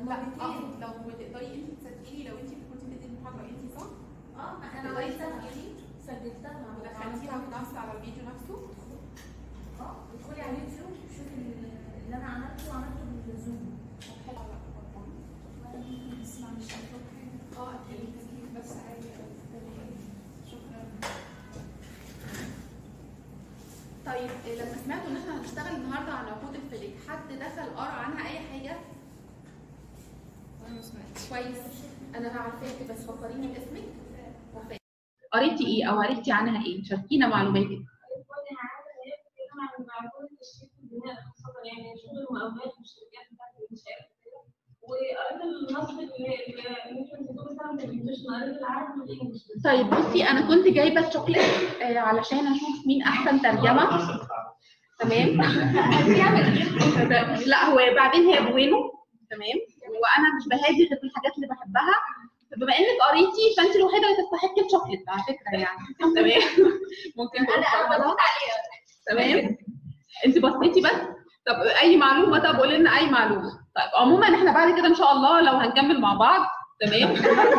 لا اقصد لو تقدري انت تسجلي لو انت كنت بتدي المحاضره انت صح؟ اه انا تقدري عملتها تسجلي سجلتها مع ودخلتيها في نفس على الفيديو نفسه اه ادخلي على اليوتيوب شوفي اللي انا عملته عملته بالزوم طب حلو لا اسمع مش اه التسجيل بس عادي شكرا طيب إيه، لما سمعتوا ان احنا هنشتغل النهارده عن عقود الفلك حد دخل قرا عنها اي حاجه؟ انا ما سمعتش كويس انا عارفاكي بس فكريني باسمك وفاء قريتي ايه او عرفتي عنها ايه؟ شاركينا معلوماتك وقريت النص اللي اللي ممكن تكون مثلا في الانجليزي قريت العربي والانجليزي طيب بصي انا كنت جايبه الشوكليت آه، علشان اشوف مين احسن ترجمه تمام لا هو بعدين هي بوينو تمام وانا مش بهادي غير في الحاجات اللي بحبها بما انك قريتي فانت الوحيده اللي تستحقي الشوكليت على فكره يعني تمام ممكن توصلها تمام انت بصيتي بس طب اي معلومه طب قولي لنا اي معلومه طيب عموما احنا بعد كده ان شاء الله لو هنكمل مع بعض تمام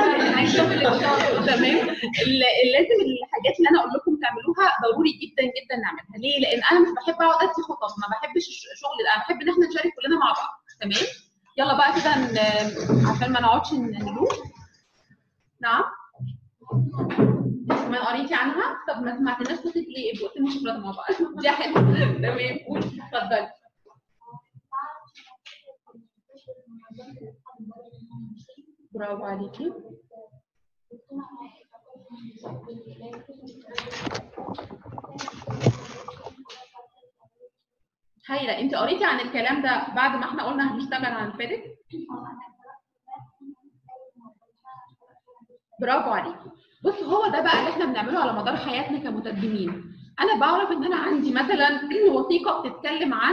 تمام ال- لازم الحاجات اللي انا اقول لكم تعملوها ضروري جدا جدا نعملها ليه لان انا مش بحب اقعد ادي خطط ما بحبش الش- الشغل ده انا بحب ان احنا نشارك كلنا مع بعض تمام يلا بقى كده ن- عشان ما نقعدش ندوش نعم كمان قريتي عنها طب ما سمعتناش صوتك ليه ابقوا قلت شوكولاته مع بعض دي حلوه تمام قولي اتفضلي برافو عليكي هايله انت قريتي عن الكلام ده بعد ما احنا قلنا هنشتغل عن الفيدك برافو عليكي بص هو ده بقى اللي احنا بنعمله على مدار حياتنا كمترجمين انا بعرف ان انا عندي مثلا وثيقه بتتكلم عن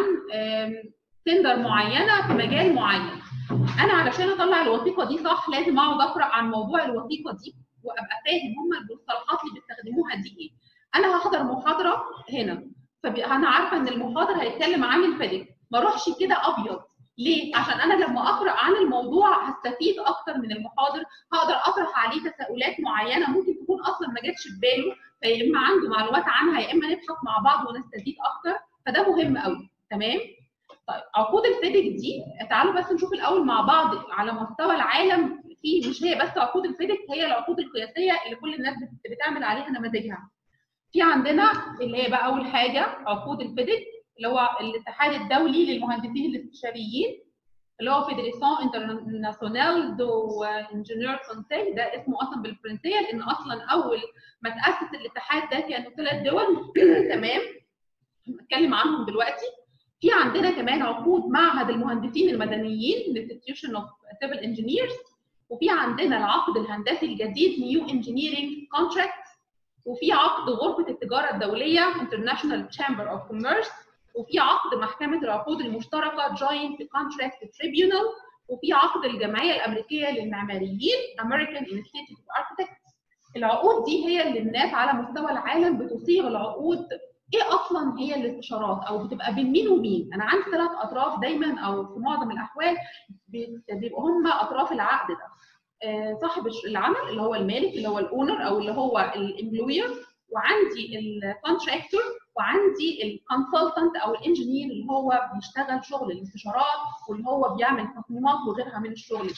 تندر معينه في مجال معين انا علشان اطلع الوثيقه دي صح لازم اقعد اقرا عن موضوع الوثيقه دي وابقى فاهم هم المصطلحات اللي بيستخدموها دي ايه انا هحضر محاضره هنا فانا عارفه ان المحاضر هيتكلم عن الفيدك ما اروحش كده ابيض ليه؟ عشان انا لما اقرا عن الموضوع هستفيد اكتر من المحاضر هقدر اطرح عليه تساؤلات معينه ممكن تكون اصلا ما جاتش في باله فيا اما عنده معلومات عنها يا اما نبحث مع بعض ونستفيد اكتر فده مهم قوي تمام؟ طيب عقود الفيدك دي تعالوا بس نشوف الاول مع بعض على مستوى العالم في مش هي بس عقود الفيدك هي العقود القياسيه اللي كل الناس بت- بتعمل عليها نماذجها. في عندنا اللي هي بقى اول حاجه عقود الفيدك اللي هو الاتحاد الدولي للمهندسين الاستشاريين اللي هو فيدريسون انترناسيونال دو انجينير كونسيل ده اسمه اصلا بالفرنسيه لان اصلا اول ما تاسس الاتحاد ده كانوا ثلاث دول تمام هنتكلم عنهم دلوقتي في عندنا كمان عقود معهد المهندسين المدنيين Institution of Civil Engineers وفي عندنا العقد الهندسي الجديد New Engineering Contract وفي عقد غرفة التجارة الدولية International Chamber of Commerce وفي عقد محكمة العقود المشتركة Joint Contract Tribunal وفي عقد الجمعية الأمريكية للمعماريين American Institute of Architects العقود دي هي اللي الناس على مستوى العالم بتصيغ العقود ايه اصلا هي الاستشارات او بتبقى بين مين ومين انا عندي ثلاث اطراف دايما او في معظم الاحوال بت- بيبقوا هم اطراف العقد ده آه، صاحب الش- العمل اللي هو المالك اللي هو الاونر او اللي هو الامبلوير وعندي الكونتراكتور وعندي الكونسلتنت او الانجينير اللي هو بيشتغل شغل الاستشارات واللي هو بيعمل تصميمات وغيرها من الشغل ده.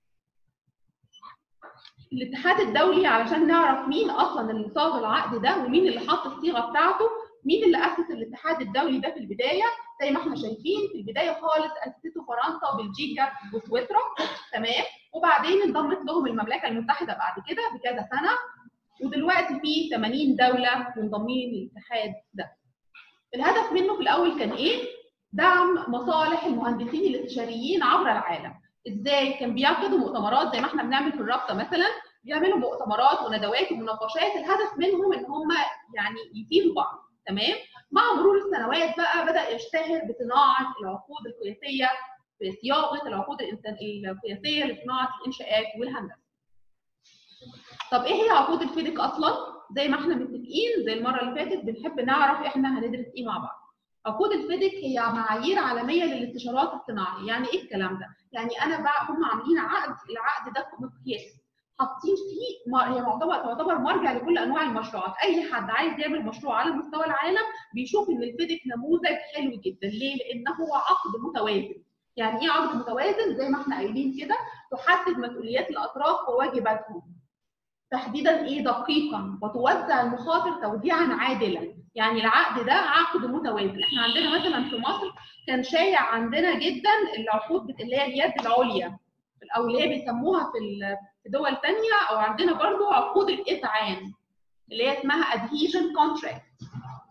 الاتحاد الدولي علشان نعرف مين اصلا اللي صاغ العقد ده ومين اللي حط الصيغه بتاعته مين اللي اسس الاتحاد الدولي ده في البدايه زي ما احنا شايفين في البدايه خالص اسسته فرنسا وبلجيكا وسويسرا تمام وبعدين انضمت لهم المملكه المتحده بعد كده بكذا سنه ودلوقتي في 80 دوله منضمين للاتحاد ده الهدف منه في الاول كان ايه دعم مصالح المهندسين الاستشاريين عبر العالم ازاي كان بيعقدوا مؤتمرات زي ما احنا بنعمل في الرابطه مثلا بيعملوا مؤتمرات وندوات ومناقشات الهدف منهم ان هم يعني يفيدوا بعض تمام مع مرور السنوات بقى بدا يشتهر بصناعه العقود القياسيه في صياغه العقود الإنسان- القياسيه لصناعه الانشاءات والهندسه طب ايه هي عقود الفيدك اصلا زي ما احنا متفقين زي المره اللي فاتت بنحب نعرف احنا هندرس ايه مع بعض عقود الفيدك هي معايير عالميه للاستشارات الصناعيه يعني ايه الكلام ده يعني انا بقى هم عاملين عقد العقد ده مقياس حاطين فيه ما- هي معتبر تعتبر مرجع لكل انواع المشروعات اي حد عايز يعمل مشروع على مستوى العالم بيشوف ان الفيدك نموذج حلو جدا ليه لان هو عقد متوازن يعني ايه عقد متوازن زي ما احنا قايلين كده تحدد مسؤوليات الاطراف وواجباتهم تحديدا ايه دقيقا وتوزع المخاطر توزيعا عادلا يعني العقد ده عقد متوازن احنا عندنا مثلا في مصر كان شايع عندنا جدا العقود بت- اللي هي اليد العليا او اللي هي بيسموها في ال- في دول تانية او عندنا برضو عقود الاذعان اللي هي اسمها adhesion contract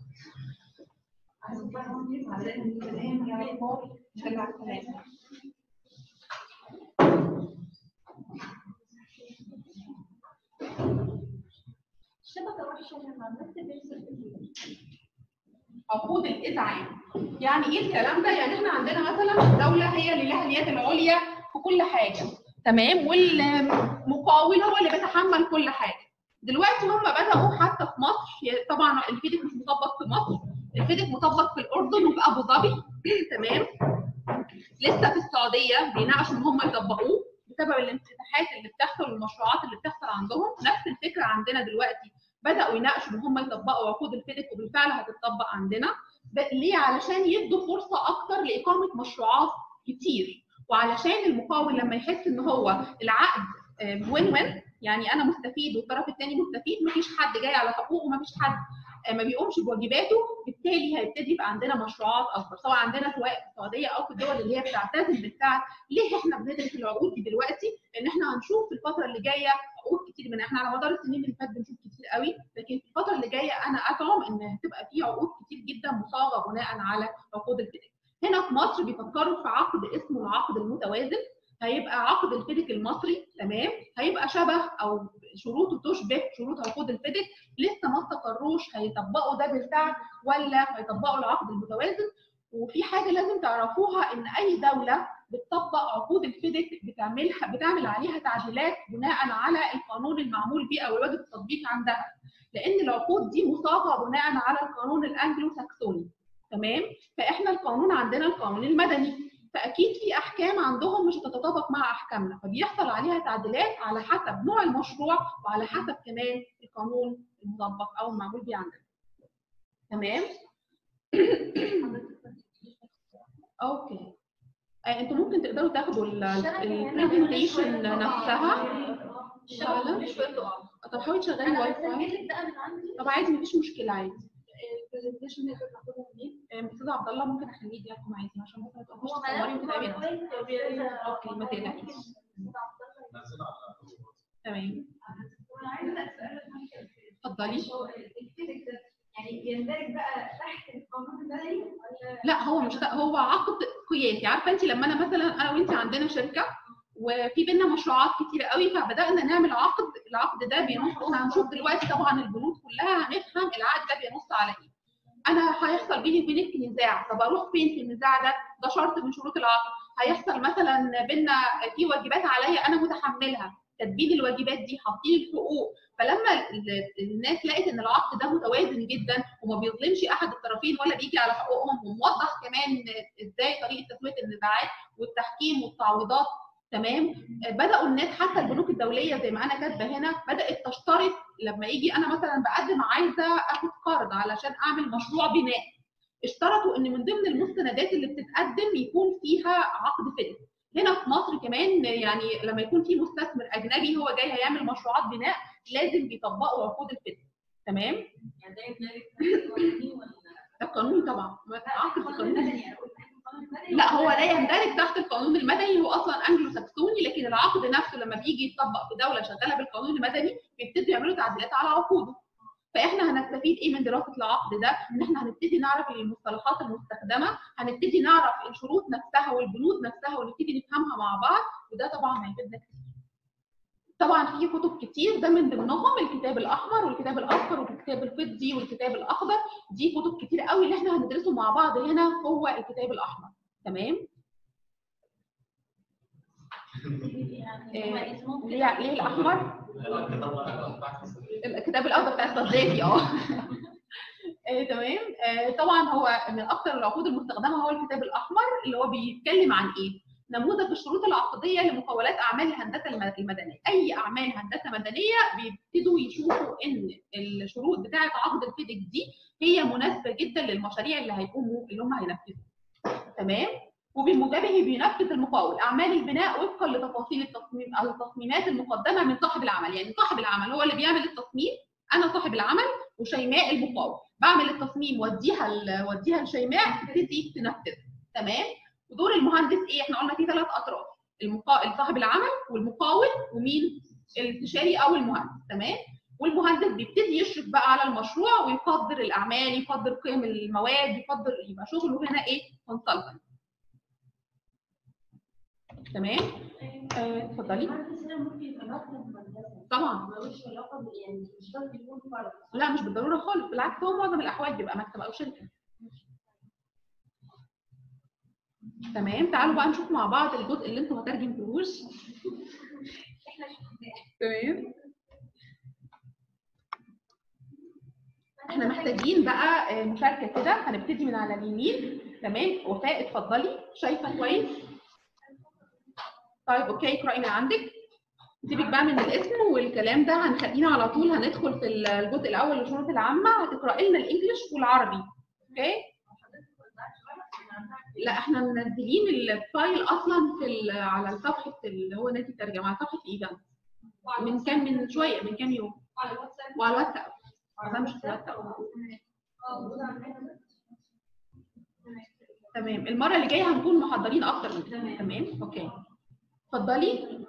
الشبكه وحشه لما النت بيرسل عقود الاذعان يعني ايه الكلام ده يعني احنا عندنا مثلا الدوله هي اللي لها اليد العليا في كل حاجه تمام والمقاول هو اللي بيتحمل كل حاجه دلوقتي هم بداوا حتى في مصر هي طبعا الفيدك مش مطبق في مصر الفيدك مطبق في الاردن وفي ابو ظبي تمام لسه في السعوديه بيناقشوا ان هم يطبقوه بسبب الانفتاحات اللي بتحصل والمشروعات اللي بتحصل عندهم نفس الفكره عندنا دلوقتي بداوا يناقشوا ان هم يطبقوا عقود الفيدك وبالفعل هتطبق عندنا ب- ليه علشان يدوا فرصه اكتر لاقامه مشروعات كتير وعلشان المقاول لما يحس ان هو العقد وين وين يعني انا مستفيد والطرف الثاني مستفيد مفيش حد جاي على حقوقه ومفيش حد آه، ما بيقومش بواجباته بالتالي هيبتدي يبقى عندنا مشروعات اكبر سواء عندنا سواء في السعوديه او في الدول اللي هي بتعتزل بالفعل ليه احنا بندرس العقود دي دلوقتي؟ لان احنا هنشوف في الفتره اللي جايه عقود كتير من احنا على مدار السنين اللي فاتت بنشوف كتير قوي لكن في الفتره اللي جايه انا اطعم ان هتبقى في عقود كتير جدا مصاغه بناء على عقود الفيدك. هنا في مصر بيفكروا في عقد اسمه العقد المتوازن هيبقى عقد الفيدك المصري تمام هيبقى شبه او شروطه تشبه شروط عقود الفيدك لسه ما استقروش هيطبقوا ده بالفعل ولا هيطبقوا العقد المتوازن وفي حاجه لازم تعرفوها ان اي دوله بتطبق عقود الفيدك بتعملها بتعمل عليها تعديلات بناء على القانون المعمول بيه او واجب التطبيق عندها لان العقود دي مصاغه بناء على القانون الانجلو ساكسوني تمام فاحنا القانون عندنا القانون المدني فاكيد في احكام عندهم مش هتتطابق مع احكامنا فبيحصل عليها تعديلات على حسب نوع المشروع وعلى حسب كمان القانون المطبق او المعمول بيه عندنا تمام اوكي آه، انتوا ممكن تقدروا تاخدوا البرزنتيشن نفسها الشبكه مش بتقع طب حاولي تشغلي انا واي فاي بسجل لك بقى من عندي طب عادي مفيش مشكله عادي البرزنتيشن نقدر ناخدها منين؟ آه، استاذ عبد الله ممكن اخليه يديكم عادي عشان بس ما تقفوش هو تصوري وتتعبي ملف اوكي ما تقلقيش تمام انا عايزه اسالك اتفضلي هو الفيزيك ده يعني بيندرج بقى تحت القانون المدني ولا لا هو مش ده هو عقد قياسي عارفه انت لما انا مثلا انا وانت عندنا شركه وفي بينا مشروعات كتيره قوي فبدانا نعمل عقد العقد ده بينص احنا هنشوف دلوقتي طبعا البنود كلها هنفهم العقد ده بينص على ايه انا هيحصل بيني وبينك نزاع طب اروح فين في النزاع ده ده شرط من شروط العقد هيحصل مثلا بينا في واجبات عليا انا متحملها تدبير الواجبات دي حاطين الحقوق فلما ال- الناس لقت ان العقد ده متوازن جدا وما بيظلمش احد الطرفين ولا بيجي على حقوقهم وموضح كمان ازاي طريقه تسويه النزاعات والتحكيم والتعويضات تمام بداوا الناس حتى البنوك الدوليه زي ما انا كاتبه هنا بدات تشترط لما يجي انا مثلا بقدم عايزه اخد قرض علشان اعمل مشروع بناء اشترطوا ان من ضمن المستندات اللي بتتقدم يكون فيها عقد فدية هنا في مصر كمان يعني لما يكون في مستثمر اجنبي هو جاي هيعمل مشروعات بناء لازم بيطبقوا عقود الفدية تمام يعني ده يندرج تحت القانوني ولا ده قانوني طبعا عقد القانون قانوني المدني انا قلت القانون المدني لا هو لا يندرج تحت القانون المدني هو اصلا انجلو ساكسوني لكن العقد نفسه لما بيجي يتطبق في دوله شغاله بالقانون المدني بيبتدوا يعملوا تعديلات على عقوده فاحنا هنستفيد ايه من دراسه العقد ده ان احنا هنبتدي نعرف المصطلحات المستخدمه هنبتدي نعرف الشروط نفسها والبنود نفسها ونبتدي نفهمها مع بعض وده طبعا هيفيدنا كتير طبعا في كتب كتير ده من ضمنهم الكتاب الاحمر والكتاب الاصفر والكتاب الفضي والكتاب الاخضر دي كتب كتير قوي اللي احنا هندرسه مع بعض هنا هو الكتاب الاحمر تمام يعني هما اسمهم ليه ليه الاحمر الكتاب الاخضر بتاع الصداقي اه آه، تمام آه، طبعا هو من اكثر العقود المستخدمه هو الكتاب الاحمر اللي هو بيتكلم عن ايه؟ نموذج الشروط العقديه لمقاولات اعمال الهندسه الم- المدنيه، اي اعمال هندسه مدنيه بيبتدوا يشوفوا ان الشروط بتاعه عقد الفيدك دي هي مناسبه جدا للمشاريع اللي هيقوموا اللي هم هينفذوا. تمام؟ وبالمجابه بينفذ المقاول اعمال البناء وفقا لتفاصيل التصميم او التصميمات المقدمه من صاحب العمل، يعني صاحب العمل هو اللي بيعمل التصميم انا صاحب العمل وشيماء المقاول بعمل التصميم واديها ل- واديها لشيماء تبتدي تنفذ تمام ودور المهندس ايه احنا قلنا في ثلاث اطراف المقاول صاحب العمل والمقاول ومين الاستشاري او المهندس تمام والمهندس بيبتدي يشرف بقى على المشروع ويقدر الاعمال يقدر قيم المواد يقدر يبقى شغله هنا ايه كونسلتنت تمام آه، اتفضلي المهندس هنا ممكن يبقى مكتب هندسه طبعا ملوش علاقه ب- يعني مش شرط يكون فرد لا مش بالضروره خالص بالعكس هو معظم الاحوال بيبقى مكتب او شركه تمام تعالوا بقى نشوف مع بعض الجزء اللي انتوا ما ترجمتوهوش احنا شفناه تمام احنا محتاجين بقى آه، مشاركه كده هنبتدي من على اليمين تمام وفاء اتفضلي شايفه كويس طيب اوكي اقراي من عندك سيبك بقى من الاسم والكلام ده هنخلينا على طول هندخل في الجزء الاول للشروط العامه هتقراي لنا الانجليش والعربي اوكي لا احنا منزلين الفايل اصلا في ال- على صفحه اللي هو نادي الترجمه على صفحه الايفنت من كام من شويه من كام يوم على الواتساب وعلى الواتساب ده مش في الواتساب اه موجود على النت. تمام المره اللي جايه هنكون محضرين اكتر من كده تمام. تمام اوكي اتفضلي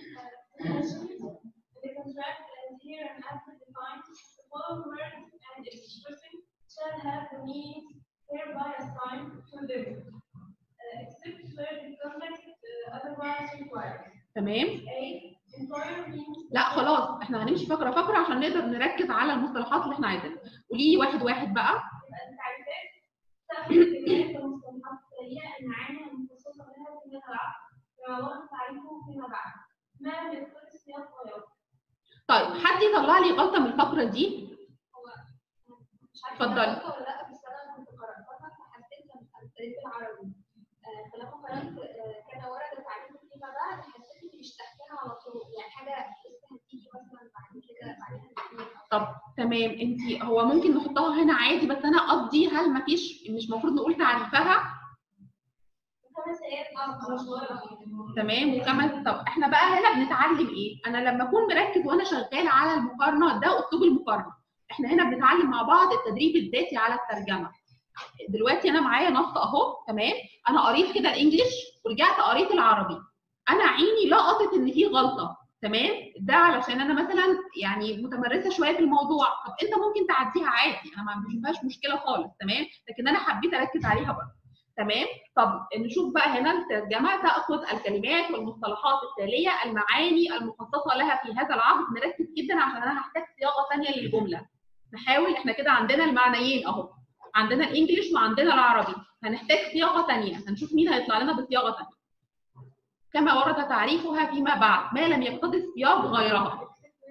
The contract as here and after defined, the following words and expression shall have the meaning hereby assigned to them, uh, except where the context uh, otherwise requires. تمام A. Employer means لا خلاص احنا هنمشي فقره فقره عشان نقدر نركز على المصطلحات اللي احنا عايزينها قولي لي واحد واحد بقى التعريفات تأخذ الكلمات والمصطلحات السريعة المعاني المخصصة لها في هذا العقد كما ورد تعريفه فيما بعد ما يقتضي السياق ويوقع طيب حد يطلع لي غلطه من الفقره دي مش عارفه اتفضلي. أنا قلتها ولا لا بس انا كنت قراتها فحسيت لما ابتديت بالعربي آه، فلما قرات آه، كان ورد تعريفه فيما بعد حسيت اني مش تحتها على طول يعني حاجه لسه هتيجي مثلا بعد كده بعدها بسنين طب تمام انت هو ممكن نحطها هنا عادي بس انا قصدي هل مفيش مش المفروض نقول تعريفها خمس ايات اه خلاص ورا. تمام وكمان طب احنا بقى هنا بنتعلم ايه انا لما اكون مركز وانا شغال على المقارنه ده اسلوب المقارنه احنا هنا بنتعلم مع بعض التدريب الذاتي على الترجمه دلوقتي انا معايا نص اهو تمام انا قريت كده الانجليش ورجعت قريت العربي انا عيني لقطت ان في غلطه تمام ده علشان انا مثلا يعني متمرسه شويه في الموضوع طب انت ممكن تعديها عادي انا ما بشوفهاش مشكله خالص تمام لكن انا حبيت اركز عليها برضه تمام طب نشوف بقى هنا الترجمه تاخذ الكلمات والمصطلحات التاليه المعاني المخصصه لها في هذا العقد نركز جدا عشان انا هحتاج صياغه ثانيه للجمله نحاول احنا كده عندنا المعنيين اهو عندنا الانجليش وعندنا العربي هنحتاج صياغه ثانيه هنشوف مين هيطلع لنا بصياغه ثانيه كما ورد تعريفها فيما بعد ما لم يقتضي السياق غيرها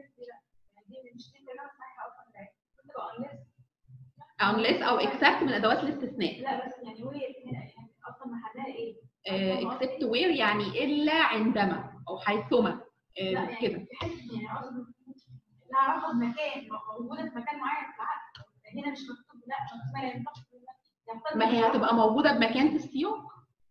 unless او except من ادوات الاستثناء لا بس يعني وهي يعني اصلا محلها ايه؟ آه، except where يعني الا عندما او حيثما آه، لا يعني كده بحس يعني قصدي لا علاقه بمكان موجوده في مكان معين في العقد هنا مش مكتوب لا مكتوب ما ينفعش ينفضل ما هي هتبقى موجوده بمكان في السياق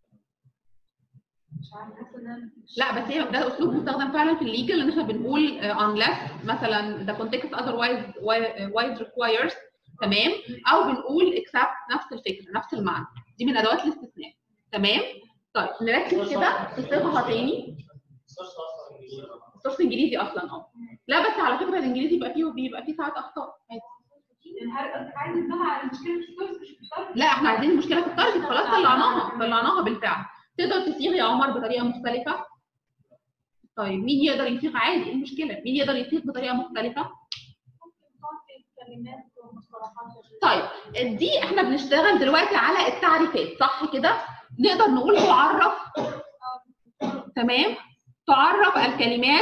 مش عارفه حاسه ان انا مش- لا بس هي ده اسلوب مستخدم فعلا في الليجل ان احنا بنقول آه، unless مثلا the context otherwise wise requires تمام او بنقول except نفس الفكره نفس المعنى دي من ادوات الاستثناء تمام طيب نركز كده في صيغه تاني الصوص انجليزي اصلا اه لا بس على فكره الانجليزي بيبقى فيه بيبقى فيه ساعات اخطاء عادي. يعني هل عايز نطلع على المشكله في السورس مش في السورس لا احنا عايزين المشكله في التارجت خلاص طلعناها طلعناها بالفعل تقدر تصيغ يا عمر بطريقه مختلفه طيب مين يقدر يصيغ عادي ايه المشكله مين يقدر يصيغ بطريقه مختلفه ممكن تعطي كلمات ومصطلحات طيب دي احنا بنشتغل دلوقتي على التعريفات صح كده نقدر نقول تعرف تمام تعرف الكلمات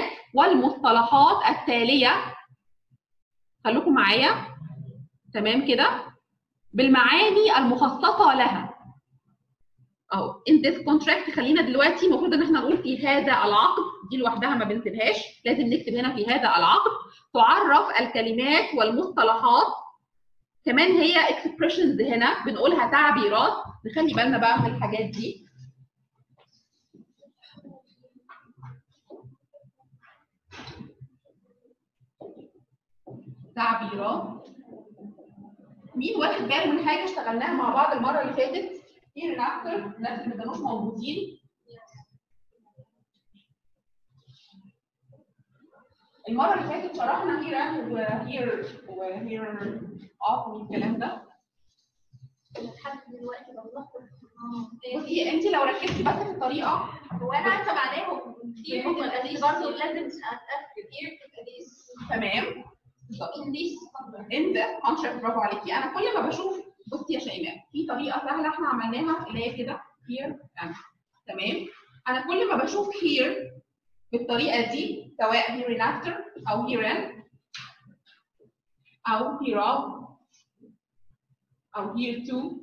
والمصطلحات التاليه خليكم معايا تمام كده بالمعاني المخصصه لها اهو in this contract خلينا دلوقتي المفروض ان احنا نقول في هذا العقد دي لوحدها ما بنسيبهاش لازم نكتب هنا في هذا العقد تعرف الكلمات والمصطلحات كمان هي expressions هنا بنقولها تعبيرات نخلي بالنا بقى من الحاجات دي تعبيرات مين واخد باله من حاجه اشتغلناها مع بعض المره اللي فاتت here and after الناس اللي ما كانوش موجودين المره اللي فاتت شرحنا here and وهير وهير off والكلام ده لحد دلوقتي بنلخبط بصي انت لو ركزتي بس في الطريقه هو انا عارفه معناهم كتير هم بس دي برضه لازم اتاكد ايه بتبقى دي تمام بالظبط انت contract برافو عليكي انا كل ما بشوف بصي يا شيماء في طريقه سهله احنا عملناها اللي هي كده here and تمام انا كل ما بشوف here بالطريقه دي سواء here and after او here and او here of او here to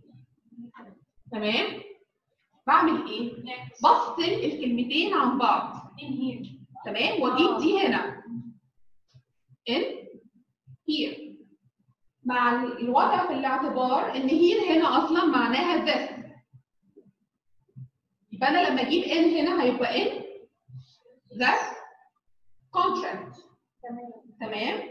تمام بعمل ايه؟ بفصل الكلمتين عن بعض in here تمام واجيب دي هنا in here مع الوضع في الاعتبار ان here هنا اصلا معناها this يبقى انا لما اجيب in هنا هيبقى in the contract تمام تمام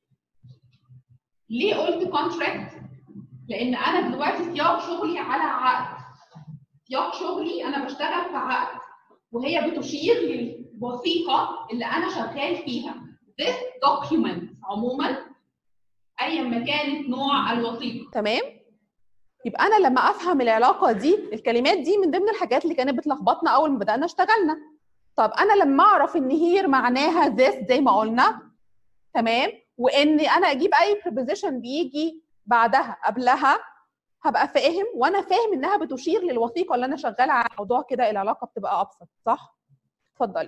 ليه قلت contract لان انا دلوقتي سياق شغلي على عقد سياق شغلي انا بشتغل في عقد وهي بتشير للوثيقه اللي انا شغال فيها this document عموما ايا ما كانت نوع الوثيقه تمام يبقى انا لما افهم العلاقه دي الكلمات دي من ضمن الحاجات اللي كانت بتلخبطنا اول ما بدانا اشتغلنا طب انا لما اعرف ان هير معناها this زي ما قلنا تمام وان انا اجيب اي preposition بيجي بعدها قبلها هبقى فاهم وانا فاهم انها بتشير للوثيقه اللي انا شغاله على الموضوع كده العلاقه بتبقى ابسط صح اتفضلي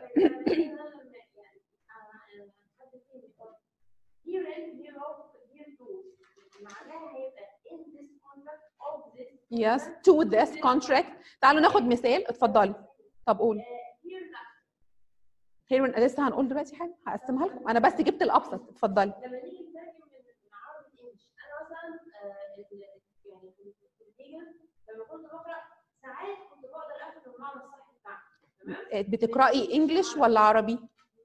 yes to this contract تعالوا ناخد مثال اتفضلي طب قولي هيرون لسه هنقول دلوقتي حاجه هقسمها لكم انا بس جبت الابسط اتفضلي لما نيجي نترجم من عربي انجلش انا مثلا آه، ال- يعني في في الليجل لما كنت بقرا ساعات كنت بقدر افهم المعنى الصح بتاعها تمام بتقراي انجلش ولا عربي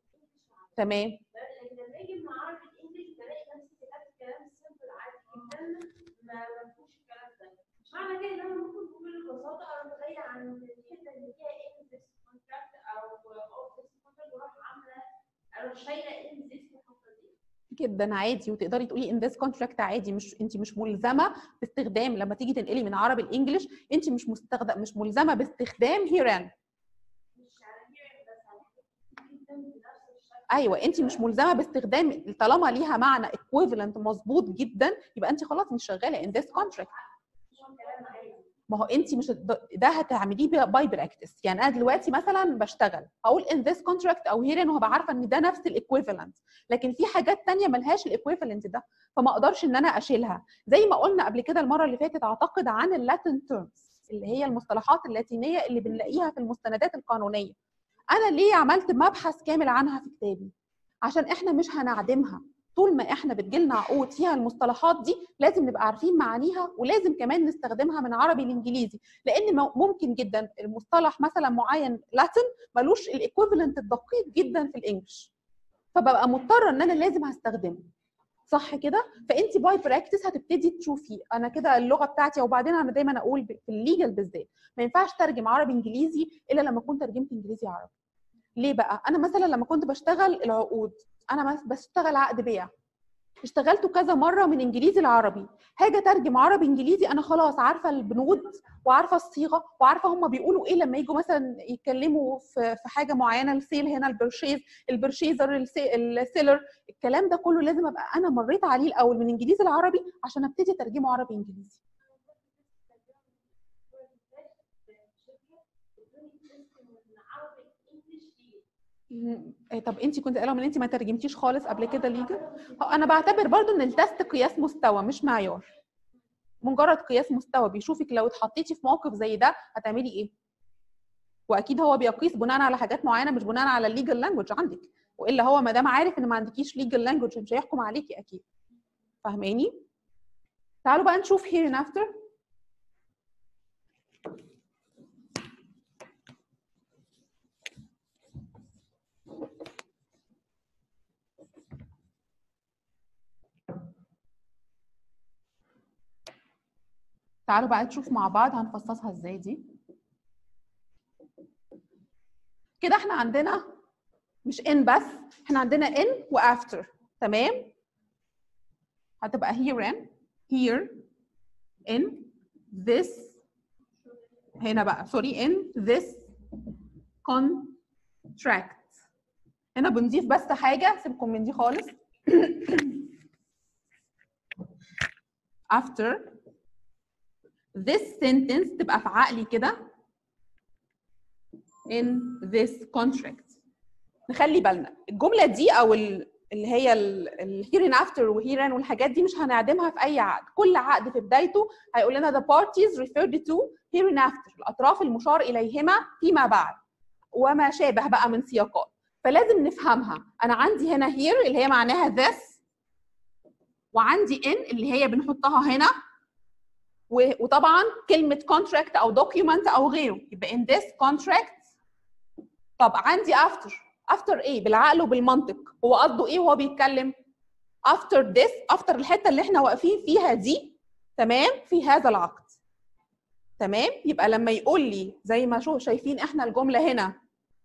تمام لكن لما اجي مع عربي الانجليش بلاقي نفسي كتبت كلام سيمبل عادي جدا ما ما فيهوش الكلام ده مش معنى كده ان انا ممكن بكل بساطه اروح جايه عن الحته اللي فيها انجلش كونتراكت او اوفيس كونتراكت واروح عامله اروح شايله انجلش في الحته دي جدا عادي وتقدري تقولي ان ذس كونتراكت عادي مش انت مش ملزمه باستخدام لما تيجي تنقلي من عربي لانجلش انت مش مستخدم مش ملزمه باستخدام هيران مش على هيرنج بس على حاجات جدا بنفس الشكل ايوه انت مش ملزمه باستخدام طالما ليها معنى equivalent مظبوط جدا يبقى انت خلاص مش شغاله in this contract مش كلام عادي ما هو انت مش ده هتعمليه باي براكتس يعني انا دلوقتي مثلا بشتغل هقول in this contract او هيرن وهبقى عارفه ان ده نفس الايكويفالنت لكن في حاجات تانية ملهاش الايكويفالنت ده فما اقدرش ان انا اشيلها زي ما قلنا قبل كده المره اللي فاتت اعتقد عن اللاتين تيرمز اللي هي المصطلحات اللاتينيه اللي بنلاقيها في المستندات القانونيه انا ليه عملت مبحث كامل عنها في كتابي عشان احنا مش هنعدمها طول ما احنا بتجيلنا عقود فيها المصطلحات دي لازم نبقى عارفين معانيها ولازم كمان نستخدمها من عربي لانجليزي لان مو- ممكن جدا المصطلح مثلا معين لاتن ملوش الايكويفالنت الدقيق جدا في الانجليش فببقى مضطره ان انا لازم هستخدمه صح كده فانت باي براكتس هتبتدي تشوفي انا كده اللغه بتاعتي وبعدين انا دايما اقول ب- في الليجل بالذات ما ينفعش ترجم عربي انجليزي الا لما اكون ترجمت انجليزي عربي ليه بقى انا مثلا لما كنت بشتغل العقود انا مس- بشتغل عقد بيع اشتغلته كذا مره من انجليزي لعربي هاجي اترجم عربي انجليزي انا خلاص عارفه البنود وعارفه الصيغه وعارفه هم بيقولوا ايه لما يجوا مثلا يتكلموا في في حاجه معينه السيل هنا البرشيز البرشيزر السي- السيلر الكلام ده كله لازم ابقى انا مريت عليه الاول من انجليزي لعربي عشان ابتدي اترجمه عربي انجليزي مم. إيه طب انت كنت قايله ان انت ما ترجمتيش خالص قبل كده ليجل انا بعتبر برضو ان التست قياس مستوى مش معيار مجرد قياس مستوى بيشوفك لو اتحطيتي في موقف زي ده هتعملي ايه واكيد هو بيقيس بناء على حاجات معينه مش بناء على الليجل لانجوج عندك والا هو ما دام عارف ان ما عندكيش ليجل لانجوج مش هيحكم عليكي اكيد فاهماني تعالوا بقى نشوف here and after تعالوا بقى نشوف مع بعض هنفصصها ازاي دي كده احنا عندنا مش in بس احنا عندنا in و after تمام هتبقى here in here in this هنا بقى سوري in this contract هنا بنضيف بس حاجه سيبكم من دي خالص after this sentence تبقى في عقلي كده in this contract نخلي بالنا الجمله دي او ال- اللي هي ال here and after و here and والحاجات دي مش هنعدمها في اي عقد كل عقد في بدايته هيقول لنا the parties referred to here and after الاطراف المشار اليهما فيما بعد وما شابه بقى من سياقات فلازم نفهمها انا عندي هنا here اللي هي معناها this وعندي in اللي هي بنحطها هنا و- وطبعا كلمه contract او document او غيره يبقى in this contract طب عندي after after ايه بالعقل وبالمنطق هو قصده ايه وهو بيتكلم after this after الحته اللي احنا واقفين فيها دي تمام في هذا العقد تمام يبقى لما يقول لي زي ما شو شايفين احنا الجمله هنا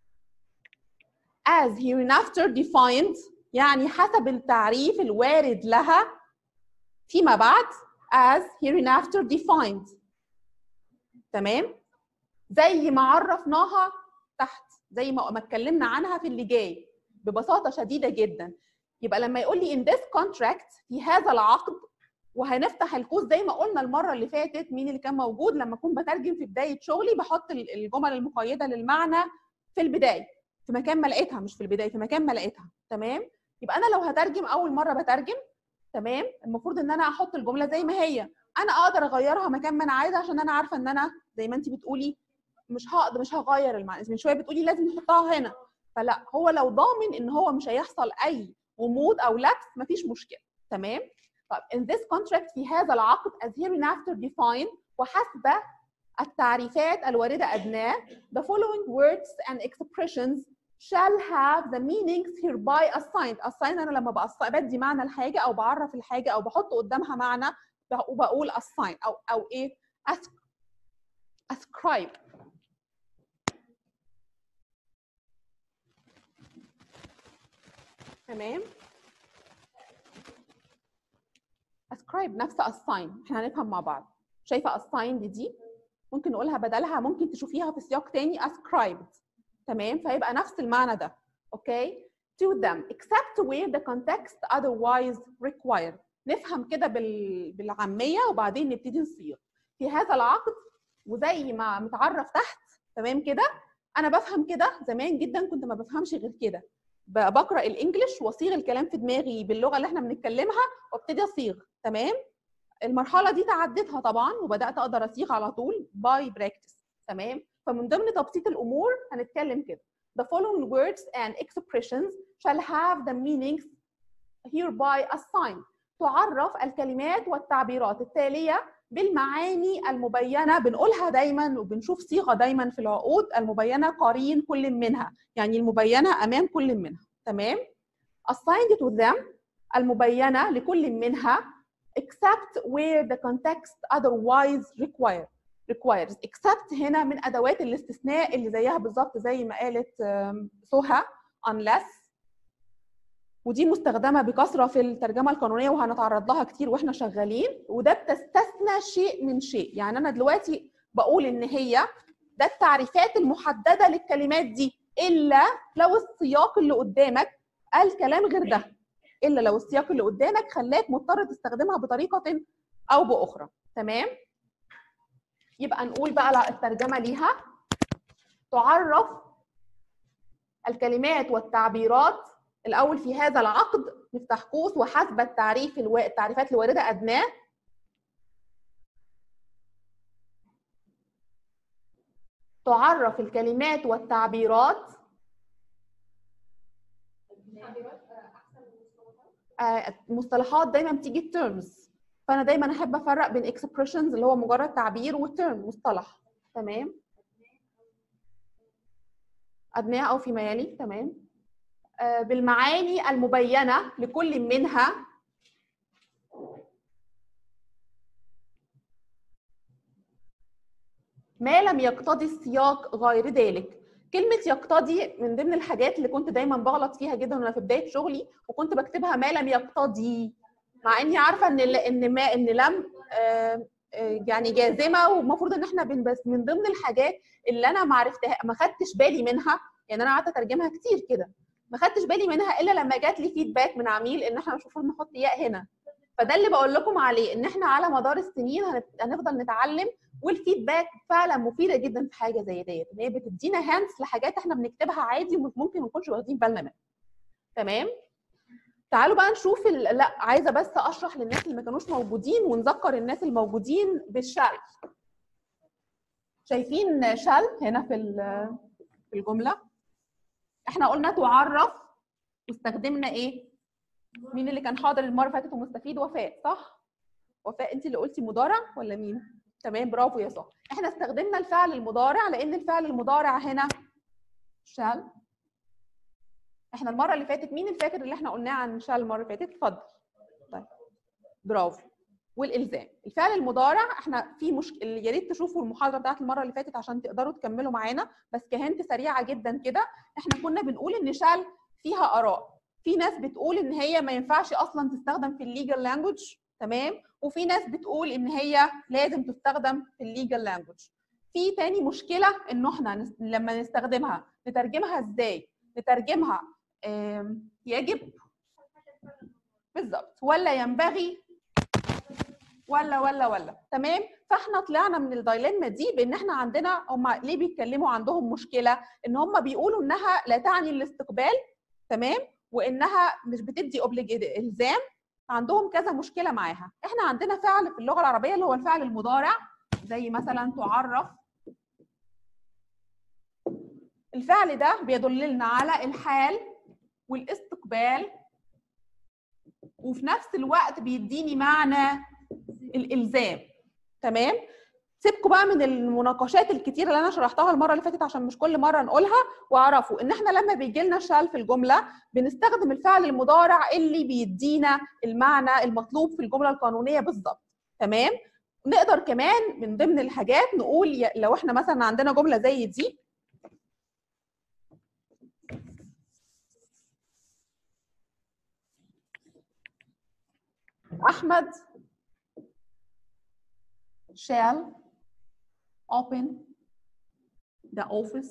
as hereinafter defined يعني حسب التعريف الوارد لها فيما بعد as hereinafter defined تمام زي ما عرفناها تحت زي ما ما اتكلمنا عنها في اللي جاي ببساطه شديده جدا يبقى لما يقول لي in this contract في هذا العقد وهنفتح القوس زي ما قلنا المره اللي فاتت مين اللي كان موجود لما اكون بترجم في بدايه شغلي بحط ال- الجمل المقيده للمعنى في البدايه في مكان ما لقيتها مش في البدايه في مكان ما لقيتها تمام يبقى انا لو هترجم اول مره بترجم تمام المفروض ان انا احط الجمله زي ما هي انا اقدر اغيرها مكان ما انا عايزه عشان انا عارفه ان انا زي ما انت بتقولي مش هقدر مش هغير المعنى من شويه بتقولي لازم نحطها هنا فلا هو لو ضامن ان هو مش هيحصل اي غموض او لبس مفيش مشكله تمام طب in this contract في هذا العقد as hereinafter defined وحسب التعريفات الواردة أدناه the following words and expressions shall have the meanings hereby assigned assigned أنا لما بأص- بدي معنى الحاجة أو بعرف الحاجة أو بحط قدامها معنى ب- وبقول assign أو أو إيه as- ascribe تمام ascribe نفس assign احنا هنفهم مع بعض شايفه assigned دي ممكن نقولها بدلها ممكن تشوفيها في سياق تاني ascribed تمام فيبقى نفس المعنى ده اوكي to them except where the context otherwise required نفهم كده بال... بالعاميه وبعدين نبتدي نصيغ في هذا العقد وزي ما متعرف تحت تمام كده انا بفهم كده زمان جدا كنت ما بفهمش غير كده ب- بقرا الانجليش واصيغ الكلام في دماغي باللغه اللي احنا بنتكلمها وابتدي اصيغ تمام المرحله دي تعديتها طبعا وبدات اقدر اصيغ على طول باي براكتس تمام فمن ضمن تبسيط الامور هنتكلم كده the following words and expressions shall have the meanings hereby assigned تعرف الكلمات والتعبيرات التاليه بالمعاني المبينه بنقولها دايما وبنشوف صيغه دايما في العقود المبينه قرين كل منها يعني المبينه امام كل منها تمام assigned to them المبينه لكل منها except where the context otherwise require requires except هنا من ادوات الاستثناء اللي زيها بالظبط زي ما قالت آم، سهى unless ودي مستخدمه بكثره في الترجمه القانونيه وهنتعرض لها كتير واحنا شغالين وده بتستثنى شيء من شيء يعني انا دلوقتي بقول ان هي ده التعريفات المحدده للكلمات دي الا لو السياق اللي قدامك قال كلام غير ده الا لو السياق اللي قدامك خلاك مضطر تستخدمها بطريقه او باخرى تمام يبقى نقول بقى لا- الترجمه ليها تعرف الكلمات والتعبيرات الاول في هذا العقد نفتح قوس وحسب التعريف الوا... التعريفات الوارده ادناه تعرف الكلمات والتعبيرات آه، المصطلحات دايما بتيجي terms فانا دايما احب افرق بين expressions اللي هو مجرد تعبير وترم مصطلح تمام ادناه او فيما يلي تمام آه، بالمعاني المبينه لكل منها ما لم يقتضي السياق غير ذلك كلمة يقتضي من ضمن الحاجات اللي كنت دايما بغلط فيها جدا وانا في بداية شغلي وكنت بكتبها ما لم يقتضي مع اني عارفة ان ال- ان ما ان لم آه، آه، يعني جازمة والمفروض ان احنا بن- بس من ضمن الحاجات اللي انا ما عرفتها ما خدتش بالي منها يعني انا قعدت اترجمها كتير كده ما خدتش بالي منها الا لما جات لي فيدباك من عميل ان احنا مش المفروض نحط ياء هنا فده اللي بقول لكم عليه ان احنا على مدار السنين هنت- هنفضل نتعلم والفيدباك فعلا مفيده جدا في حاجه زي ديت ان هي بتدينا هانس لحاجات احنا بنكتبها عادي وممكن ما نكونش واخدين بالنا منها تمام تعالوا بقى نشوف ال... لا عايزه بس اشرح للناس اللي ما كانوش موجودين ونذكر الناس الموجودين بالشال شايفين شال هنا في ال- في الجمله احنا قلنا تعرف واستخدمنا ايه مين اللي كان حاضر المره اللي فاتت ومستفيد وفاء صح وفاء انت اللي قلتي مضارع ولا مين تمام برافو يا صح احنا استخدمنا الفعل المضارع لان الفعل المضارع هنا شال احنا المره اللي فاتت مين الفاكر اللي احنا قلناه عن شال المره اللي فاتت اتفضل طيب برافو والالزام الفعل المضارع احنا في مشكله يا ريت تشوفوا المحاضره بتاعت المره اللي فاتت عشان تقدروا تكملوا معانا بس كهنت سريعه جدا كده احنا كنا بنقول ان شال فيها اراء في ناس بتقول ان هي ما ينفعش اصلا تستخدم في الليجل لانجوج تمام وفي ناس بتقول ان هي لازم تستخدم في الليجل لانجوج في تاني مشكله انه احنا نس- لما نستخدمها نترجمها ازاي نترجمها آم، يجب بالظبط ولا ينبغي ولا ولا ولا تمام فاحنا طلعنا من الدايلما دي بان احنا عندنا هم ليه بيتكلموا عندهم مشكله ان هم بيقولوا انها لا تعني الاستقبال تمام وانها مش بتدي oblig- الزام عندهم كذا مشكله معاها احنا عندنا فعل في اللغه العربيه اللي هو الفعل المضارع زي مثلا تعرف الفعل ده بيدللنا على الحال والاستقبال وفي نفس الوقت بيديني معنى الالزام تمام سيبكم بقى من المناقشات الكتيره اللي انا شرحتها المره اللي فاتت عشان مش كل مره نقولها واعرفوا ان احنا لما بيجي لنا شال في الجمله بنستخدم الفعل المضارع اللي بيدينا المعنى المطلوب في الجمله القانونيه بالظبط تمام نقدر كمان من ضمن الحاجات نقول ي- لو احنا مثلا عندنا جمله زي دي احمد shall open the office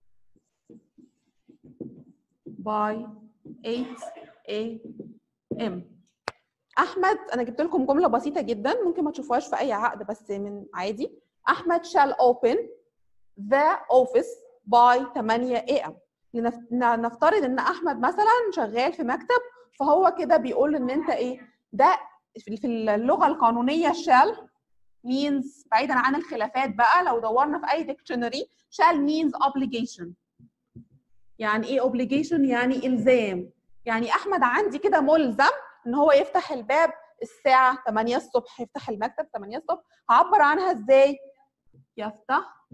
by 8 a.m. احمد انا جبت لكم جمله بسيطه جدا ممكن ما تشوفوهاش في اي عقد بس من عادي احمد shall open the office by 8 a.m. لنف- ن- نفترض ان احمد مثلا شغال في مكتب فهو كده بيقول ان انت ايه ده في في اللغه القانونيه shall means بعيدا عن الخلافات بقى لو دورنا في اي dictionary shall means obligation يعني ايه obligation يعني الزام يعني احمد عندي كده ملزم ان هو يفتح الباب الساعه 8 الصبح يفتح المكتب 8 الصبح هعبر عنها ازاي يفتح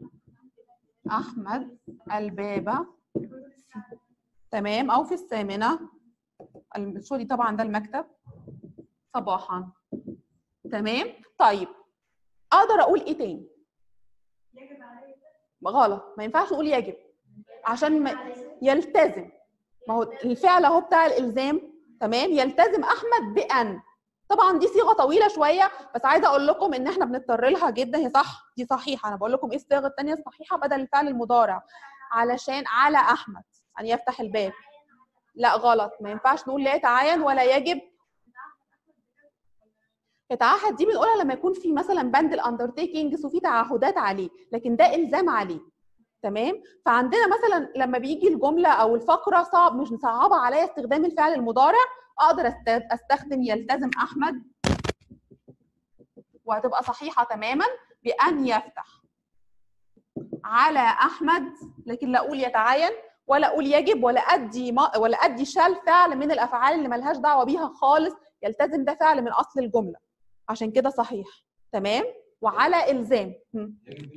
احمد الباب تمام او في الثامنه الم- سوري طبعا ده المكتب صباحا تمام طيب اقدر اقول ايه تاني يجب عليه غلط ما ينفعش نقول يجب عشان ما يلتزم ما هو الفعل اهو بتاع الالزام تمام يلتزم احمد بان طبعا دي صيغه طويله شويه بس عايزه اقول لكم ان احنا بنضطر لها جدا هي صح دي صحيحه انا بقول لكم ايه الصيغه الثانيه الصحيحه بدل الفعل المضارع علشان على احمد ان يفتح الباب لا غلط ما ينفعش نقول لا يتعين ولا يجب يتعهد دي بنقولها لما يكون في مثلا بند الاندرتيكينجز وفي تعهدات عليه لكن ده الزام عليه تمام فعندنا مثلا لما بيجي الجمله او الفقره صعب مش مصعبه عليا استخدام الفعل المضارع اقدر است- استخدم يلتزم احمد وهتبقى صحيحه تماما بان يفتح على احمد لكن لا اقول يتعين ولا اقول يجب ولا ادي ما ولا ادي شال فعل من الافعال اللي ملهاش دعوه بيها خالص يلتزم ده فعل من اصل الجمله عشان كده صحيح تمام وعلى الزام هم.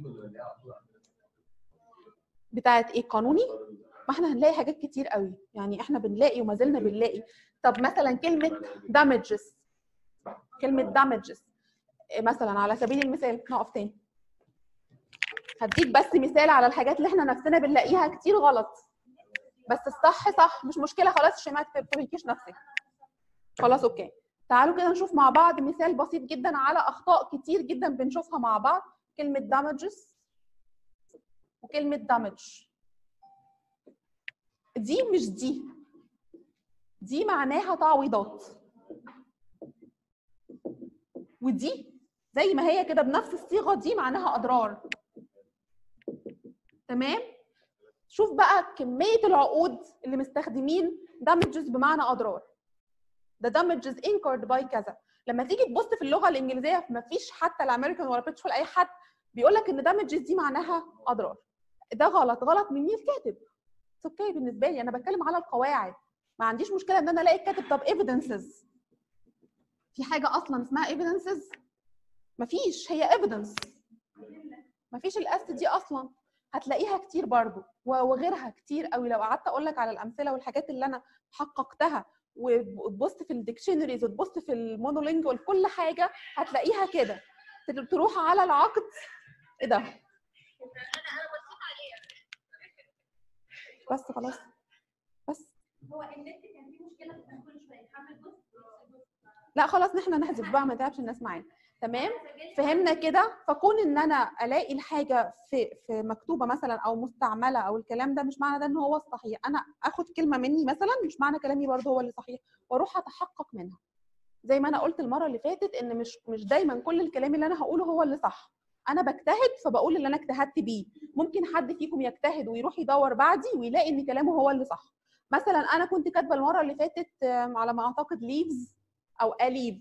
بتاعت ايه قانوني ما احنا هنلاقي حاجات كتير قوي يعني احنا بنلاقي وما زلنا بنلاقي طب مثلا كلمه damages كلمه damages مثلا على سبيل المثال نقف تاني هديك بس مثال على الحاجات اللي احنا نفسنا بنلاقيها كتير غلط بس الصح صح مش مشكله خلاص شيماء ما تفرقيش نفسك خلاص اوكي تعالوا كده نشوف مع بعض مثال بسيط جدا على اخطاء كتير جدا بنشوفها مع بعض كلمه damages وكلمه damage دي مش دي دي معناها تعويضات ودي زي ما هي كده بنفس الصيغه دي معناها اضرار تمام شوف بقى كميه العقود اللي مستخدمين damages بمعنى اضرار ده damages incurred by كذا لما تيجي تبص في اللغه الانجليزيه ما فيش حتى الامريكان ولا بريتش ولا اي حد بيقول لك ان damages دي معناها اضرار ده غلط غلط من مين الكاتب اوكي بالنسبه لي انا بتكلم على القواعد ما عنديش مشكله ان انا الاقي الكاتب طب evidences في حاجه اصلا اسمها evidences مفيش هي evidence مفيش الاس دي اصلا هتلاقيها كتير برضو و- وغيرها كتير قوي لو قعدت اقول لك على الامثله والحاجات اللي انا حققتها وتبص في الديكشنريز وتبص في المونولينجوال كل حاجه هتلاقيها كده تر- تروح على العقد ايه ده بس خلاص بس هو النت كان فيه مشكله في كل شويه يحمل بص لا خلاص نحن نحذف بقى ما تعبش الناس معانا تمام فهمنا كده فكون ان انا الاقي الحاجه في في مكتوبه مثلا او مستعمله او الكلام ده مش معنى ده ان هو الصحيح انا اخد كلمه مني مثلا مش معنى كلامي برضه هو اللي صحيح واروح اتحقق منها زي ما انا قلت المره اللي فاتت ان مش مش دايما كل الكلام اللي انا هقوله هو اللي صح انا بجتهد فبقول اللي انا اجتهدت بيه ممكن حد فيكم يجتهد ويروح يدور بعدي ويلاقي ان كلامه هو اللي صح مثلا انا كنت كاتبه المره اللي فاتت آم، على ما اعتقد ليفز او اليف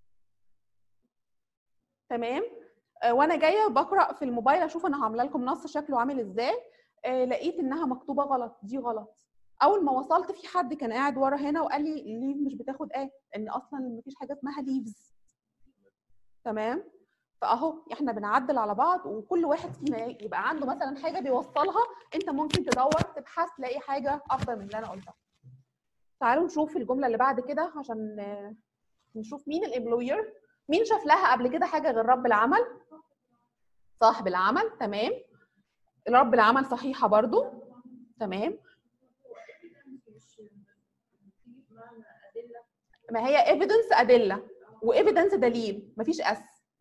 تمام آه، وانا جايه بقرا في الموبايل اشوف انا عامله لكم نص شكله عامل ازاي آه، لقيت انها مكتوبه غلط دي غلط اول ما وصلت في حد كان قاعد ورا هنا وقال لي ليف مش بتاخد ايه لان اصلا مفيش حاجه اسمها ليفز تمام فاهو احنا بنعدل على بعض وكل واحد فينا يبقى عنده مثلا حاجه بيوصلها انت ممكن تدور تبحث تلاقي حاجه افضل من اللي انا قلتها تعالوا نشوف الجمله اللي بعد كده عشان آه، نشوف مين الامبلوير مين شاف لها قبل كده حاجه غير رب العمل صاحب العمل تمام رب العمل صحيحه برضو تمام ما هي ايفيدنس ادله وايفيدنس دليل مفيش اس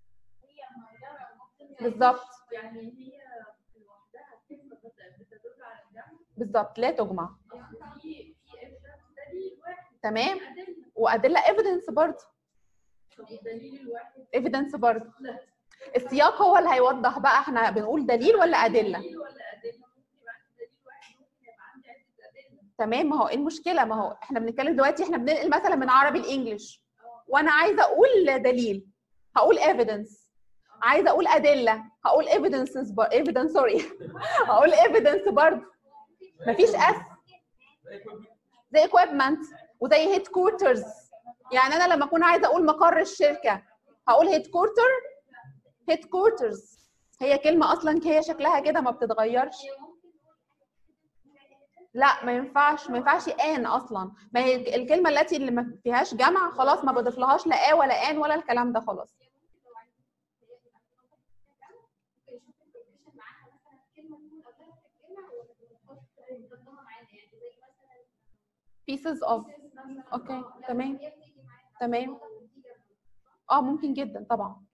بالظبط يعني هي لوحدها كلمه بتدل على الجمع بالظبط لا تجمع في في evidence دليل واحد تمام ادله وادله ايفيدنس برضو طب الدليل الواحد ايفيدنس برضو السياق هو اللي هيوضح بقى احنا بنقول دليل ولا ادله دليل ولا ادله ممكن يبقى عندي دليل واحد ممكن يبقى عندي عده ادله تمام ما هو ايه المشكله ما هو احنا بنتكلم دلوقتي احنا بننقل مثلا من عربي لانجلش وانا عايزه اقول دليل هقول evidence عايزه اقول ادله هقول evidences بر... evidence سوري هقول evidence برضه مفيش اس زي equipment وزي headquarters يعني انا لما اكون عايزه اقول مقر الشركه هقول headquarter headquarters هي كلمه اصلا هي شكلها كده ما بتتغيرش لا ما ينفعش ما ينفعش ان اصلا ما هي الكلمه التي اللي ما فيهاش جمع خلاص ما بضيفلهاش لا ا ولا ان ولا الكلام ده خلاص pieces of اوكي تمام تمام اه ممكن جدا طبعا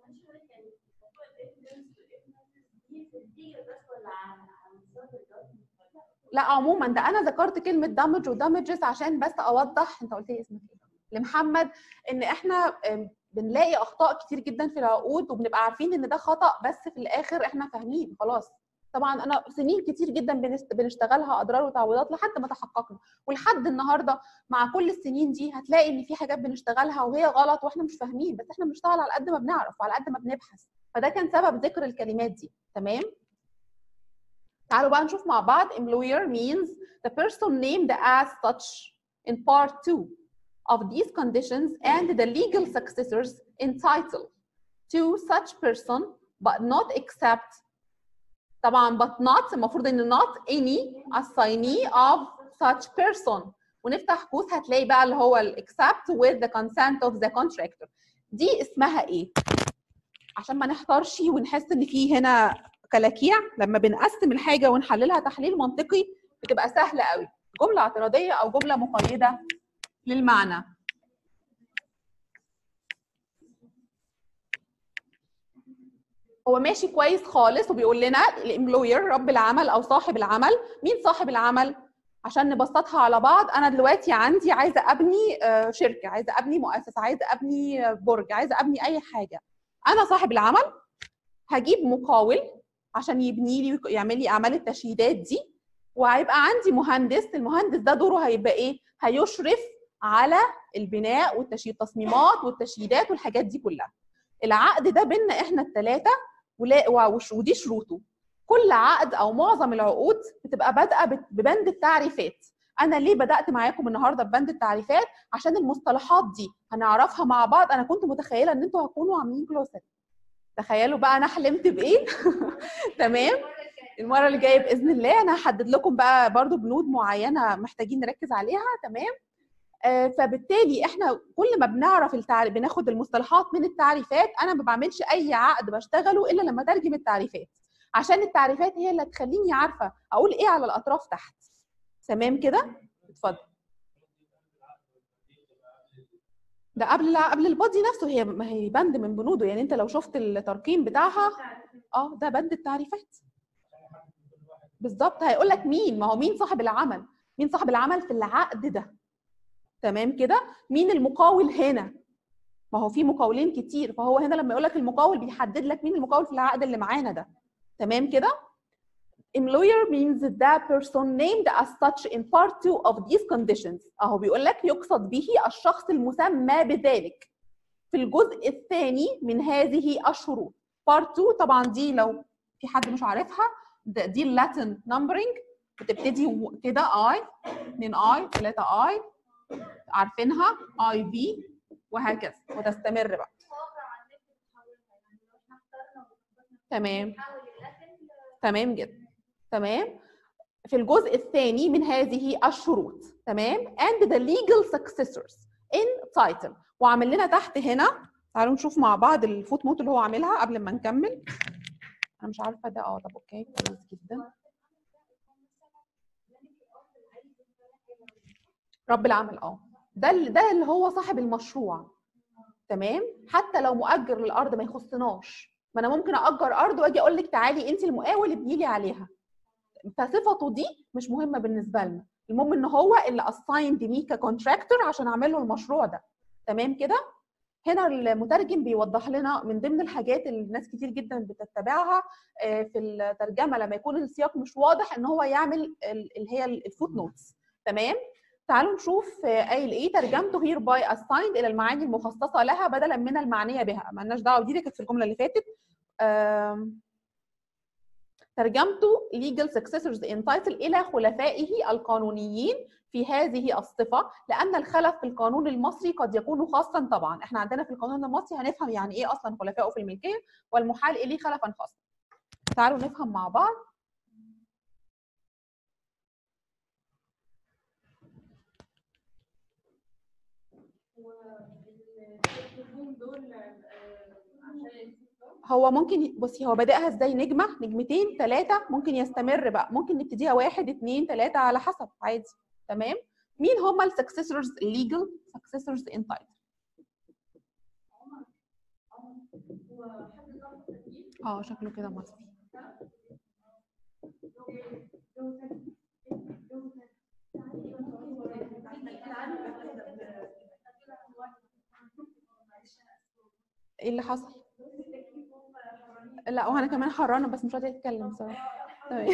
لا عموما ده انا ذكرت كلمه دامج ودامجز عشان بس اوضح انت قلت لي اسمك ايه لمحمد ان احنا آم، بنلاقي اخطاء كتير جدا في العقود وبنبقى عارفين ان ده خطا بس في الاخر احنا فاهمين خلاص طبعا انا سنين كتير جدا بنست- بنشتغلها اضرار وتعويضات لحد ما تحققنا ولحد النهارده مع كل السنين دي هتلاقي ان في حاجات بنشتغلها وهي غلط واحنا مش فاهمين بس احنا بنشتغل على قد ما بنعرف وعلى قد ما بنبحث فده كان سبب ذكر الكلمات دي تمام تعالوا بقى نشوف مع بعض employer means the person named as such in part 2 of these conditions and the legal successors entitled to such person but not except طبعا but not المفروض ان not any assignee of such person ونفتح قوس هتلاقي بقى اللي هو ال except with the consent of the contractor دي اسمها ايه؟ عشان ما نحتارش ونحس ان في هنا كلاكيع لما بنقسم الحاجه ونحللها تحليل منطقي بتبقى سهله قوي جمله اعتراضيه او جمله مقيده للمعنى هو ماشي كويس خالص وبيقول لنا الامبلوير رب العمل او صاحب العمل مين صاحب العمل عشان نبسطها على بعض انا دلوقتي عندي عايزه ابني آه، شركه عايزه ابني مؤسسه عايزه ابني آه، برج عايزه ابني اي حاجه انا صاحب العمل هجيب مقاول عشان يبني لي يعمل لي اعمال التشييدات دي وهيبقى عندي مهندس المهندس ده دوره هيبقى ايه هيشرف على البناء والتشييد التصميمات والتشييدات والحاجات دي كلها العقد ده بينا احنا الثلاثه ولا وش- ودي شروطه كل عقد او معظم العقود بتبقى بادئه بت- ببند التعريفات انا ليه بدات معاكم النهارده ببند التعريفات عشان المصطلحات دي هنعرفها مع بعض انا كنت متخيله ان انتوا هتكونوا عاملين جلوسري تخيلوا بقى انا حلمت بايه تمام المره اللي جايه باذن الله انا هحدد لكم بقى برضو بنود معينه محتاجين نركز عليها تمام آه، فبالتالي احنا كل ما بنعرف التعريف بناخد المصطلحات من التعريفات انا ما بعملش اي عقد بشتغله الا لما اترجم التعريفات عشان التعريفات هي اللي هتخليني عارفه اقول ايه على الاطراف تحت تمام كده اتفضل ده قبل قبل البادي نفسه هي ما هي بند من بنوده يعني انت لو شفت الترقيم بتاعها اه ده بند التعريفات بالظبط هيقول لك مين ما هو مين صاحب العمل مين صاحب العمل في العقد ده تمام كده مين المقاول هنا ما هو في مقاولين كتير فهو هنا لما يقول لك المقاول بيحدد لك مين المقاول في العقد اللي معانا ده تمام كده employer means the person named as such in part 2 of these conditions اهو بيقول لك يقصد به الشخص المسمى بذلك في الجزء الثاني من هذه الشروط part 2 طبعا دي لو في حد مش عارفها ده- دي اللاتين نمبرنج بتبتدي و- كده اي 2 اي 3 اي عارفينها اي في وهكذا وتستمر بقى تمام تمام جدا تمام في الجزء الثاني من هذه الشروط تمام and the legal successors in title وعامل لنا تحت هنا تعالوا نشوف مع بعض الفوت نوت اللي هو عاملها قبل ما نكمل انا مش عارفه ده اه طب اوكي كويس جدا رب العمل اه ده ال- ده اللي هو صاحب المشروع تمام حتى لو مؤجر للارض ما يخصناش ما انا ممكن اجر ارض واجي اقول لك تعالي انت المقاول ابني لي عليها فصفته دي مش مهمه بالنسبه لنا المهم ان هو اللي اسايند مي ككونتراكتور عشان اعمل له المشروع ده تمام كده هنا المترجم بيوضح لنا من ضمن الحاجات اللي الناس كتير جدا بتتبعها آه، في الترجمه لما يكون السياق مش واضح ان هو يعمل ال- اللي هي الفوت نوتس تمام تعالوا نشوف آه، قايل ايه ترجمته هير باي اسايند الى المعاني المخصصه لها بدلا من المعنيه بها مالناش دعوه دي كانت في الجمله اللي فاتت آم، ترجمته legal successors in title إلى خلفائه القانونيين في هذه الصفة لأن الخلف في القانون المصري قد يكون خاصا طبعا احنا عندنا في القانون المصري هنفهم يعني ايه أصلا خلفائه في الملكية والمحال إليه خلفا خاصا تعالوا نفهم مع بعض هو ممكن بصي هو بادئها ازاي نجمه نجمتين ثلاثه ممكن يستمر بقى ممكن نبتديها واحد اثنين ثلاثه على حسب عادي تمام مين هم السكسسورز الليجل سكسسورز ان تايتل اه شكله كده مصري ايه اللي حصل لا وانا كمان حرانه بس مش قادره اتكلم صراحه تمام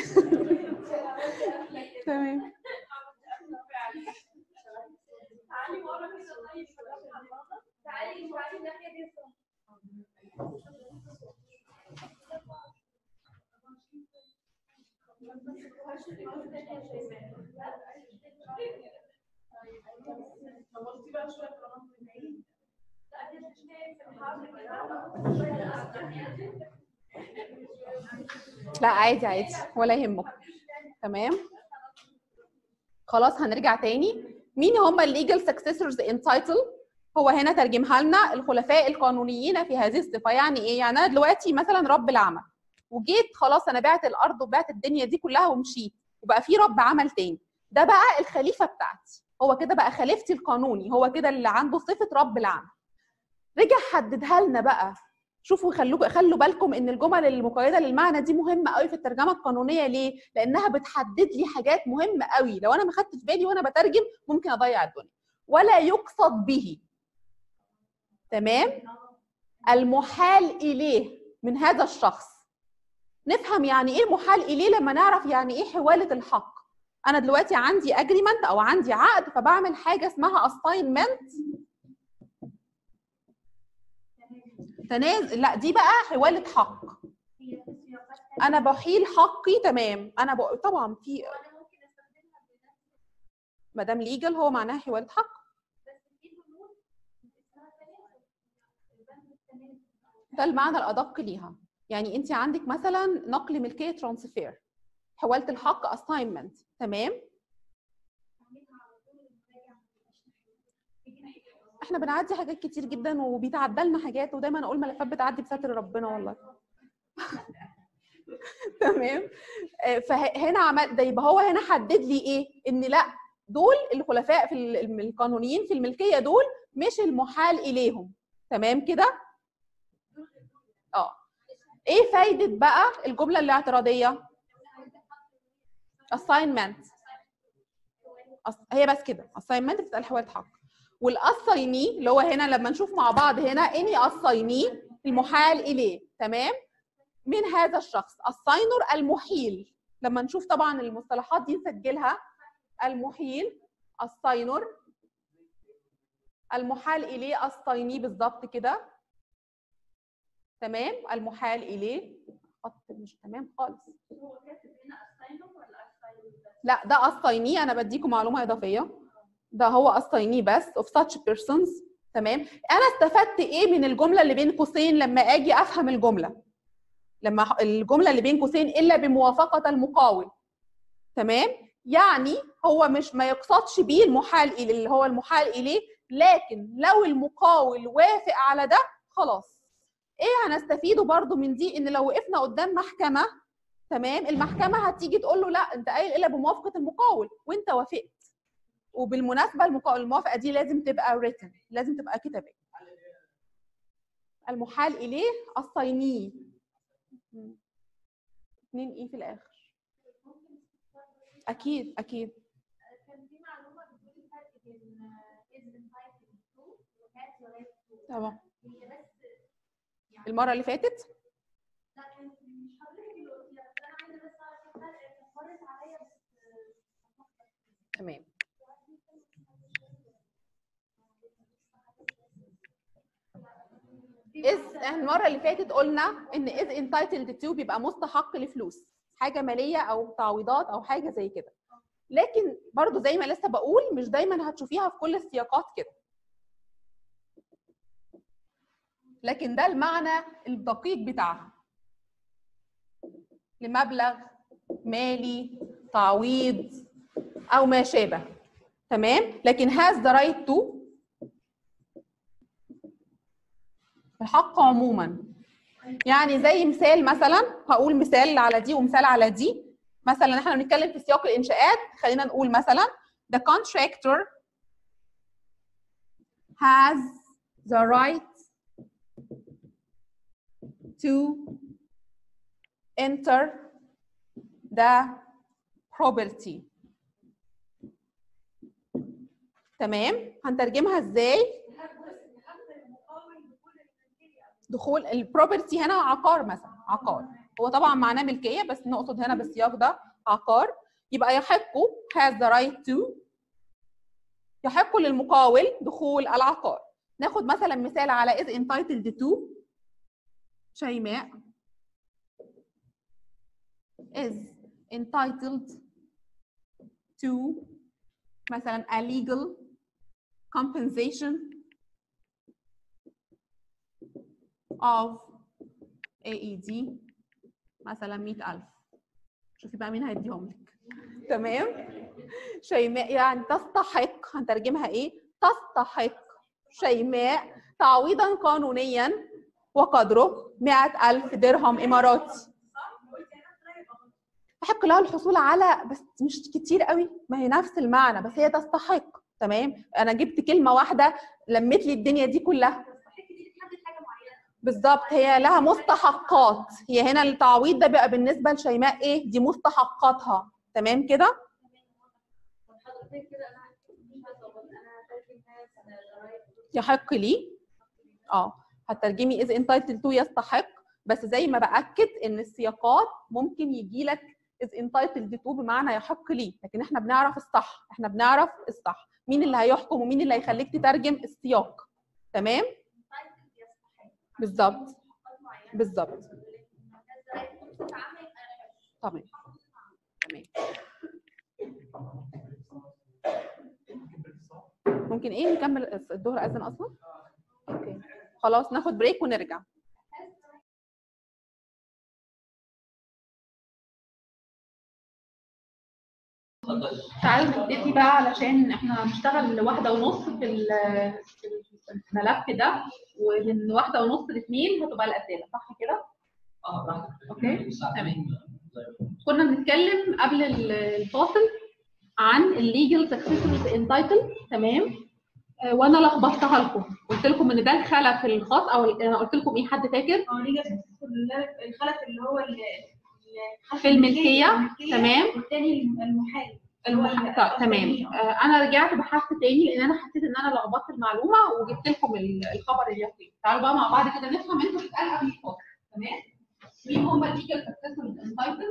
تمام تعالي ورا كده طيب تعالي تعالي الناحيه دي لا عادي عادي ولا يهمك تمام خلاص هنرجع تاني مين هم الليجل سكسيسورز ان تايتل هو هنا ترجمها لنا الخلفاء القانونيين في هذه الصفه يعني ايه يعني انا دلوقتي مثلا رب العمل وجيت خلاص انا بعت الارض وبعت الدنيا دي كلها ومشيت وبقى في رب عمل تاني ده بقى الخليفه بتاعتي هو كده بقى خليفتي القانوني هو كده اللي عنده صفه رب العمل رجع حددها لنا بقى شوفوا خلوا خلوا بالكم ان الجمل المقيده للمعنى دي مهمه قوي في الترجمه القانونيه ليه؟ لانها بتحدد لي حاجات مهمه قوي لو انا ما خدتش بالي وانا بترجم ممكن اضيع الدنيا ولا يقصد به تمام المحال اليه من هذا الشخص نفهم يعني ايه المحال اليه لما نعرف يعني ايه حواله الحق انا دلوقتي عندي اجريمنت او عندي عقد فبعمل حاجه اسمها اساينمنت تنازل لا دي بقى حواله حق انا بحيل حقي تمام انا ب... طبعا في ما دام ليجل هو معناها حواله حق ده المعنى الادق ليها يعني انت عندك مثلا نقل ملكيه ترانسفير حواله الحق اساينمنت تمام احنا بنعدي حاجات كتير جدا وبيتعدى لنا حاجات ودايما اقول ملفات بتعدي بستر ربنا والله تمام آه، فهنا عمل ده يبقى هو هنا حدد لي ايه ان لا دول الخلفاء في ال- القانونيين في الملكيه دول مش المحال اليهم تمام كده اه ايه فايده بقى الجمله الاعتراضيه assignment أص- هي بس كده assignment بتتقال حوالي حق والاسايني اللي هو هنا لما نشوف مع بعض هنا اني اسايني المحال اليه تمام من هذا الشخص الساينر المحيل لما نشوف طبعا المصطلحات دي نسجلها المحيل الساينر المحال اليه السايني بالظبط كده تمام المحال اليه خط مش تمام خالص لا ده السايني انا بديكم معلومه اضافيه ده هو السايني بس of such persons تمام انا استفدت ايه من الجمله اللي بين قوسين لما اجي افهم الجمله لما ح- الجمله اللي بين قوسين الا بموافقه المقاول تمام يعني هو مش ما يقصدش بيه المحال اليه اللي هو المحال اليه لكن لو المقاول وافق على ده خلاص ايه هنستفيده برضو من دي ان لو وقفنا قدام محكمه تمام المحكمه هتيجي تقول له لا انت قايل الا بموافقه المقاول وانت وافقت وبالمناسبه المقا- الموافقه دي لازم تبقى written لازم تبقى كتابيه المحال اليه الصيني مم. اتنين ايه في الاخر اكيد اكيد كان في معلومه بتقول الفرق بين از انفايتد تو وهات وهات تو طبعا هي بس المره اللي فاتت لا كانت مش حضرتك اللي قلتيها بس انا عايزه بس اعرف الفرق كان مرت عليا بس تمام از احنا المره اللي فاتت قلنا ان از entitled to بيبقى مستحق لفلوس حاجه ماليه او تعويضات او حاجه زي كده لكن برضو زي ما لسه بقول مش دايما هتشوفيها في كل السياقات كده لكن ده المعنى الدقيق بتاعها لمبلغ مالي تعويض او ما شابه تمام لكن has the right to الحق عموما يعني زي مثال مثلا هقول مثال على دي ومثال على دي مثلا احنا بنتكلم في سياق الانشاءات خلينا نقول مثلا the contractor has the right to enter the property تمام هنترجمها ازاي دخول البروبرتي هنا عقار مثلا عقار هو طبعا معناه ملكيه بس نقصد هنا بالسياق ده عقار يبقى يحق has the right to يحق للمقاول دخول العقار ناخد مثلا مثال على is entitled to شيماء is entitled to مثلا a legal compensation of AED مثلا 100000 شوفي بقى مين هيديهم لك تمام شيماء يعني تستحق هنترجمها ايه تستحق شيماء تعويضا قانونيا وقدره 100000 درهم إماراتي تحق لها الحصول على بس مش كتير قوي ما هي نفس المعنى بس هي تستحق تمام انا جبت كلمه واحده لمت لي الدنيا دي كلها بالظبط هي لها مستحقات هي هنا التعويض ده بقى بالنسبه لشيماء ايه دي مستحقاتها تمام كده يحق لي اه هترجمي از entitled to يستحق بس زي ما باكد ان السياقات ممكن يجي لك is entitled to بمعنى يحق لي لكن احنا بنعرف الصح احنا بنعرف الصح مين اللي هيحكم ومين اللي هيخليك تترجم السياق تمام بالظبط بالظبط تمام تمام ممكن ايه نكمل الظهر اذن اصلا اوكي خلاص ناخد بريك ونرجع تعالوا نبتدي بقى علشان احنا هنشتغل واحدة ونص في ال- في الملف ده ومن واحدة ونص لاثنين هتبقى الأسئلة صح كده؟ اه براحتك اوكي تمام كنا بنتكلم قبل ال- الفاصل عن الليجل سكسيسورز انتايتل تمام آه، وانا لخبطتها لكم قلت لكم ان ده الخلف الخاص او ال- انا قلت لكم ايه حد فاكر اه ليجا الخلف اللي هو ال- ال- في الملكية، تمام. والتاني المحامي المح... طيب تمام آه، انا رجعت بحثت تاني لان انا حسيت ان انا لخبطت المعلومه وجبت لكم ال- الخبر اليقين تعالوا بقى مع بعض كده نفهم انتوا بتتقال قبل الفاصل تمام مين هم الليجل سكسيسورز انتايتل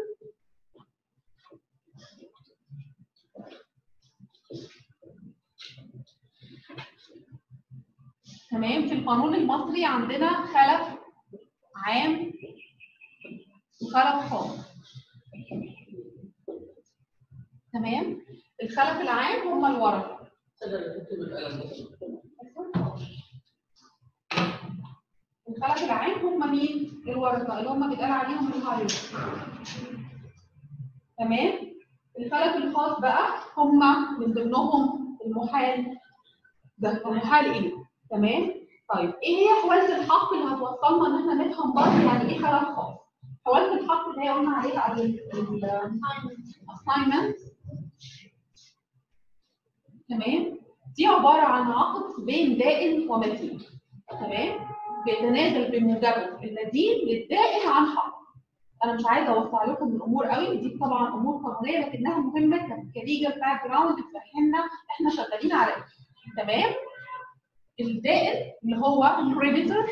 تمام في القانون المصري عندنا خلف عام وخلف خاص تمام الخلف العام هم الورثه الخلف العام هم مين الورثه اللي هم بيتقال عليهم الهايوس تمام الخلف الخاص بقى هم من ضمنهم المحال ده المحال ايه تمام طيب ايه هي حوالة الحق اللي هتوصلنا ان احنا نفهم برضه يعني ايه خلف خاص حوالة الحق اللي هي قلنا عليها قبل ال assignment تمام دي عبارة عن عقد بين دائن ومدين تمام بيتنازل بموجبه المدين للدائن عن حق انا مش عايزه اوسع لكم الامور قوي دي طبعا امور قانونيه لكنها مهمه كليجل باك جراوند تفهمنا احنا شغالين على ايه تمام الدائن اللي هو creditor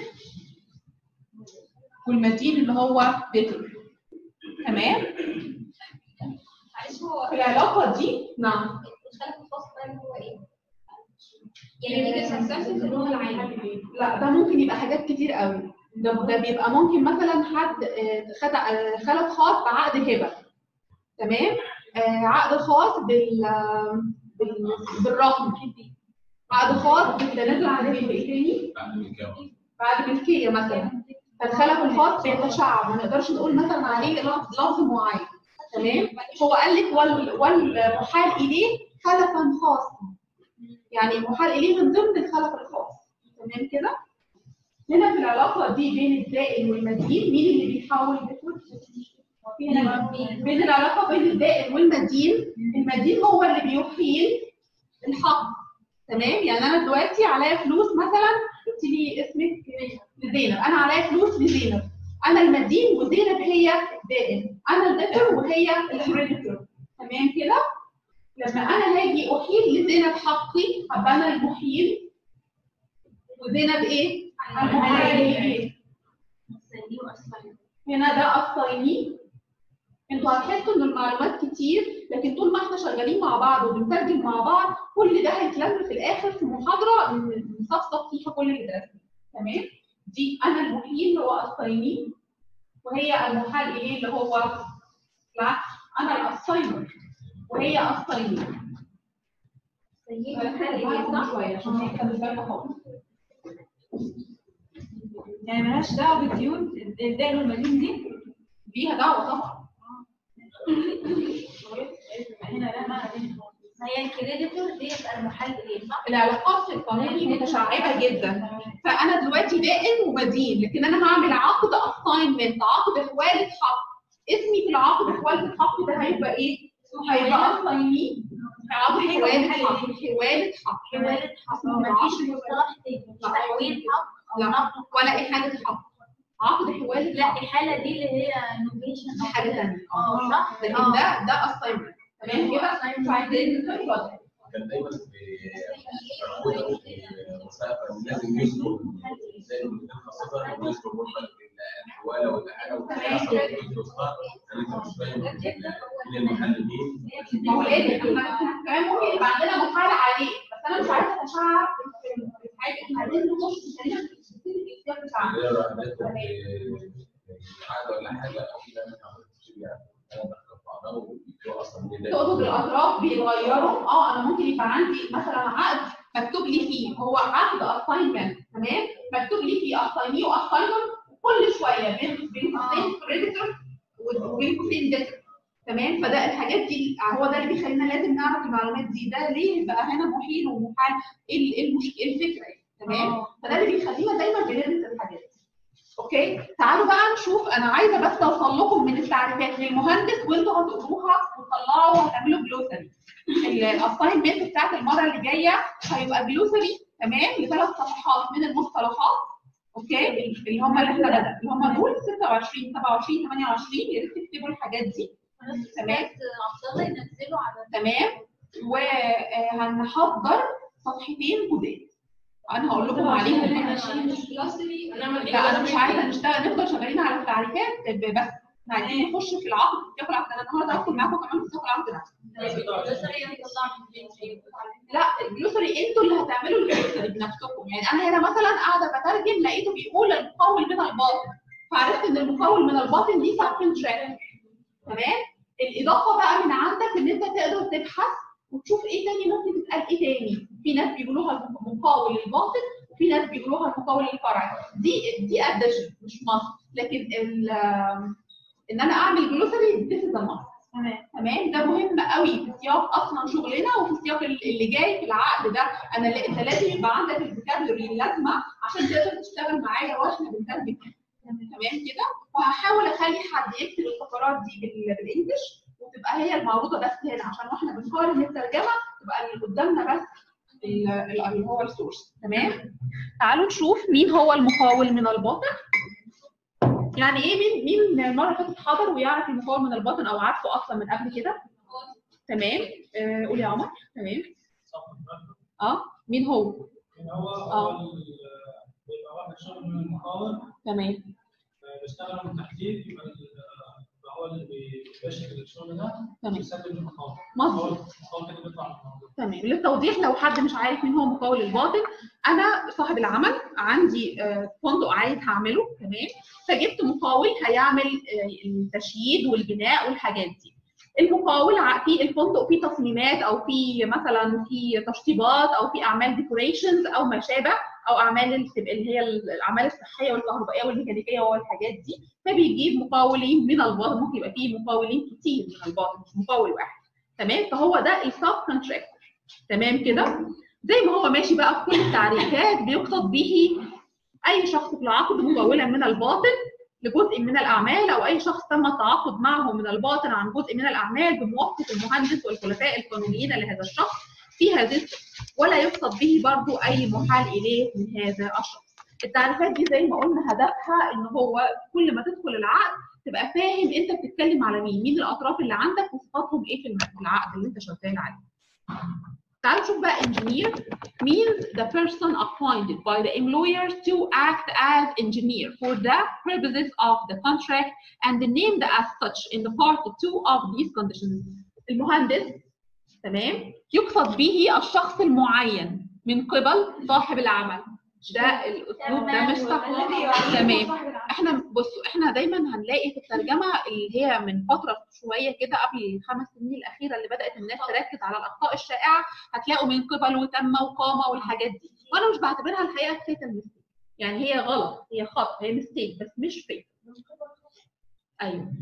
والمدين اللي هو debtor تمام معلش هو في العلاقه دي نعم الخلف الخاص ده اللي هو ايه؟ يعني ليجل سكسسورز اللي هو العام لا ده ممكن يبقى حاجات كتير قوي ده ده بيبقى ممكن مثلا حد آه، خد آه، خلف خاص بعقد هبه تمام آه، عقد خاص بال آه، بال- بالرهن عقد خاص بالتنازل عن ايه تاني بعد ملكيه مثلا فالخلف الخاص بيتشعب ما نقدرش نقول مثلا عليه لفظ لفظ معين تمام هو قال لك وال- والمحال اليه خلفا خاصا يعني المحال اليه من ضمن الخلف الخاص تمام كده هنا في العلاقه دي بين الدائن والمدين مين اللي بيحاول بين العلاقه بين الدائن والمدين المدين هو اللي بيحيل الحق تمام يعني انا دلوقتي عليا فلوس مثلا قلت لي اسمك لزينب انا عليا فلوس لزينب انا المدين وزينب هي الدائن انا الديتر وهي الكريديتور تمام كده لما انا هاجي احيل لزينب حقي ابقى انا المحيل وزينب ايه؟ المحيل ايه؟ هنا ده الصيني انتوا هتحسوا ان المعلومات كتير لكن طول ما احنا شغالين مع بعض وبنترجم مع بعض كل ده هيتلم في الاخر في محاضره نصفصف فيها كل اللي درسناه تمام دي انا المحيل اللي هو الصيني وهي المحال اليه اللي هو العكس انا الاسايمر وهي الصينيه سيدي شويه عشان هي كانت باينه خالص يعني مالهاش دعوه بالديون الدين والمدين دي ليها دعوه طبعا هنا لا معنى دين ما هي الكريديتور دي يبقى المحل ايه صح؟ العلاقات في القانون متشعبه جدا فانا دلوقتي دائن ومدين لكن انا هعمل عقد اساينمنت عقد حواله حق اسمي في العقد حواله الحق ده هيبقى ايه؟ هيبقى اسايني عقد حواله حق حواله حق حوالة حق مفيش مصطلح تاني مش تحويل حق او لا. نقل ولا احاله حق عقد حواله لا حق الحالة دي اللي هي نوفيشن دي حاجه ثانيه اه صح؟ لكن ده ده اساينمنت تمام كده؟ فعايزين نتفضل كان دايما في المستقبل لازم يذكر زي المدير خاصة يذكر مطلق الحوالة والإعانة والتحصل في الإصدار كان أنت مش فاهم مين المحل مين ما هو لازم احنا كمان ممكن يبقى عندنا محال عليه بس انا مش عايزه اتشعب في حاجه احنا عايزين نخش خلينا في الاختيار بتاعنا اللي هي راحت حاجة ولا حاجة أو كده أنا عملت يعني أنا دخلت بعضها وبيقولوا أصلا مين اللي- تقصد الاطراف بيتغيروا اه انا ممكن يبقى عندي مثلا عقد مكتوب لي فيه هو عقد اساينمنت تمام مكتوب لي فيه اسايني واساينر وكل شويه بين بين قوسين كريديتور وبين قوسين ديتر تمام فده الحاجات دي هو ده اللي بيخلينا لازم نعرف المعلومات دي ده ليه بقى هنا محيل ومحال ايه ال- إيه المشكله إيه الفكره يعني تمام فده اللي بيخلينا دايما بندرس الحاجات دي اوكي تعالوا بقى نشوف انا عايزه بس اوصل لكم من التعريفات للمهندس وانتوا هتقروها وتطلعوا وهتعملوا جلوسري الاساينمنت بتاعت المره اللي جايه هيبقى جلوسري تمام لثلاث صفحات من المصطلحات اوكي اللي هم اللي احنا بدأ اللي هم دول 26 27 28 يا ريت تكتبوا الحاجات دي تمام عبد الله ينزله على تمام وهنحضر صفحتين جداد انا هقول لكم عليهم لا انا مش عايزه نشتغل نفضل شغالين على التعريفات ب- بس إحنا عايزين نخش في العقد في العقد انا النهارده هدخل معاكم كمان في العقد ده لا الجلوسري انتوا اللي هتعملوا الجلوسري بنفسكم يعني انا هنا مثلا قاعده بترجم لقيته بيقول المقاول من الباطن فعرفت ان المقاول من الباطن دي سب كونتراكت تمام الاضافه بقى من عندك ان انت تقدر تبحث وتشوف ايه تاني ممكن تتقال ايه تاني في ناس بيقولوها المقاول الباطن وفي ناس بيقولوها المقاول الفرعي دي دي اديشن مش مصر لكن ال- ان انا اعمل جلوسري ذيس از مصر تمام تمام ده مهم قوي في سياق اصلا شغلنا وفي سياق ال- اللي جاي في العقد ده انا لا- انت لازم يبقى عندك الفوكابلري اللازمه عشان تقدر تشتغل معايا واحنا بنترجم تمام كده وهحاول اخلي حد يكتب الفقرات دي بال- بالانجلش وتبقى هي المعروضه بس هنا عشان واحنا بنقارن الترجمه تبقى اللي قدامنا بس ال- ال- اللي هو السورس تمام تعالوا نشوف مين هو المقاول من الباطن يعني ايه مين مين المره اللي فاتت حضر ويعرف المقاول من الباطن او عارفه اصلا من قبل كده تمام آه قول يا عمر تمام اه مين هو هو آه. هو ال- بيبقى واحد شغل من المقاول تمام آه، بيشتغل من تحديد يبقى ال- يبقى هو اللي بيباشر الشغل ده تمام ويسلم للمقاول مظبوط المقاول المقاول كده بيطلع من الموضوع تمام للتوضيح لو حد مش عارف مين هو مقاول الباطن انا صاحب العمل عندي آه، فندق عايز هعمله تمام فجبت مقاول هيعمل آه، التشييد والبناء والحاجات دي المقاول ع- في الفندق فيه تصميمات او في مثلا في تشطيبات او في اعمال ديكوريشنز او ما شابه او اعمال اللي بتبقى- اللي هي الاعمال الصحيه والكهربائيه والميكانيكيه والحاجات دي فبيجيب مقاولين من الباطن ممكن يبقى فيه مقاولين كتير من الباطن مش مقاول واحد تمام فهو ده السب كونتراكتور تمام كده زي ما هو ماشي بقى في كل التعريفات بيقصد به اي شخص في العقد مقولا من الباطن لجزء من الاعمال او اي شخص تم التعاقد معه من الباطن عن جزء من الاعمال بموافقه المهندس والخلفاء القانونيين لهذا الشخص في هذه الصفة. ولا يقصد به برضو اي محال اليه من هذا الشخص التعريفات دي زي ما قلنا هدفها ان هو كل ما تدخل العقد تبقى فاهم انت بتتكلم على مين مين الاطراف اللي عندك وصفاتهم ايه في الم- العقد اللي انت شغال عليه تعالوا نشوف بقى engineer means the person appointed by the employer to act as engineer for the purposes of the contract and named as such in the part 2 of these conditions. المهندس تمام يقصد به الشخص المعين من قبل صاحب العمل ده الاسلوب ده مش صح تمام احنا بصوا احنا دايما هنلاقي في الترجمه اللي هي من فتره شويه كده قبل الخمس سنين الاخيره اللي بدات الناس تركز على الاخطاء الشائعه هتلاقوا من قبل وتم وقامه والحاجات دي وانا مش بعتبرها الحقيقه فيتال ميستيك يعني هي غلط هي خطا هي ميستيك بس مش فيت ايوه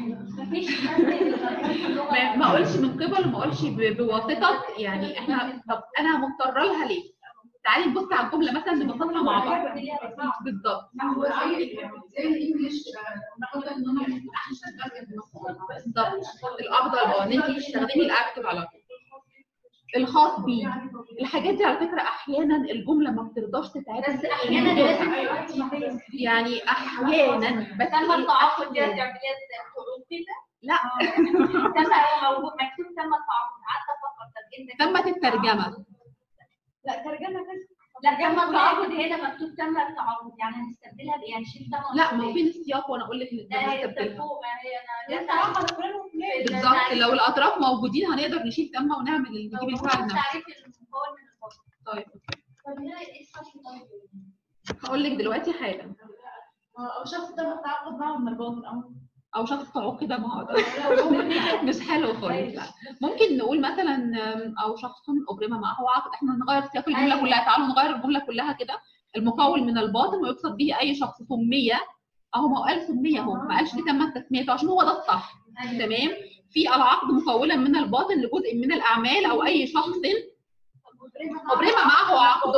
ما ما اقولش من قبل وما اقولش ب- بواسطه يعني احنا طب انا مضطره لها ليه؟ تعالي نبص على الجمله مثلا نبسطها مع بعض بالظبط هو زي زي الانجليش ناخد ان انا ما احسن بالظبط الافضل اه ان انت تستخدمي الاكتف على طول الخاص بيه الحاجات دي على فكره احيانا الجمله ما بترضاش تتعمل بس احيانا لازم يعني احيانا بس تم هي التعاقد دي أحياناً. هتعمليها حروف كده لا تم هو موجود مكتوب تم التعاقد قعدت افكر طب انت تمت الترجمه لا ترجمه بس لا تم التعاقد هنا مكتوب تم التعاقد يعني هنستبدلها بايه يعني شيل تم لا ما هو فين السياق وانا اقول لك لا نقدر هي نستبدلها فوق ما هي انا جت بالظبط لو الاطراف موجودين هنقدر نشيل تمه ونعمل نجيب الفعل نفسه تعريف المكون من الفصل طيب طب هنا ايه الفصل طيب هقول لك دلوقتي حالا او شخص تم التعاقد معه من الباطن او او شخص تعوق كده ما هو مش حلو خالص لا ممكن نقول مثلا آم، او شخص ابرم معه عقد احنا نغير سياق الجمله كلها تعالوا نغير الجمله كلها كده المقاول من الباطن ويقصد به اي شخص سمي اهو ما هو قال سمي اهو ما قالش دي تمت تسميته عشان هو ده الصح تمام في العقد مكونا من الباطن لجزء من الاعمال او اي شخص ابرم معه عقد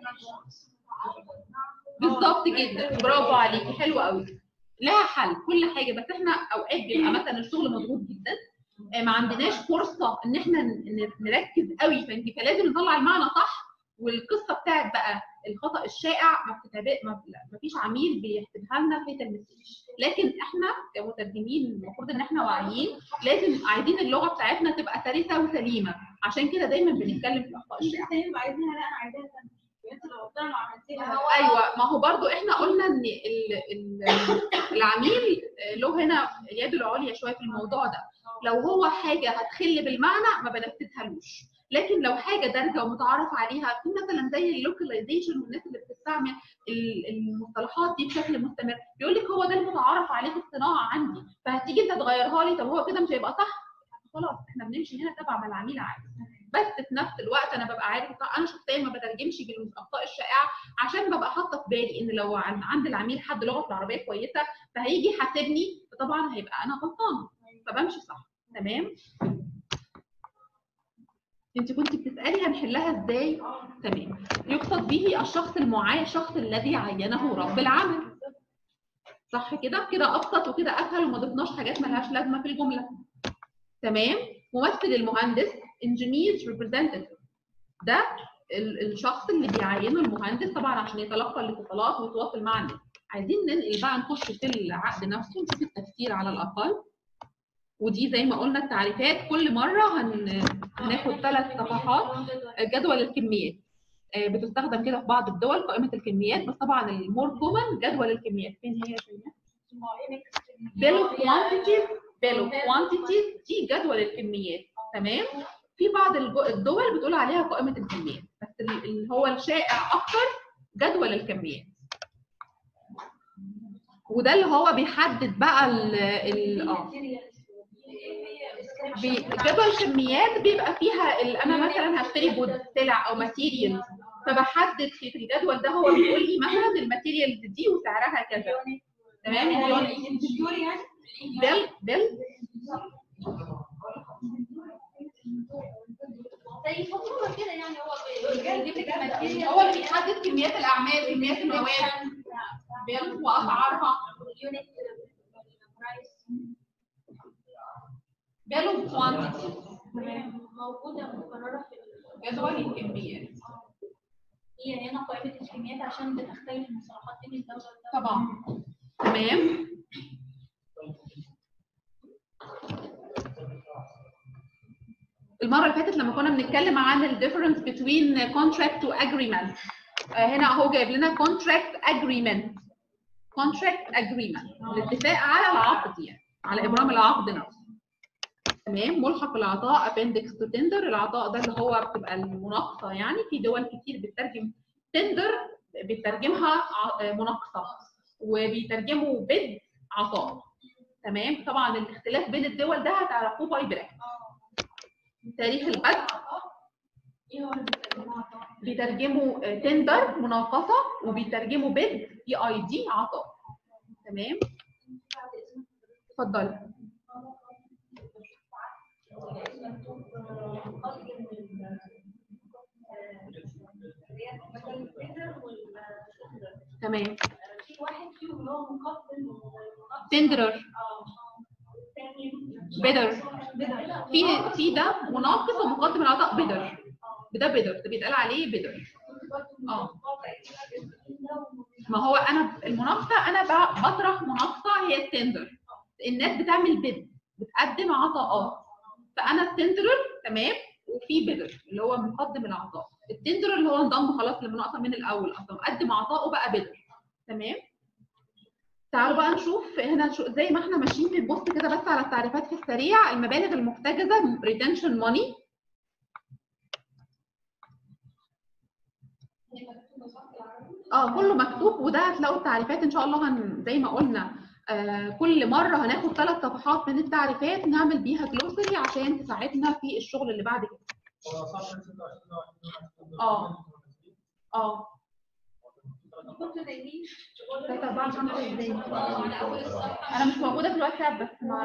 بالظبط كده برافو عليكي حلو قوي لها حل كل حاجه بس احنا اوقات بيبقى مثلا الشغل مضغوط جدا آه، ما عندناش فرصه ان احنا ن- ن- نركز قوي فانت فلازم نطلع المعنى صح والقصه بتاعت بقى الخطا الشائع ما بتتعب ما ما فيش عميل بيحسبها لنا في المسج لكن احنا كمترجمين المفروض ان احنا واعيين لازم عايزين اللغه بتاعتنا تبقى سلسه وسليمه عشان كده دايما بنتكلم في الاخطاء الشائعه عايزينها لا انا عايزاها انت لو قلتها ما عملتيها ايوه ما هو برضو احنا قلنا ان ال- ال- العميل له هنا اليد العليا شويه في الموضوع ده لو هو حاجه هتخل بالمعنى ما بنفذهالوش لكن لو حاجه دارجه ومتعارف عليها في مثلا زي اللوكاليزيشن والناس اللي بتستعمل ال- المصطلحات دي بشكل مستمر بيقول لك هو ده المتعارف عليه في الصناعه عندي فهتيجي انت تغيرها لي طب هو كده مش هيبقى صح خلاص احنا بنمشي هنا تبع ما العميل عايز بس في نفس الوقت انا ببقى عارف انا شخصيا ما بترجمش بالاخطاء الشائعه عشان ببقى حاطه في بالي ان لو عن- عند العميل حد لغته العربيه كويسه فهيجي يحاسبني فطبعا هيبقى انا غلطانه فبمشي صح تمام انت كنت بتسالي هنحلها ازاي تمام يقصد به الشخص المعين الشخص الذي عينه رب العمل صح كده كده ابسط وكده اسهل وما ضفناش حاجات ملهاش لازمه في الجمله تمام ممثل المهندس engineers representative ده ال- الشخص اللي بيعينه المهندس طبعا عشان يتلقى الاتصالات ويتواصل مع الناس عايزين ننقل بقى نخش في العقد نفسه نشوف التفسير على الاقل ودي زي ما قلنا التعريفات كل مره هن... هناخد ثلاث صفحات جدول الكميات آه، بتستخدم كده في بعض الدول قائمه الكميات بس طبعا المور كومن جدول الكميات فين هي يا شيماء؟ bill of quantities bill of quantities دي جدول الكميات تمام في بعض الجو- الدول بتقول عليها قائمه الكميات بس ال- اللي هو الشائع اكتر جدول الكميات وده اللي هو بيحدد بقى ال ال اه بي- جدول الكميات بيبقى فيها ال- انا مثلا هشتري بود سلع او ماتيريال فبحدد في في الجدول ده هو بيقول لي مثلا الماتيريالز دي وسعرها كذا تمام اليونت بيل بيل زي فاتوره كده يعني هو بيجيب لك الماتيريال هو اللي بيحدد كميات الاعمال كميات المواد بيل واسعارها اليونت برايس بيل وكوانتيتي موجوده مكرره في جدول الكميات هي هنا قائمه الكميات عشان بتختلف المصطلحات بين الدوله والدوله طبعا تمام المره اللي فاتت لما كنا بنتكلم عن ال difference between contract و agreement آه، هنا اهو جايب لنا contract agreement contract agreement الاتفاق على العقد يعني على ابرام العقد نفسه تمام ملحق العطاء appendix to tender العطاء ده اللي هو بتبقى المناقصه يعني في دول كتير بتترجم tender بيترجمها ع- مناقصه وبيترجموا بد عطاء تمام طبعا الاختلاف بين الدول ده هتعرفوه باي براكتس تاريخ البدء ايه هو اللي بيتكلموا عن بيترجموا تندر مناقصه وبيترجموا بد بي اي دي عطاء تمام اتفضلي تمام في واحد فيهم اللي هو مقدم تندرر اه والتاني بدر بدر في في ده مناقص ومقدم العطاء بدر ده بدر ده بيتقال عليه بدر اه ما هو انا المناقصه انا ب- بطرح مناقصه هي التندر الناس بتعمل بد بتقدم عطاءات فانا التندرر تمام وفي بدر اللي هو مقدم العطاء التندرر اللي هو انضم خلاص للمناقصه من الاول اصلا قدم عطاءه بقى بدر تمام تعالوا بقى نشوف هنا شو زي ما احنا ماشيين في البوست كده بس على التعريفات في السريع المبالغ المحتجزه ريتنشن ماني اه كله مكتوب وده هتلاقوا التعريفات ان شاء الله هن زي ما قلنا آه كل مره هناخد ثلاث صفحات من التعريفات نعمل بيها جلوسري عشان تساعدنا في الشغل اللي بعد كده هو صح 26 اه. اه كنت نايمين ثلاثة أربعة خمسة ازاي على اول الصفحه أنا مش موجودة في الواتساب بس ما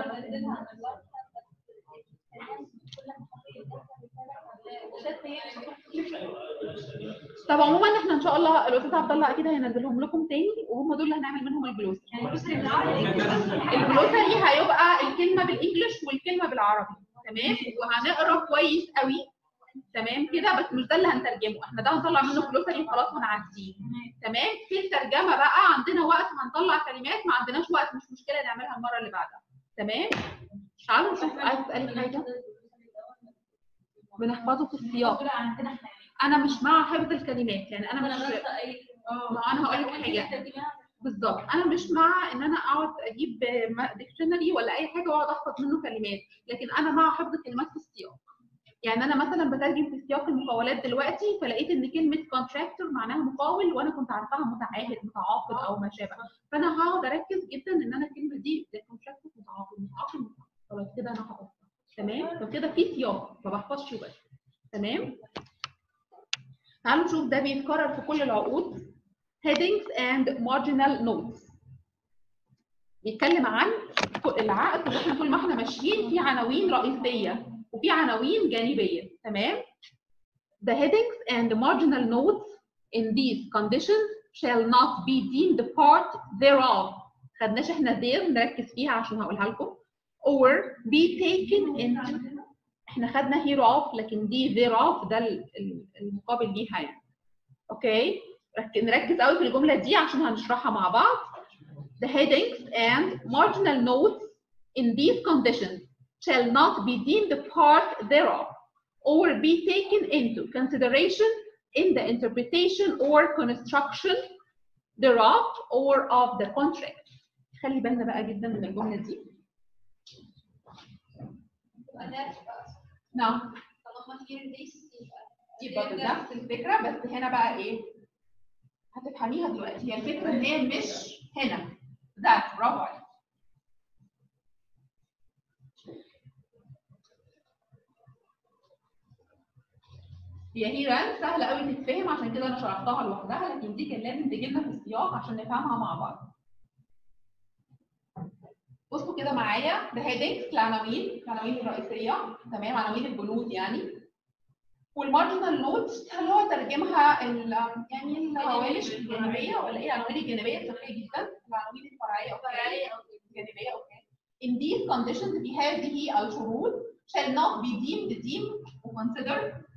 طب عموما احنا ان شاء الله الاستاذ عبد الله اكيد هينزلهم لكم تاني وهم دول اللي هنعمل منهم الجلوس الجلوسري هيبقى الكلمه بالانجلش والكلمه بالعربي تمام وهنقرا كويس قوي تمام كده بس مش ده اللي هنترجمه احنا ده هنطلع منه جلوسري وخلاص ونعديه تمام في الترجمه بقى عندنا وقت هنطلع كلمات ما عندناش وقت مش مشكله نعملها المره اللي بعدها تمام تعالوا نشوف عايز اسالك حاجه بنحفظه في السياق انا مش مع حفظ الكلمات يعني انا مش ما انا هقول لك حاجه بالظبط انا مش مع ان انا اقعد اجيب ديكشنري ولا اي حاجه واقعد احفظ منه كلمات لكن انا مع حفظ الكلمات في السياق يعني انا مثلا بترجم في سياق المقاولات دلوقتي فلقيت ان كلمه كونتراكتور معناها مقاول وانا كنت عارفاها متعاهد متعاقد او ما شابه فانا هقعد اركز جدا ان انا الكلمه دي كونتراكتور متعاقد متعاقد متعاقد. خلاص كده انا حفظتها تمام فكده في سياق ما بحفظش بس تمام تعالوا نشوف ده بيتكرر في كل العقود headings and marginal notes بيتكلم عن العقد اللي احنا طول ما احنا ماشيين في عناوين رئيسيه وفي عناوين جانبيه تمام The headings and marginal notes in these conditions shall not be deemed part thereof خدناش احنا there نركز فيها عشان هقولها لكم or be taken into احنا خدنا hereof لكن دي thereof ده ال- ال- المقابل ليها يعني اوكي رك- نركز قوي في الجمله دي عشان هنشرحها مع بعض the headings and marginal notes in these conditions shall not be deemed part thereof or be taken into consideration in the interpretation or construction thereof or of the contract خلي بالنا بقى جدا من الجمله دي نعم يبقى نفس الفكره بس هنا بقى ايه هتفهميها دلوقتي هي الفكره ان هي مش هنا ده برافو عليك هي هي سهله قوي تتفهم عشان كده انا شرحتها لوحدها لكن دي كان لازم تجي لنا في السياق عشان نفهمها مع بعض بصوا كده معايا ده هيدنجز العناوين العناوين الرئيسيه تمام عناوين البنود يعني والمارجنال نوتس اللي هو ترجمها ال- يعني الهوامش الجانبيه ولا ايه العناوين الجانبيه سهله جدا العناوين الفرعيه او الجانبيه اوكي in these conditions بهذه الشروط shall not be deemed deemed وconsidered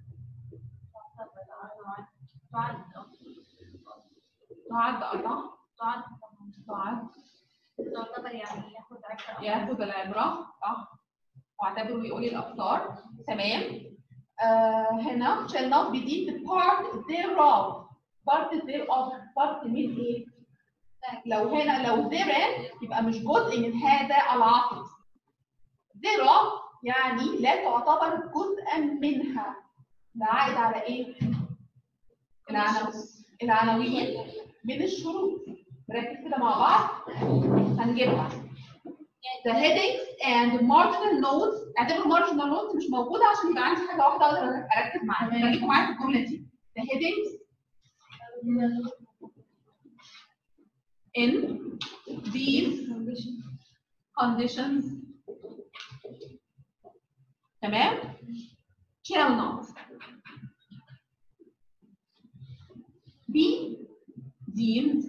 تعد قطع تعد تعد تعتبر يعني ياخد عشرة ياخد العبرة صح واعتبره يقول الأبصار تمام آه هنا shall not be deemed part thereof part thereof part من ايه؟ لو هنا لو therein يبقى مش جزء من هذا العقد thereof يعني لا تعتبر جزءا منها ده عائد على ايه؟ العناوين العناوين من الشروط نركز كده مع بعض هنجيبها the headings and marginal notes اعتبر marginal notes مش موجوده عشان يبقى عندي حاجه واحده اقدر اركز معاها خليكم معايا في الجمله دي the headings in these conditions تمام shall not be deemed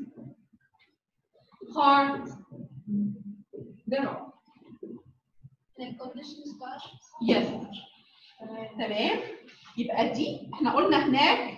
part thereof yes تمام يبقى دي احنا قلنا هناك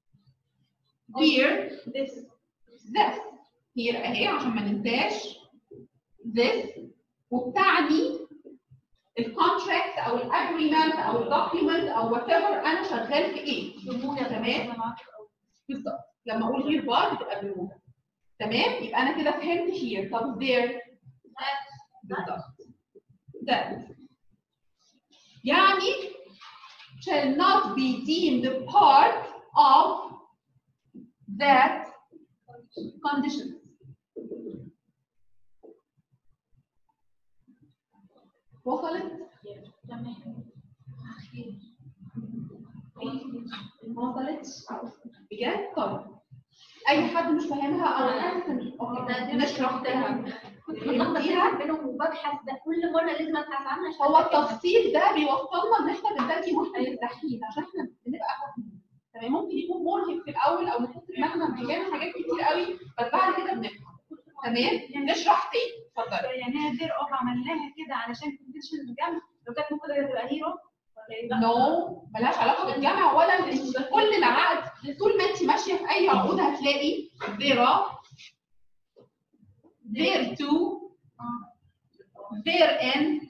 here this this here اهي عشان ما ننساش this وبتعني الكونتراكت او الاجريمنت او الدوكيومنت او وات ايفر انا شغال في ايه تمام بالظبط لما اقول هير بار بتبقى برمودا تمام يبقى انا كده فهمت هير طب there بالظبط that يعني shall not be deemed part of that condition وصلت؟ ما وصلتش؟ بجد؟ طب اي حد مش فاهمها او اوكي نشرح تاني فهمتيها؟ بينهم وببحث ده كل مره لازم ابحث عنها عشان هو التفصيل ده بيوصلنا ان احنا بنبتدي واحنا مرتاحين عشان احنا بنبقى فاهمين تمام ممكن يكون مرهق في الاول او نحس ان احنا محتاجين حاجات كتير قوي بس بعد كده بنفهم تمام نشرح تاني اتفضلي يعني هي دير اوف عملناها كده علشان كونديشن الجمع لو كانت ممكن تبقى هيرو ولا ايه؟ نو ملهاش علاقه بالجامعه ولا كل العقد طول ما انت ماشيه في اي عقود هتلاقي there there to there in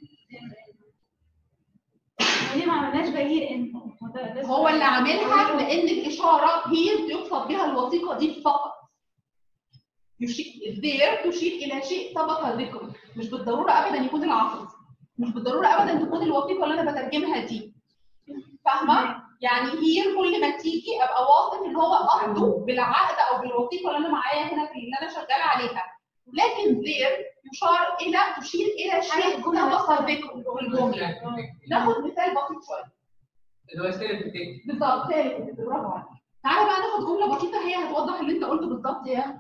ليه ما عملناش بهير انت؟ هو اللي عاملها لان الاشاره هي يقصد بها الوثيقه دي فقط يشير there تشير الى شيء سبق ذكره مش بالضروره ابدا يكون العقد مش بالضروره ابدا تكون الوثيقه اللي انا بترجمها دي فاهمه يعني هي كل ما تيجي ابقى واثق ان هو قصده بالعقد او بالوثيقه اللي انا معايا هنا في اللي انا شغال عليها لكن there يشار الى تشير الى شيء سبق ذكره في الجمله ناخد مثال بسيط شويه اللي هو ستيريو تكتيك بالظبط ثالث برافو عليك تعالى بقى ناخد جمله بسيطه هي هتوضح اللي انت قلته بالظبط يا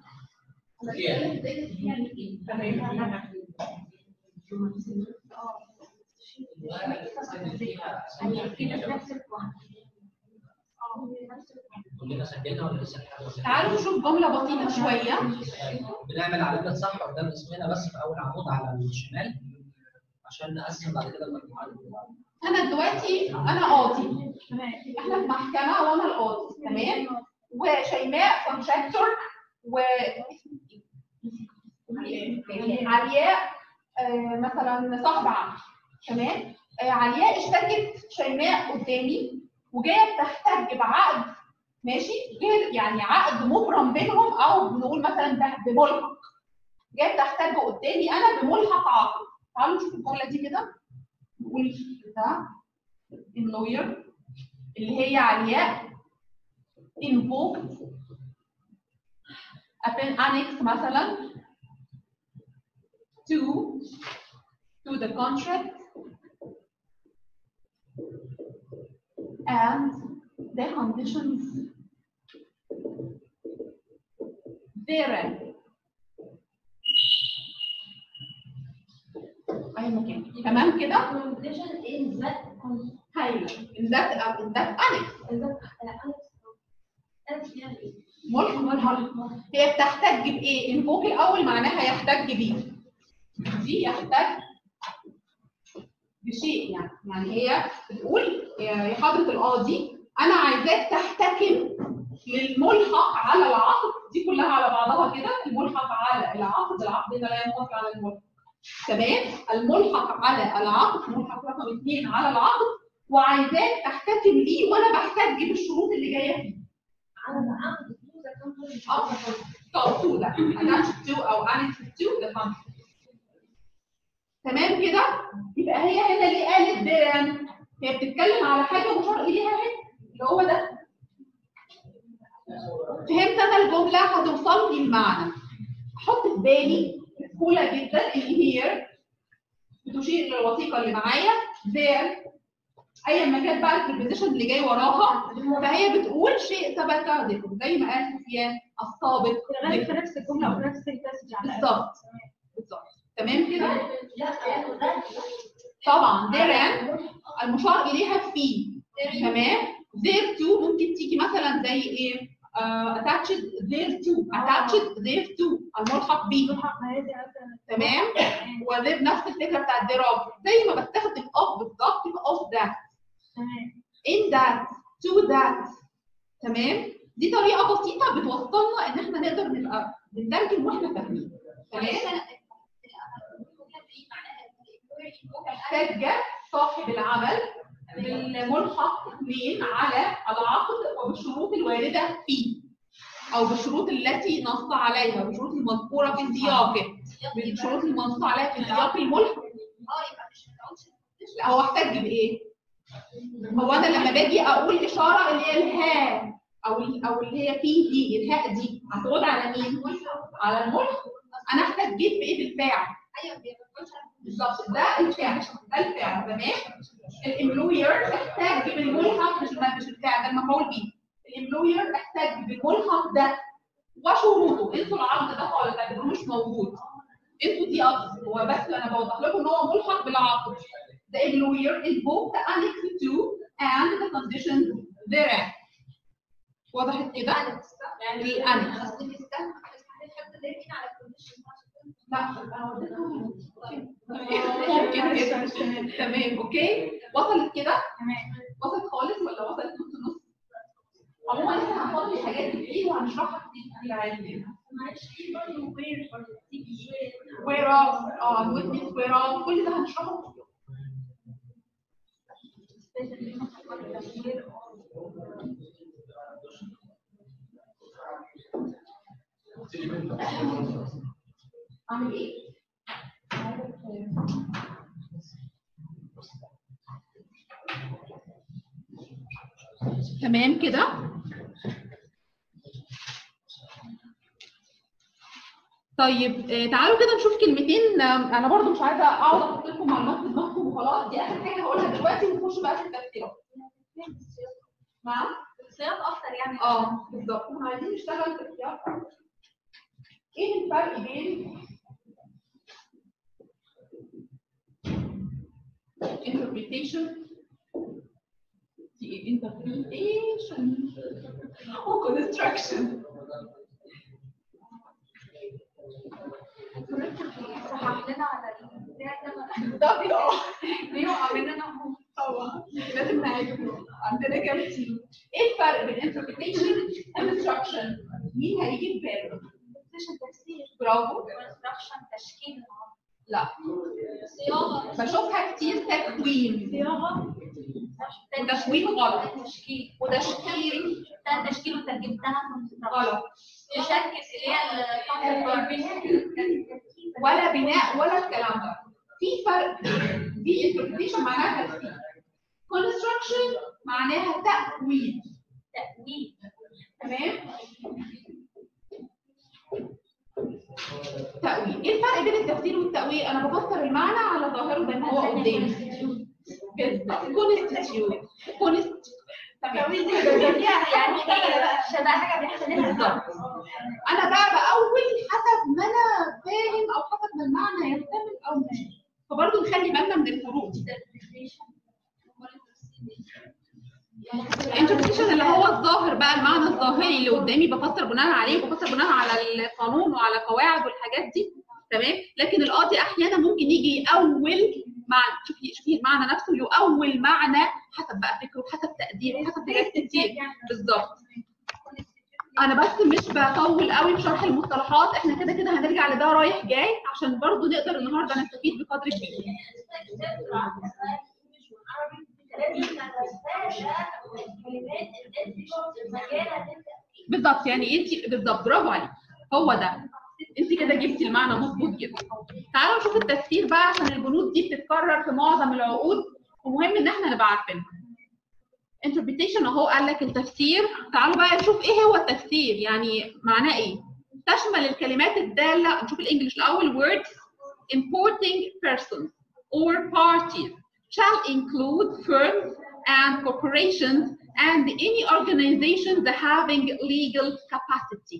كلنا سجلنا ولا لسه في حاجه ولا تعالوا نشوف جمله بسيطه شويه بنعمل علامه صح قدام اسمنا بس في اول عمود على الشمال عشان نقسم بعد كده المجموعات انا دلوقتي انا قاضي احنا في محكمه وانا القاضي تمام وشيماء كونتراكتور و علياء آه، مثلا صاحب عمل تمام آه، علياء اشتكت شيماء قدامي وجايه بتحتج بعقد ماشي غير يعني عقد مبرم بينهم او بنقول مثلا ده بملحق جايه بتحتج قدامي انا بملحق عقد تعالوا نشوف الجمله دي كده نقول ده اللوير اللي هي علياء invoked append annex مثلا to to the contract and the conditions therein اي مكان تمام كده condition in that هايله in that in that annex ملحق ملحق هي بتحتج بايه؟ انفوك الاول معناها يحتج بيه دي يحتج بشيء يعني يعني هي بتقول يا حضره القاضي انا عايزاك تحتكم للملحق على العقد دي كلها على بعضها كده الملحق على العقد العقد ده لا ينطبق على الملحق تمام الملحق على العقد ملحق رقم اثنين على العقد وعايزاك تحتكم ليه وانا بحتج بالشروط اللي جايه فيه اه تو ده attached to او annexed to the contract تمام كده يبقى هي هنا ليه قالت ده هي بتتكلم على حاجه مشار اليها هنا اللي هو ده فهمت انا انا الجمله هتوصل لي المعنى احط في بالي سهوله جدا ان هي بتشير للوثيقه اللي معايا there ايا ما كانت بقى البريبوزيشن اللي جاي وراها فهي بتقول شيء ثبت ذكره زي ما قال سفيان السابق غالب في ذكره. نفس الجمله او في نفس الباسج على الأقل. بالظبط بالظبط تمام كده لا ده طبعا therein المشار اليها في تمام there to ممكن تيجي مثلا زي ايه آه، attached there to attached there to الملحق به ما هي دي مثلا تمام وده نفس الفكره بتاعت there of زي ما بستخدم of بالظبط يبقى of that تمام in that to that تمام دي طريقه بسيطه بتوصلنا ان احنا نقدر نبقى بنترجم واحنا فاهمين تمام احتاج صاحب العمل بالملحق اثنين على العقد وبالشروط الوارده فيه او بالشروط التي نص عليها بالشروط المذكوره في سياقه بالشروط المنصوص عليها في سياق الملحق لا هو احتاج بايه؟ هو انا لما باجي اقول اشاره اللي هي الهاء او ال- او اللي هي فيه دي الهاء دي هتعود على مين؟ على الملحق انا احتاج جيت بايه بالفاعل بالظبط ده الفعل ده الفعل تمام الامبلوير احتاج بالملحق مش الم- مش الفعل ده المفعول به الامبلوير احتاج بالملحق ده وشروطه انتوا العقد ده خالص اعتبروه مش موجود انتوا دي اصل هو بس انا بوضح لكم ان هو ملحق بالعقد The employer is both the annex to and the conditions therein. وضحت كده؟ يعني الانكس لا انا وديتهم ممكن كده تمام اوكي وصلت كده وصلت خالص ولا وصلت نص نص عموما احنا هنفضل الحاجات دي كتير وهنشرحها كتير كتير عادي وير اوف اه الويتنس وير اوف كل ده هنشرحه اعمل ايه؟ تمام كده طيب آه، تعالوا كده نشوف كلمتين آه، انا برضو مش عايزه اقعد احط لكم معلومات في دماغكم وخلاص دي اخر حاجه هقولها دلوقتي ونخش بقى في التفسيرات نعم سياق اكتر يعني اه بالظبط احنا عايزين نشتغل في السياق أكتر. ايه الفرق بين interpretation the interpretation و construction صحح لنا على البتاع ده بالظبط اه بيقع مننا هم طبعا لازم نعرف عندنا كام تيم ايه الفرق بين interpretation and construction مين هيجي في باله بوزيشن تفسير برافو كونستراكشن تشكيل لا صياغه بشوفها كتير تكوين صياغه وتشويه غلط تشكيل وتشكيل ده تشكيل وترجمتها غلط تشكل اللي هي ولا بناء ولا الكلام ده في فرق دي interpretation معناها تفسير construction معناها تأويل تأويل تمام تأويل ايه الفرق بين التفسير والتأويل انا بفسر المعنى على ظاهره زي ما هو قدامي بالظبط كونستيتيوت كونست تمام يعني شبه حاجه بيحصل بالظبط انا بقى باول حسب ما انا فاهم او حسب ما المعنى يحتمل او مش فبرضه نخلي بالنا من الفروق دي الانتربريتيشن اللي هو الظاهر بقى المعنى الظاهري اللي قدامي بفسر بناء عليه وبفسر بناء على القانون وعلى قواعد والحاجات دي تمام لكن القاضي احيانا ممكن يجي يأول مع شوفي شوفي المعنى نفسه يؤول معنى حسب بقى فكره حسب تقديره حسب حاجات كتير بالظبط انا بس مش بطول قوي في شرح المصطلحات احنا كده كده هنرجع لده رايح جاي عشان برضو نقدر النهارده نستفيد بقدر كبير بالظبط يعني انت بالظبط برافو عليك هو ده انت كده جبتي المعنى مظبوط جدا تعالوا نشوف التفسير بقى عشان البنود دي بتتكرر في معظم العقود ومهم ان احنا نبقى عارفينها interpretation اهو قال لك التفسير تعالوا بقى نشوف ايه هو التفسير يعني معناه ايه تشمل الكلمات الدالة نشوف الانجليش الاول words importing persons or parties shall include firms and corporations and any organizations having legal capacity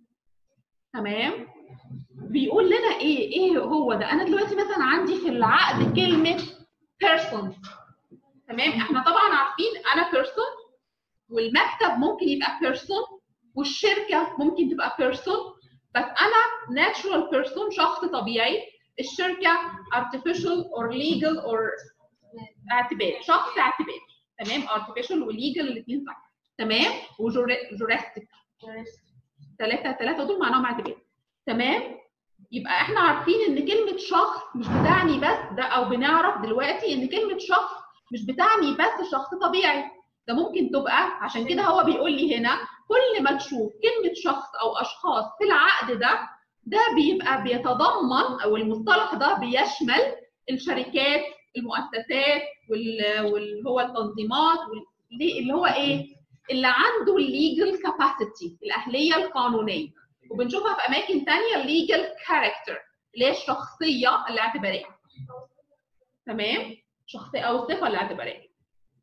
تمام بيقول لنا ايه ايه هو ده انا دلوقتي مثلا عندي في العقد كلمه person تمام احنا طبعا عارفين انا person والمكتب ممكن يبقى person والشركه ممكن تبقى person بس انا natural person شخص طبيعي الشركه artificial or legal or اعتبار شخص اعتبار تمام artificial وليجل الاثنين صح تمام وجورستيك ثلاثه ثلاثه دول معناهم اعتبار تمام يبقى احنا عارفين ان كلمه شخص مش بتعني بس ده او بنعرف دلوقتي ان كلمه شخص مش بتعني بس شخص طبيعي ده ممكن تبقى عشان كده هو بيقول لي هنا كل ما تشوف كلمه شخص او اشخاص في العقد ده ده بيبقى بيتضمن او المصطلح ده بيشمل الشركات المؤسسات واللي هو التنظيمات اللي هو ايه اللي عنده الليجل كاباسيتي الاهليه القانونيه وبنشوفها في اماكن ثانيه الليجل كاركتر اللي هي الشخصيه الاعتباريه تمام شخصيه او الصفه الاعتباريه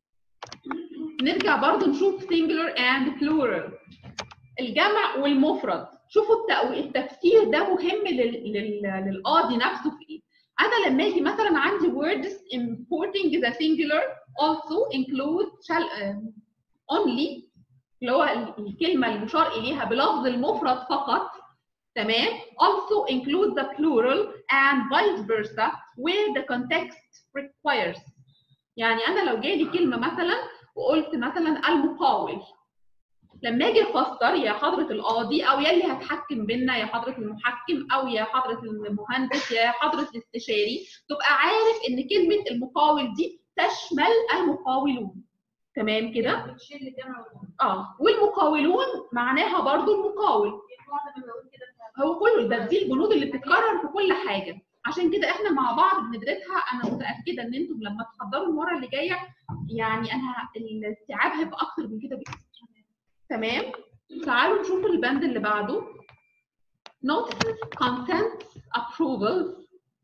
نرجع برضو نشوف singular and plural الجمع والمفرد شوفوا التأو- التفسير ده مهم لل- لل- للقاضي نفسه في ايه انا لما اجي مثلا عندي words importing the singular also include shall uh, only اللي هو الكلمه المشار اليها بلفظ المفرد فقط تمام also include the plural and vice versa where the context requires يعني انا لو جالي كلمه مثلا وقلت مثلا المقاول لما اجي افسر يا حضره القاضي او يا اللي هتحكم بينا يا حضره المحكم او يا حضره المهندس يا حضره الاستشاري تبقى عارف ان كلمه المقاول دي تشمل المقاولون تمام كده بتشيل الجامعه والجامعه اه والمقاولون معناها برضو المقاول معظم بيقول كده هو كله ده دي البنود اللي بتتكرر في كل حاجه عشان كده احنا مع بعض بندرسها انا متاكده ان انتم لما تحضروا المره اللي جايه يعني انا الاستيعاب هيبقى اكتر من كده بكتير تمام تعالوا نشوف البند اللي بعده notices consent approvals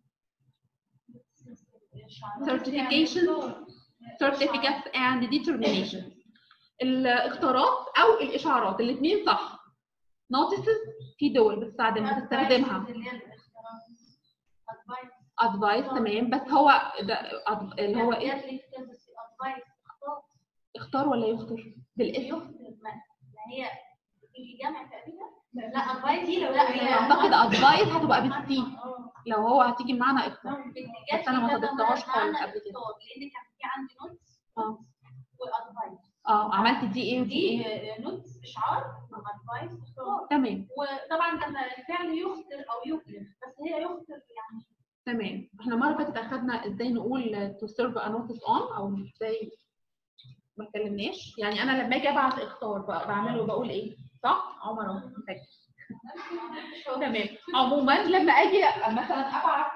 certification certificates and determinations الاختارات او الاشعارات الاثنين صح notices في دول بتستخدم بتستخدمها اللي هي الاختيارات advice advice تمام بس هو ده أد- اللي هو ايه جات لي في كذا advice اختار اختار ولا يختار بالاسم يختار ما ما هي في جامعه تقريبا لا advice دي لو لا هي اعتقد advice هتبقى بالسي اه لو هو هتيجي معانا اختار جات بس أنا ما لي كذا صدقتهاش مرة خالص معانا قبل كده. اختار، لان كان في عندي نوتس اه وادفايس اه عملت دي ايه ودي دي ايه نوتس اشعار ادفايس اختار تمام وطبعا لما الفعل يخطر او يكرم بس هي يخطر يعني تمام احنا مره فاتت اخدنا ازاي نقول to serve a notice on او ازاي ما اتكلمناش يعني انا لما اجي ابعت اختار بقى بعمله بقول ايه صح عمر اهو فاكر. تمام عموما لما اجي مثلا ابعت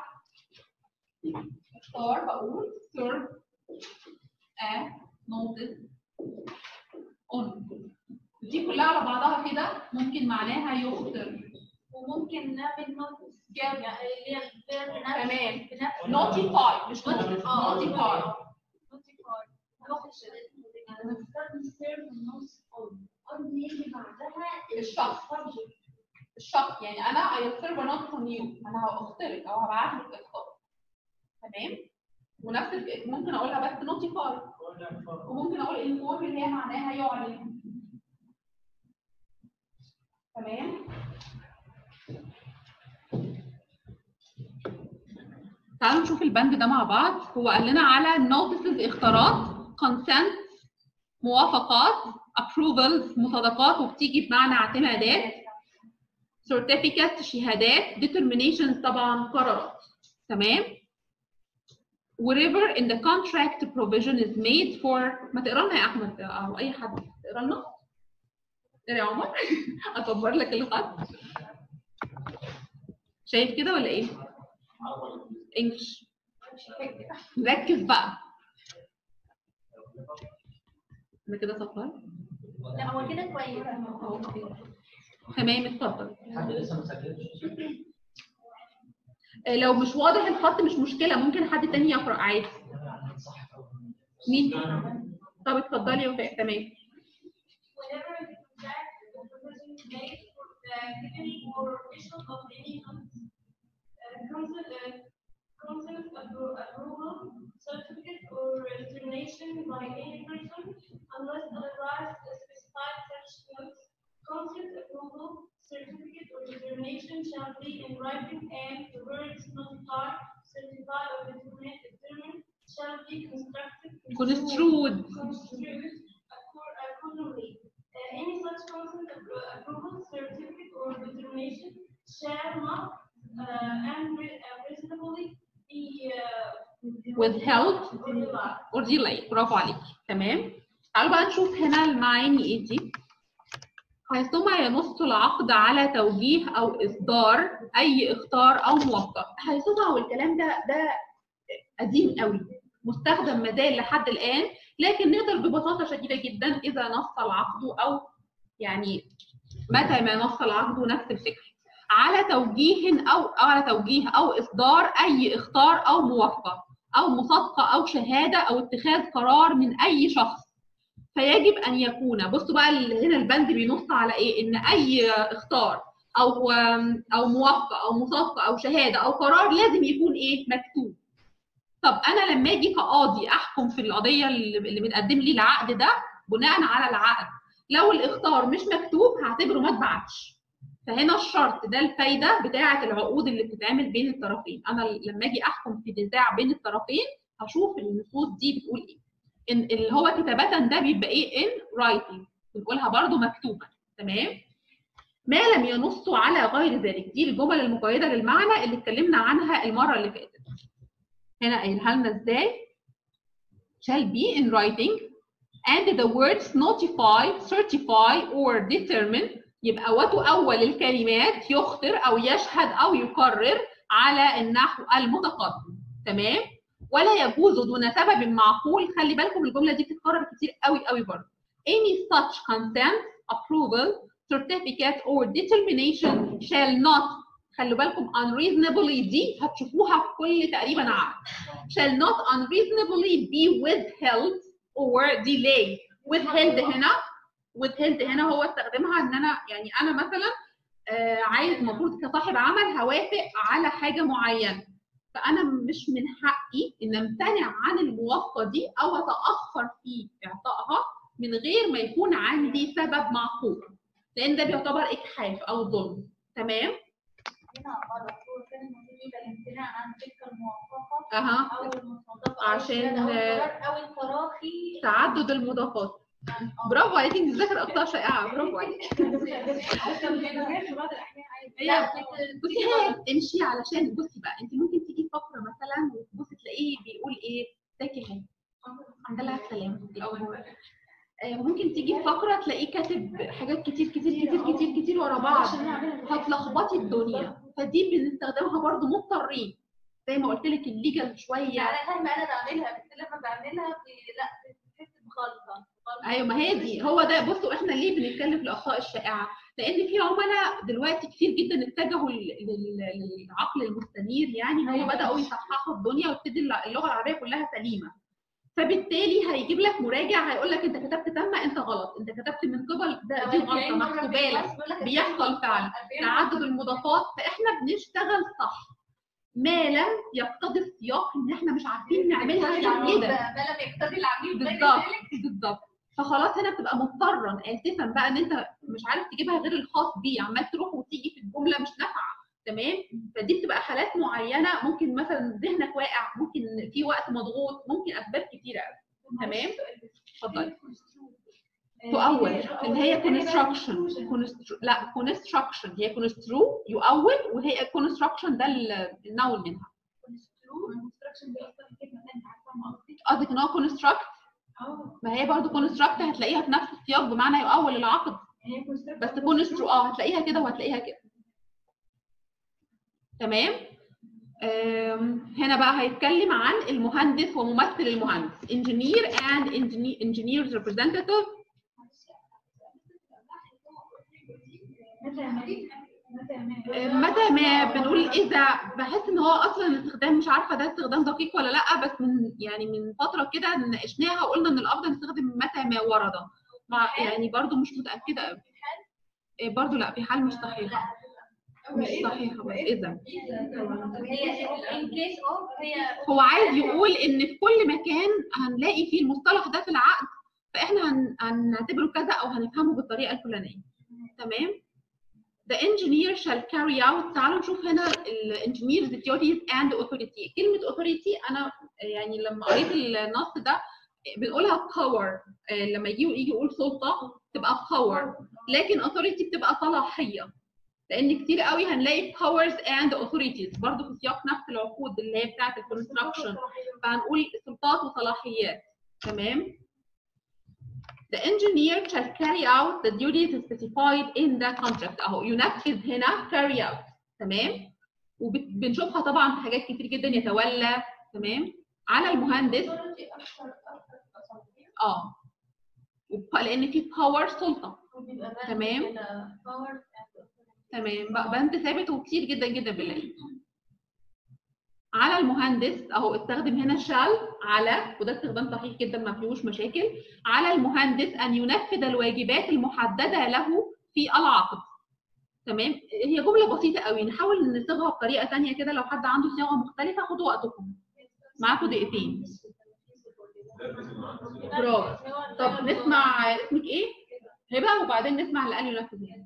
اختار بقول serve a notice on دي كلها على بعضها كده ممكن معناها يخطر وممكن نعمل نوتس اللي هي الفعل تمام بنفس notify مش notify اه notify نوتيفاي نوتس انا بستخدم سيرف النص اون اون يجي بعدها الشخص الشخص يعني انا I serve a notice on you انا هختارك او هبعت لك اختار تمام ونفس الف- ممكن اقولها بس notify وممكن اقول inform اللي هي معناها يعلن تمام تعالوا نشوف البند ده مع بعض هو قال لنا على notices اختارات consent موافقات approvals مصادقات وبتيجي بمعنى اعتمادات certificates شهادات determinations طبعا قرارات تمام wherever in the contract provision is made for ما تقرا لنا يا احمد او اي حد تقرا لنا اقرا يا عمر اكبر لك الخط شايف كده ولا ايه انجلش ركز بقى انا كده صفر لا هو كده كويس اوكي تمام اتفضل حد لسه ما سجلش آه، لو مش واضح الخط مش مشكله ممكن حد تاني يقرا عادي صح مين طب اتفضلي يا وفاء تمام whenever the contract the provision is made for the giving or official of any cons- uh, consent, uh, consent appro- approval, certificate or determination by any person unless otherwise specified such notes. Consent approval, certificate or determination shall be in writing and the words notified, certified or determined, determined shall be constructed. Construed. Construed accor- accordingly. Uh, any such consent appro- approval, certificate or determination shall not uh, unre- unreasonably be uh, withheld or denied. or delay برافو عليك تمام تعالوا بقى نشوف هنا المعاني ايه دي حيثما ينص العقد على توجيه او اصدار اي اختار او موقع حيثما والكلام ده ده قديم قوي مستخدم مازال لحد الان لكن نقدر ببساطه شديده جدا اذا نص العقد او يعني متى ما نص العقد نفس الفكره على توجيه او أو على توجيه او اصدار اي اختار او موافقه او مصادقه او شهاده او اتخاذ قرار من اي شخص فيجب ان يكون بصوا بقى ال- هنا البند بينص على ايه ان اي اختار او او موافقه او مصادقه او شهاده او قرار لازم يكون ايه مكتوب طب انا لما اجي كقاضي احكم في القضيه اللي اللي متقدم لي العقد ده بناء على العقد لو الاختار مش مكتوب هعتبره ما اتبعتش فهنا الشرط ده الفايده بتاعه العقود اللي بتتعمل بين الطرفين انا لما اجي احكم في نزاع بين الطرفين هشوف النصوص دي بتقول ايه ان اللي هو كتابه ده بيبقى ايه ان رايتنج بنقولها برضو مكتوبه تمام ما لم ينصوا على غير ذلك دي الجمل المقيده للمعنى اللي اتكلمنا عنها المره اللي فاتت هنا قايلها لنا ازاي shall be in writing and the words notify certify or determine يبقى وتؤول الكلمات يخطر او يشهد او يقرر على النحو المتقدم تمام ولا يجوز دون سبب معقول خلي بالكم الجمله دي بتتكرر كتير قوي قوي برضه any such consent approval certificate or determination shall not خلوا بالكم unreasonably دي هتشوفوها في كل تقريبا عقد shall not unreasonably be withheld or delayed withheld هنا withheld هنا هو استخدمها ان انا يعني انا مثلا آه عايز المفروض كصاحب عمل هوافق على حاجه معينه فانا مش من حقي ان امتنع عن الموافقه دي او اتاخر في اعطائها من غير ما يكون عندي سبب معقول لان ده بيعتبر اجحاف او ظلم تمام هنا غلط هو كان المفروض يبقى الامتناع عن تلك الموافقه اها او المصادقه عشان- او القرار او التراخي تعدد المضافات برافو عليك انت بتذاكر اخطاء شائعه برافو عليك هي بصي هي بتمشي علشان بصي بقى انت ممكن تيجي فقره مثلا وتبصي تلاقيه بيقول ايه ذاكر اهي عند الله السلام الاول آه، ممكن تيجي في فقره تلاقيه كاتب حاجات كتير كتير كتير كتير كتير ورا بعض هتلخبطي الدنيا فدي بنستخدمها برضو مضطرين زي ما قلت لك الليجل شويه يعني فاهمه انا بعملها بس لما بعملها في- لا بتحس بغلطه غلطة. ايوه ما هي دي هو ده بصوا احنا ليه بنتكلم في الاخطاء الشائعه لان في عملاء دلوقتي كتير جدا اتجهوا لل- لل- للعقل المستنير يعني هو بداوا يصححوا الدنيا وابتدي اللغه العربيه كلها سليمه فبالتالي هيجيب لك مراجع هيقول لك انت كتبت تم انت غلط انت كتبت من قبل ده دي غلطه محسوبه لك بيحصل فعلا تعدد المضافات فاحنا بنشتغل صح ما لم يقتضي السياق ان احنا مش عارفين نعملها غير كده ما لم يقتضي العميل بالظبط بالظبط فخلاص هنا بتبقى مضطرا اسفا بقى ان انت مش عارف تجيبها غير الخاص بيه عمال تروح وتيجي في الجمله مش نافعه تمام فدي بتبقى حالات معينه ممكن مثلا ذهنك واقع ممكن في وقت مضغوط ممكن اسباب كتيره قوي تمام اتفضلي تؤول اللي هي construction Constr- لا construction هي construe يؤول وهي construction ده ال- النون منها قصدك ان هو construct ما هي برضو construct هتلاقيها في نفس السياق بمعنى يؤول العقد بس construe اه هتلاقيها كده وهتلاقيها كده تمام آم، هنا بقى هيتكلم عن المهندس وممثل المهندس engineer and engineer engineers representative متى ما متى ما آه، متى ما بنقول اذا بحس ان هو اصلا الاستخدام مش عارفه ده استخدام دقيق ولا لا بس من يعني من فتره كده ناقشناها وقلنا ان الافضل نستخدم متى ما ورد مع يعني برضو مش متاكده قوي آه، برضو لا في حال مش صحيحه مش صحيحه بس اذا هي in case of هي هو عايز يقول ان في كل مكان هنلاقي فيه المصطلح ده في العقد فاحنا هن... هنعتبره كذا او هنفهمه بالطريقه الفلانيه تمام The engineer shall carry out تعالوا نشوف هنا ال engineer's duties and authority كلمة authority أنا يعني لما قريت النص ده بنقولها power آه، لما يجي يجي يقول سلطة تبقى power لكن authority بتبقى صلاحية لأن كتير قوي هنلاقي powers and authorities برضه في سياق نفس العقود اللي هي بتاعة الكونستراكشن فهنقول سلطات وصلاحيات تمام The engineer shall carry out the duties specified in the contract اهو ينفذ هنا carry out تمام وبنشوفها طبعا في حاجات كتير جدا يتولى تمام على المهندس اه وب- لان في باور سلطه تمام تمام بقى بند ثابت وكتير جدا جدا بنلاقيه على المهندس اهو استخدم هنا شال على وده استخدام صحيح جدا ما فيهوش مشاكل على المهندس ان ينفذ الواجبات المحدده له في العقد تمام هي جمله بسيطه قوي نحاول نصيغها بطريقه ثانيه كده لو حد عنده صياغه مختلفه خدوا وقتكم معاكم دقيقتين برافو طب نسمع اسمك ايه هبه وبعدين نسمع اللي قال ينفذ يعني.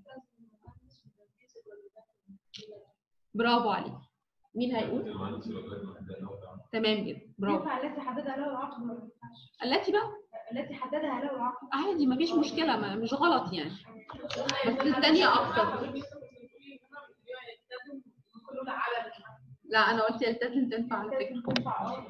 برافو عليك مين هيقول تمام جدا برافو ينفع التي حددها له العقد ولا ما ينفعش؟ التي بقى التي حددها له العقد عادي مفيش مشكله ما مش غلط يعني بس الثانيه اكتر لا انا قلت يلتزم تنفع على فكره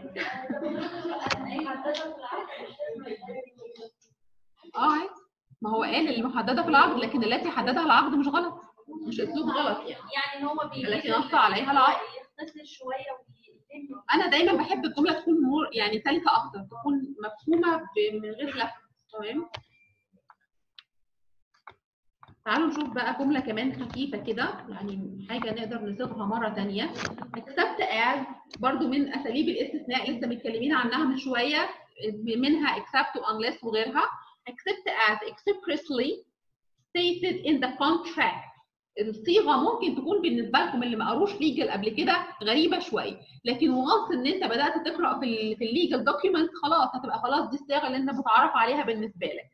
اه عادي ما هو قال المحدده في العقد لكن التي حددها العقد مش غلط مش اسلوب غلط يعني يعني هو بيجيب التي نص عليها العقد يختصر شويه ويلم انا دايما بحب الجمله تكون مور يعني سلسه اكتر تكون مفهومه ب- من غير لف تمام تعالوا نشوف بقى جمله كمان خفيفه كده يعني حاجه نقدر نصيغها مره تانية except as برضو من اساليب الاستثناء لسه متكلمين عنها من شويه منها except و unless وغيرها except as expressly stated in the contract الصيغه ممكن تكون بالنسبه لكم اللي ما قروش ليجل قبل كده غريبه شويه لكن وانس ان انت بدات تقرا في ال في الليجل دوكيومنت خلاص هتبقى خلاص دي الصيغه اللي انت متعرف عليها بالنسبه لك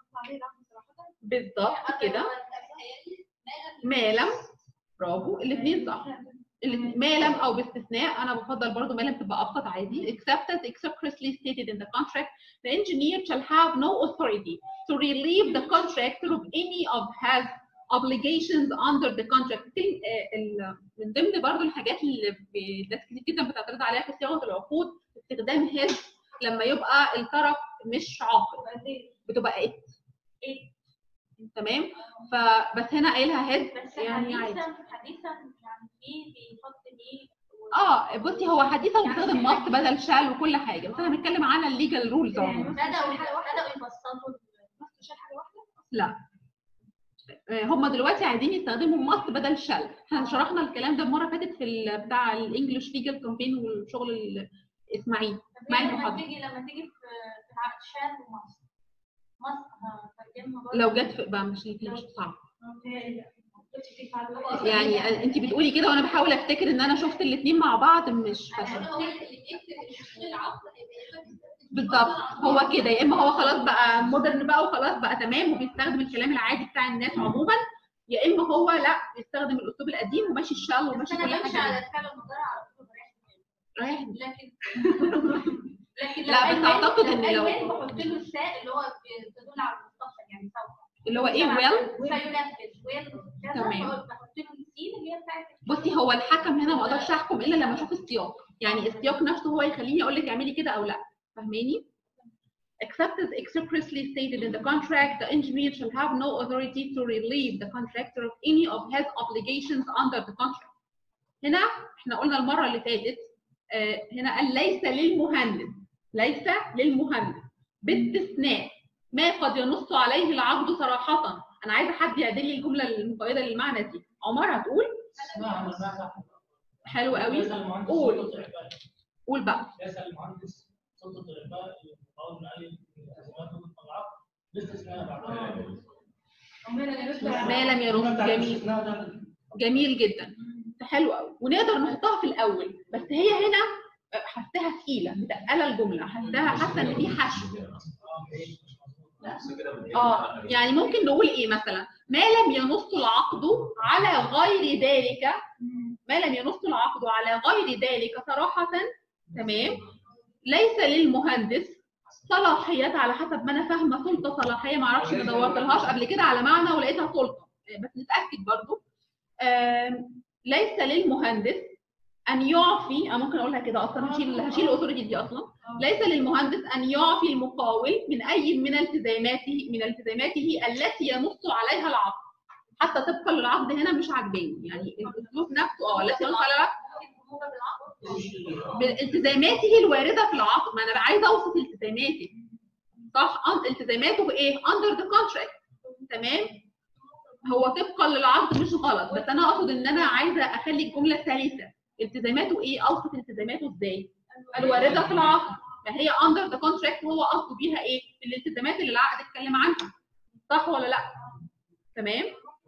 بالظبط كده ما لم برافو الاثنين صح الاتنين- ما لم او باستثناء انا بفضل برضو ما لم تبقى ابسط عادي except as expressly stated in the contract the engineer shall have no authority to relieve the contractor of any of his obligations under the contract كل- آه، ال- من ضمن برضو الحاجات اللي ب- ناس كتير جدا بتعترض عليها في صياغه العقود استخدام his لما يبقى الطرف مش عاقل بتبقى it it تمام فبس هنا قايلها هيد بس يعني عادي حديثا حديثا يعني في بيحط دي اه بصي هو حديثا بيستخدم ماست بدل شال وكل حاجه بس انا بنتكلم على الليجل رولز عموما بدأوا بدأوا يبسطوا لا آه، هم دلوقتي عايزين يستخدموا ماست بدل شال احنا شرحنا الكلام ده المره اللي فاتت في ال- بتاع الانجليش ليجل كامبين والشغل ال- اسماعيل اسمعي لما المحاضره تيجي لما تيجي في في العقد شال ومصر مصر هترجمها برضه لو جت في بقى مش مش صعب يعني انت بتقولي كده وانا بحاول افتكر ان انا شفت الاثنين مع بعض مش فاكره بالظبط هو كده يا اما هو خلاص بقى مودرن بقى وخلاص بقى تمام وبيستخدم الكلام العادي بتاع الناس عموما يا اما هو لا بيستخدم الاسلوب القديم وماشي الشال بس وماشي انا كل بمشي حاجه على الفعل المضارع على طول بريح دماغي. رايح لكن لكن لا، بس أعتقد إن لو- لو بحط له الساء اللي هو بتدل على المستقبل يعني سوف اللي هو ايه ويل سينفذ ويل كذا تمام. فقلت بحط له السين اللي هي بتاعت بصي هو الحكم هنا ما اقدرش احكم الا لما اشوف السياق يعني السياق نفسه هو يخليني اقول لك اعملي كده او لا فاهماني Except as expressly stated in the contract, the engineer shall have no authority to relieve the contractor of any of his obligations under the contract. هنا احنا قلنا المره اللي فاتت آه، هنا قال ليس للمهندس ليس للمهندس باستثناء ما قد ينص عليه العقد صراحه انا عايزه حد يعدل لي الجمله المقيده للمعنى دي عمر هتقول لا عملناها صح حلو قوي ليس المهندس قول. سلطة الإعفاء. قول بقى ليس المهندس سلطة الإعفاء يتطور من أي التزامات ضد العقد باستثناء بعض ما لم ينص جميل جميل جدا حلو قوي ونقدر نحطها في الاول بس هي هنا حاساها تقيله متقله الجمله حاساها حاسه ان في حشو اه يعني ممكن نقول ايه مثلا ما لم ينص العقد على غير ذلك ما لم ينص العقد على غير ذلك صراحه تمام ليس للمهندس صلاحيات على حسب ما انا فاهمه سلطه صلاحيه ما اعرفش ما دورتلهاش قبل كده على معنى ولقيتها سلطه بس نتاكد برضو آم، ليس للمهندس ان يعفي انا ممكن اقولها كده اصلا هشيل هشيل الاوثوريتي دي اصلا ليس للمهندس ان يعفي المقاول من اي من التزاماته من التزاماته التي ينص عليها العقد حتى طبقا للعقد هنا مش عاجباني يعني الاسلوب نفسه اه التي ينص عليها بالتزاماته الوارده في العقد ما انا عايزه اوصف التزاماته صح أن- التزاماته ايه under the contract تمام هو طبقا للعقد مش غلط بس انا اقصد ان انا عايزه اخلي الجمله سلسه التزاماته ايه اوصف التزاماته ازاي الوارده في العقد فهي under the contract هو قصده بيها ايه الالتزامات اللي العقد اتكلم عنها صح ولا لا تمام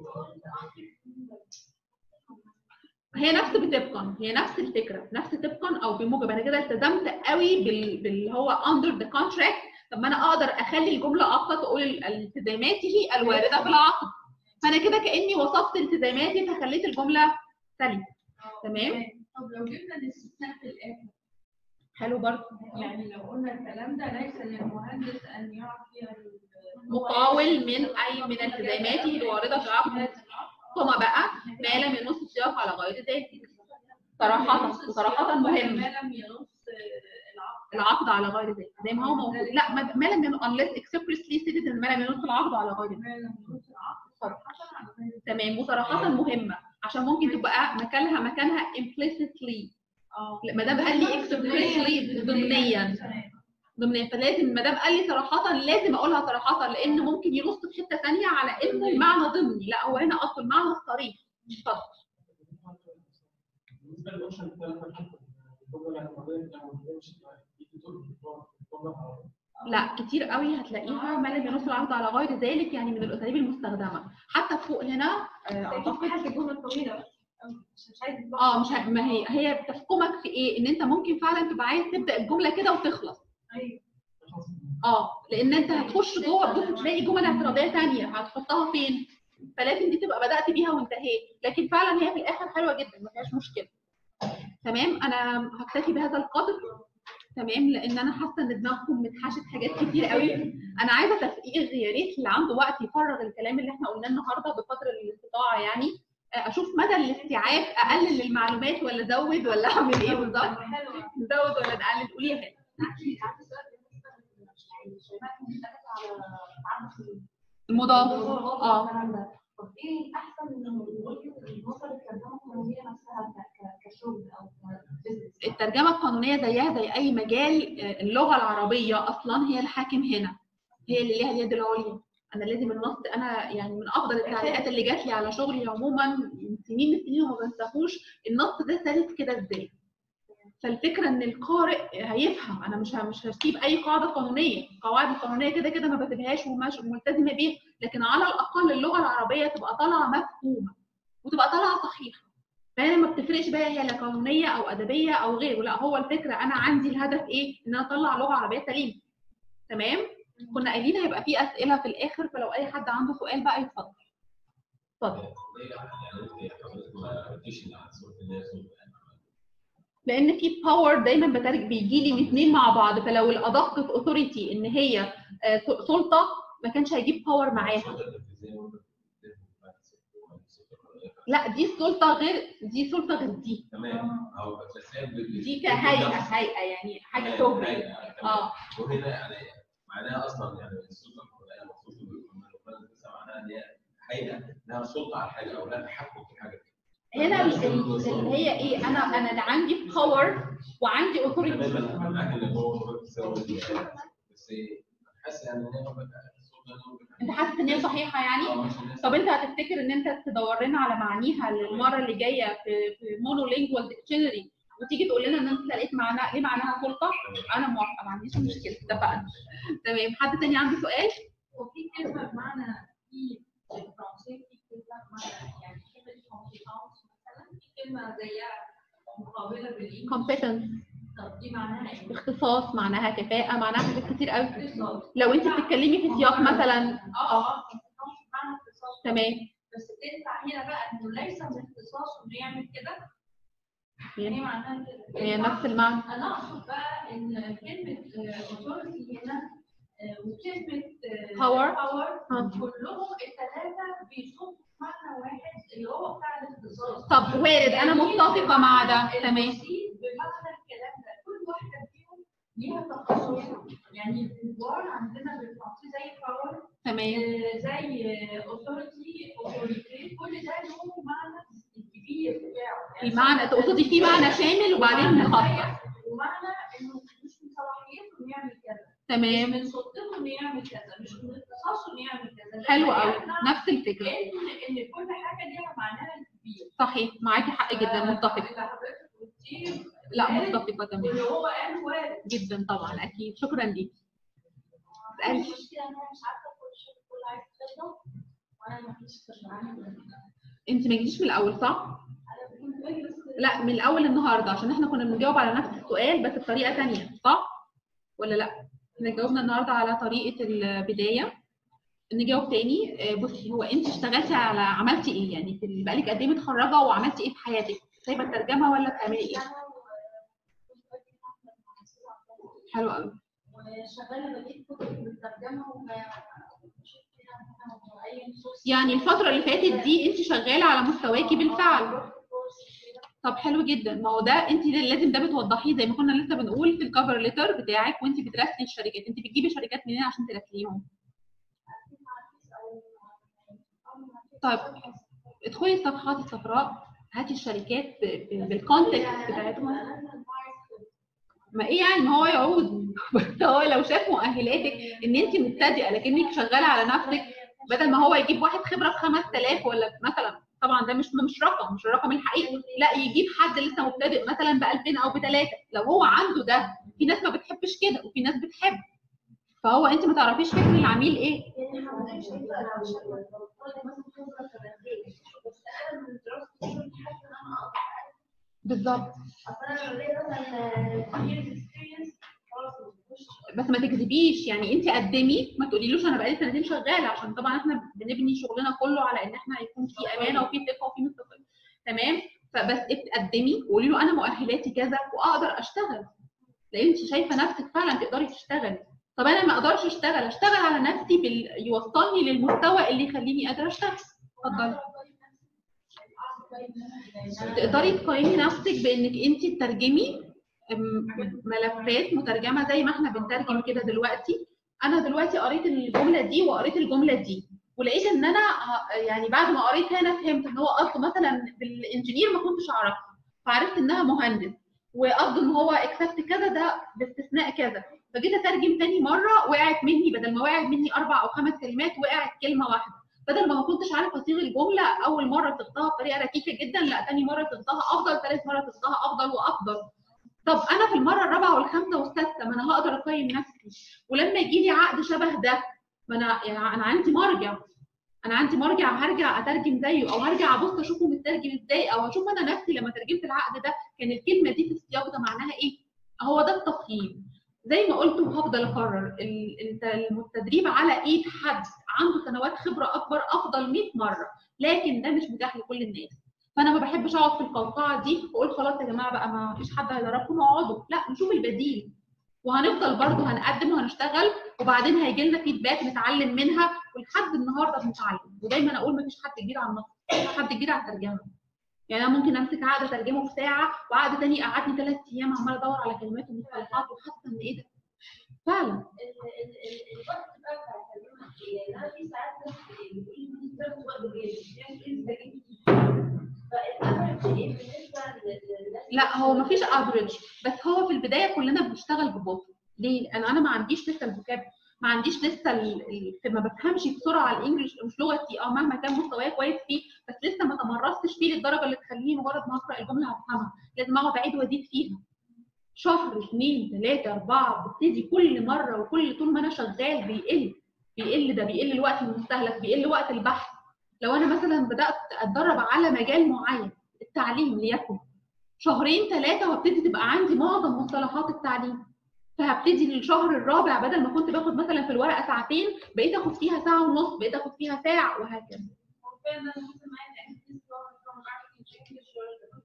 هي نفس بطبقا هي نفس الفكره نفس طبقا او بموجب انا كده التزمت قوي بال... باللي هو under the contract طب ما انا اقدر اخلي الجمله ابسط واقول ال- التزاماته الوارده في العقد فانا كده كاني وصفت التزاماتي فخليت الجمله سليمه تمام طب لو جبنا الاستثناء في الاخر حلو برضه يعني لو قلنا الكلام ده ليس للمهندس ان يعطي ال- مقاول من اي من التزاماته الوارده في العقد ثم بقى ما لم ينص السياق على غير ذلك صراحه وصراحه مهم ما لم ينص العقد العقد على غير ذلك زي ما هو موجود لا ما ما لم ينص unless expressly stated ان ما لم ينص العقد على غير ذلك ما لم ينص العقد صراحة على غير تمام وصراحه مهمه عشان ممكن تبقى مكانها مكانها implicitly اه ما دام قال لي expressly ضمنيا ضمنيا فلازم ما دام قال لي صراحه لازم اقولها صراحه لان ممكن ينص في حته ثانيه على انه المعنى ضمني لا هو هنا اصل المعنى الصريح اتفضل بالنسبه للاوبشن الثالث الجمله الاعتراضيه او الجمله لا كتير قوي هتلاقيها ما لم ينص العقد على غير ذلك يعني من الاساليب المستخدمه حتى فوق هنا آه، اعتقد حاجه الجمله الطويله بس مش مش عايز اه مش ه- ما هي هي بتحكمك في ايه ان انت ممكن فعلا تبقى عايز تبدا الجمله كده وتخلص ايوه اه لان انت هتخش جوه تبص تلاقي جمل اعتراضيه ثانيه هتحطها فين فلازم دي تبقى بدات بيها وانتهيت لكن فعلا هي في الاخر حلوه جدا ما فيهاش مشكله تمام انا هكتفي بهذا القدر تمام لان انا حاسه ان دماغكم متحشت حاجات كتير قوي انا عايزه تفقير يا ريت اللي عنده وقت يفرغ الكلام اللي احنا قلناه النهارده بقدر الاستطاعه يعني آه، اشوف مدى الاستيعاب اقلل المعلومات ولا ازود ولا اعمل ايه بالظبط نزود ولا نقلل قولي يا هاني المضاف اه طب ايه احسن من المصدر الترجمه القانونيه نفسها ك- ك- كشغل او كبزنس الترجمه القانونيه زيها زي اي مجال آه، اللغه العربيه اصلا هي الحاكم هنا هي اللي ليها اليد العليا انا لازم النص انا يعني من افضل التعليقات اللي جات لي على شغلي عموما من سنين السنين وما بنساهوش النص ده سلس كده ازاي فالفكره ان القارئ هيفهم انا مش ه- مش هسيب اي قاعده قانونيه القواعد القانونيه كده كده ما بسيبهاش ومش ملتزمه بيها لكن على الاقل اللغه العربيه تبقى طالعه مفهومه وتبقى طالعه صحيحه فهي ما بتفرقش بقى هي لا قانونيه او ادبيه او غيره لا هو الفكره انا عندي الهدف ايه ان انا اطلع لغه عربيه سليمه تمام كنا قايلين هيبقى في اسئله في الاخر فلو اي حد عنده سؤال بقى يتفضل اتفضل لان في باور دايما بترج بيجي لي الاثنين مع بعض فلو الادق في اوثوريتي ان هي آه، س- سلطه ما كانش هيجيب باور معاها لا دي السلطه غير دي سلطه غير دي تمام اهو بس هي دي كهيئه هيئه يعني حاجه شغل اه وهنا يعني معناها اصلا يعني السلطه القضائيه المخصوصه بالقانون لسه معناها ان هي هيئه لها سلطه على حاجه او لها تحكم في حاجه هنا ال- ال- اللي هي ايه انا انا اللي عندي باور وعندي اوثوريتي دايما معاك ان هو بتساوي بس حاسس يعني ان هي انت حاسس ان هي صحيحه يعني طب انت هتفتكر ان انت تدور لنا على معانيها المره اللي جايه في في مونو لينجوال ديكشنري وتيجي تقول لنا ان انت لقيت معناها ليه معناها سلطه انا موافقه ما عنديش مشكله اتفقنا تمام حد تاني عنده سؤال وفي كلمة بمعنى في الفرنسي في كلمة بمعنى يعني كلمة compétence مثلا في كلمة زيها مقابلة بالإنجليزي competence طب دي معناها إيه؟ اختصاص معناها كفاءه معناها حاجات كتير قوي اختصاص لو انت بتتكلمي في سياق مثلا اه اه compétence بمعنى اختصاص تمام بس تنفع هنا بقى انه ليس من اختصاصه انه يعمل كده هي يعني معناها كده هي نفس المعنى انا اقصد بقى ان كلمه اوثورتي هنا آه، وكلمه Power. باور آه. كلهم الثلاثه بيصبوا في معنى واحد اللي هو بتاع الاختصاص طب وارد انا متفقه مع ده تمام البسيط بمعنى الكلام ده كل واحده فيهم ليها تخصصها يعني الكبار عندنا بالفرنسي زي باور تمام زي اوثورتي اوثوريتي كل ده له معنى الكبير بتاعه يعني المعنى تقصدي في معنى شامل وبعدين مخصص ومعنى انه مش من صلاحيته انه يعمل كذا مش تمام من سلطته انه يعمل كذا مش من اختصاصه انه يعمل كذا حلو قوي يعني نفس الفكره ان ان كل حاجه ليها معناها الكبير صحيح معاكي حق جدا متفقه اللي حضرتك قلتيه لا متفقه تمام واللي هو قال وارد جدا طبعا اكيد شكرا ليك اسالي المشكلة إن أنا مش عارفة كل شيء كل عايز تخدم وأنا ما فيش خبرة انت ما جيتيش من الاول صح أنا كنت باجي بس لا من الاول النهارده عشان احنا كنا بنجاوب على نفس السؤال بس بطريقه تانية صح ولا لا احنا جاوبنا النهارده على طريقه البدايه نجاوب تاني آه، بصي هو انت اشتغلتي على عملتي ايه يعني في بقالك قد ايه متخرجه وعملتي ايه في حياتك سايبه الترجمه ولا بتعملي ايه حلو قوي وشغالة بجيب كتب بالترجمة وبشوف فيها مثلا أي نصوص يعني الفتره اللي فاتت دي انت شغاله على مستواكي بالفعل طب حلو جدا ما هو ده انت لازم ده بتوضحيه زي ما كنا لسه بنقول في الكفر ليتر بتاعك وانت بتراسلي الشركات انت بتجيبي شركات منين عشان تراسليهم طيب ادخلي الصفحات الصفراء هاتي الشركات ب- ب- بالكونتكست بتاعتهم ما ايه يعني ما هو يعود بس هو لو شاف مؤهلاتك ان انت مبتدئه لكنك شغاله على نفسك بدل ما هو يجيب واحد خبره ب 5000 ولا مثلا طبعا ده مش مش رقم مش الرقم الحقيقي لا يجيب حد لسه مبتدئ مثلا ب 2000 او ب 3 لو هو عنده ده في ناس ما بتحبش كده وفي ناس بتحب فهو انت ما تعرفيش فكر العميل ايه يعني حضرتك شايفة أنا مش هقول مثلا خبرة كبدية بس أنا من دراستي حاسة إن أنا أقدر بالظبط أصل أنا لو ليا مثلا years experience خلاص مش بس ما تكذبيش يعني انت قدمي ما تقوليلوش انا بقالي سنتين شغاله عشان طبعا احنا بنبني شغلنا كله على ان احنا يكون في امانه وفي ثقه وفي مستقبل تمام فبس اتقدمي وقولي له انا مؤهلاتي كذا واقدر اشتغل لان انت شايفه نفسك فعلا تقدري تشتغلي طب انا ما اقدرش اشتغل اشتغل على نفسي بال... يوصلني للمستوى اللي يخليني قادره اشتغل اتفضلي تقدري تقيمي نفسك بانك انت تترجمي أم، ملفات مترجمه زي ما احنا بنترجم كده دلوقتي انا دلوقتي قريت الجمله دي وقريت الجمله دي ولقيت ان انا ه- يعني بعد ما قريت هنا فهمت ان هو قصده مثلا بالانجينير ما كنتش اعرفها فعرفت انها مهندس وقصده ان هو اكسبت كذا ده باستثناء كذا فجيت اترجم تاني مره وقعت مني بدل ما وقعت مني اربع او خمس كلمات وقعت كلمه واحده بدل ما ما كنتش عارفه اصيغ الجمله اول مره صغتها بطريقه ركيكه جدا لا تاني مره صغتها افضل ثالث مره صغتها افضل وافضل طب انا في المره الرابعه والخامسه والسادسه ما انا هقدر اقيم نفسي ولما يجي لي عقد شبه ده ما انا يعني انا عندي مرجع انا عندي مرجع هرجع اترجم زيه او هرجع ابص اشوفه مترجم ازاي او اشوف انا نفسي لما ترجمت العقد ده كان الكلمه دي في السياق ده معناها ايه هو ده التقييم زي ما قلت وهفضل اكرر ال- انت التدريب على ايد حد عنده سنوات خبره اكبر افضل 100 مره لكن ده مش متاح لكل الناس فانا ما بحبش اقعد في القوقعه دي واقول خلاص يا جماعه بقى ما فيش حد هيدربكم اقعدوا لا نشوف البديل وهنفضل برضه هنقدم وهنشتغل وبعدين هيجي لنا فيدباك نتعلم منها ولحد النهارده بنتعلم ودايما اقول ما فيش حد كبير على النص مفيش حد كبير على الترجمه يعني انا ممكن امسك عقد اترجمه في ساعه وعقد تاني قعدني ثلاث ايام عمال ادور على كلمات ومصطلحات وحاسه ان ايه ده فعلا ال- ال- ال- الوقت بقى بتاع الترجمة إيه؟ يعني أنا في ساعات ناس بتقول لي بتاخد وقت جامد يعني إيه بجيب فالأمر لا هو مفيش افريج بس هو في البدايه كلنا بنشتغل ببطء ليه؟ لان انا ما عنديش لسه الفوكاب ما عنديش لسه ال... ال... ما بفهمش بسرعه الانجليش مش لغتي اه مهما كان مستواي كويس فيه بس لسه ما تمرستش فيه للدرجه اللي تخليني مجرد ما اقرا الجمله هفهمها لازم اقعد اعيد وازيد فيها شهر اثنين ثلاثه اربعه ببتدي كل مره وكل طول ما انا شغال بيقل بيقل ده بيقل الوقت المستهلك بيقل وقت البحث لو انا مثلا بدات اتدرب على مجال معين التعليم ليكن شهرين ثلاثه وابتدي تبقى عندي معظم مصطلحات التعليم فهبتدي للشهر الرابع بدل ما كنت باخد مثلا في الورقه ساعتين بقيت اخد فيها ساعه ونص بقيت اخد فيها ساعه وهكذا وفعلا ممكن معايا اكتيفيتيز from marketing English or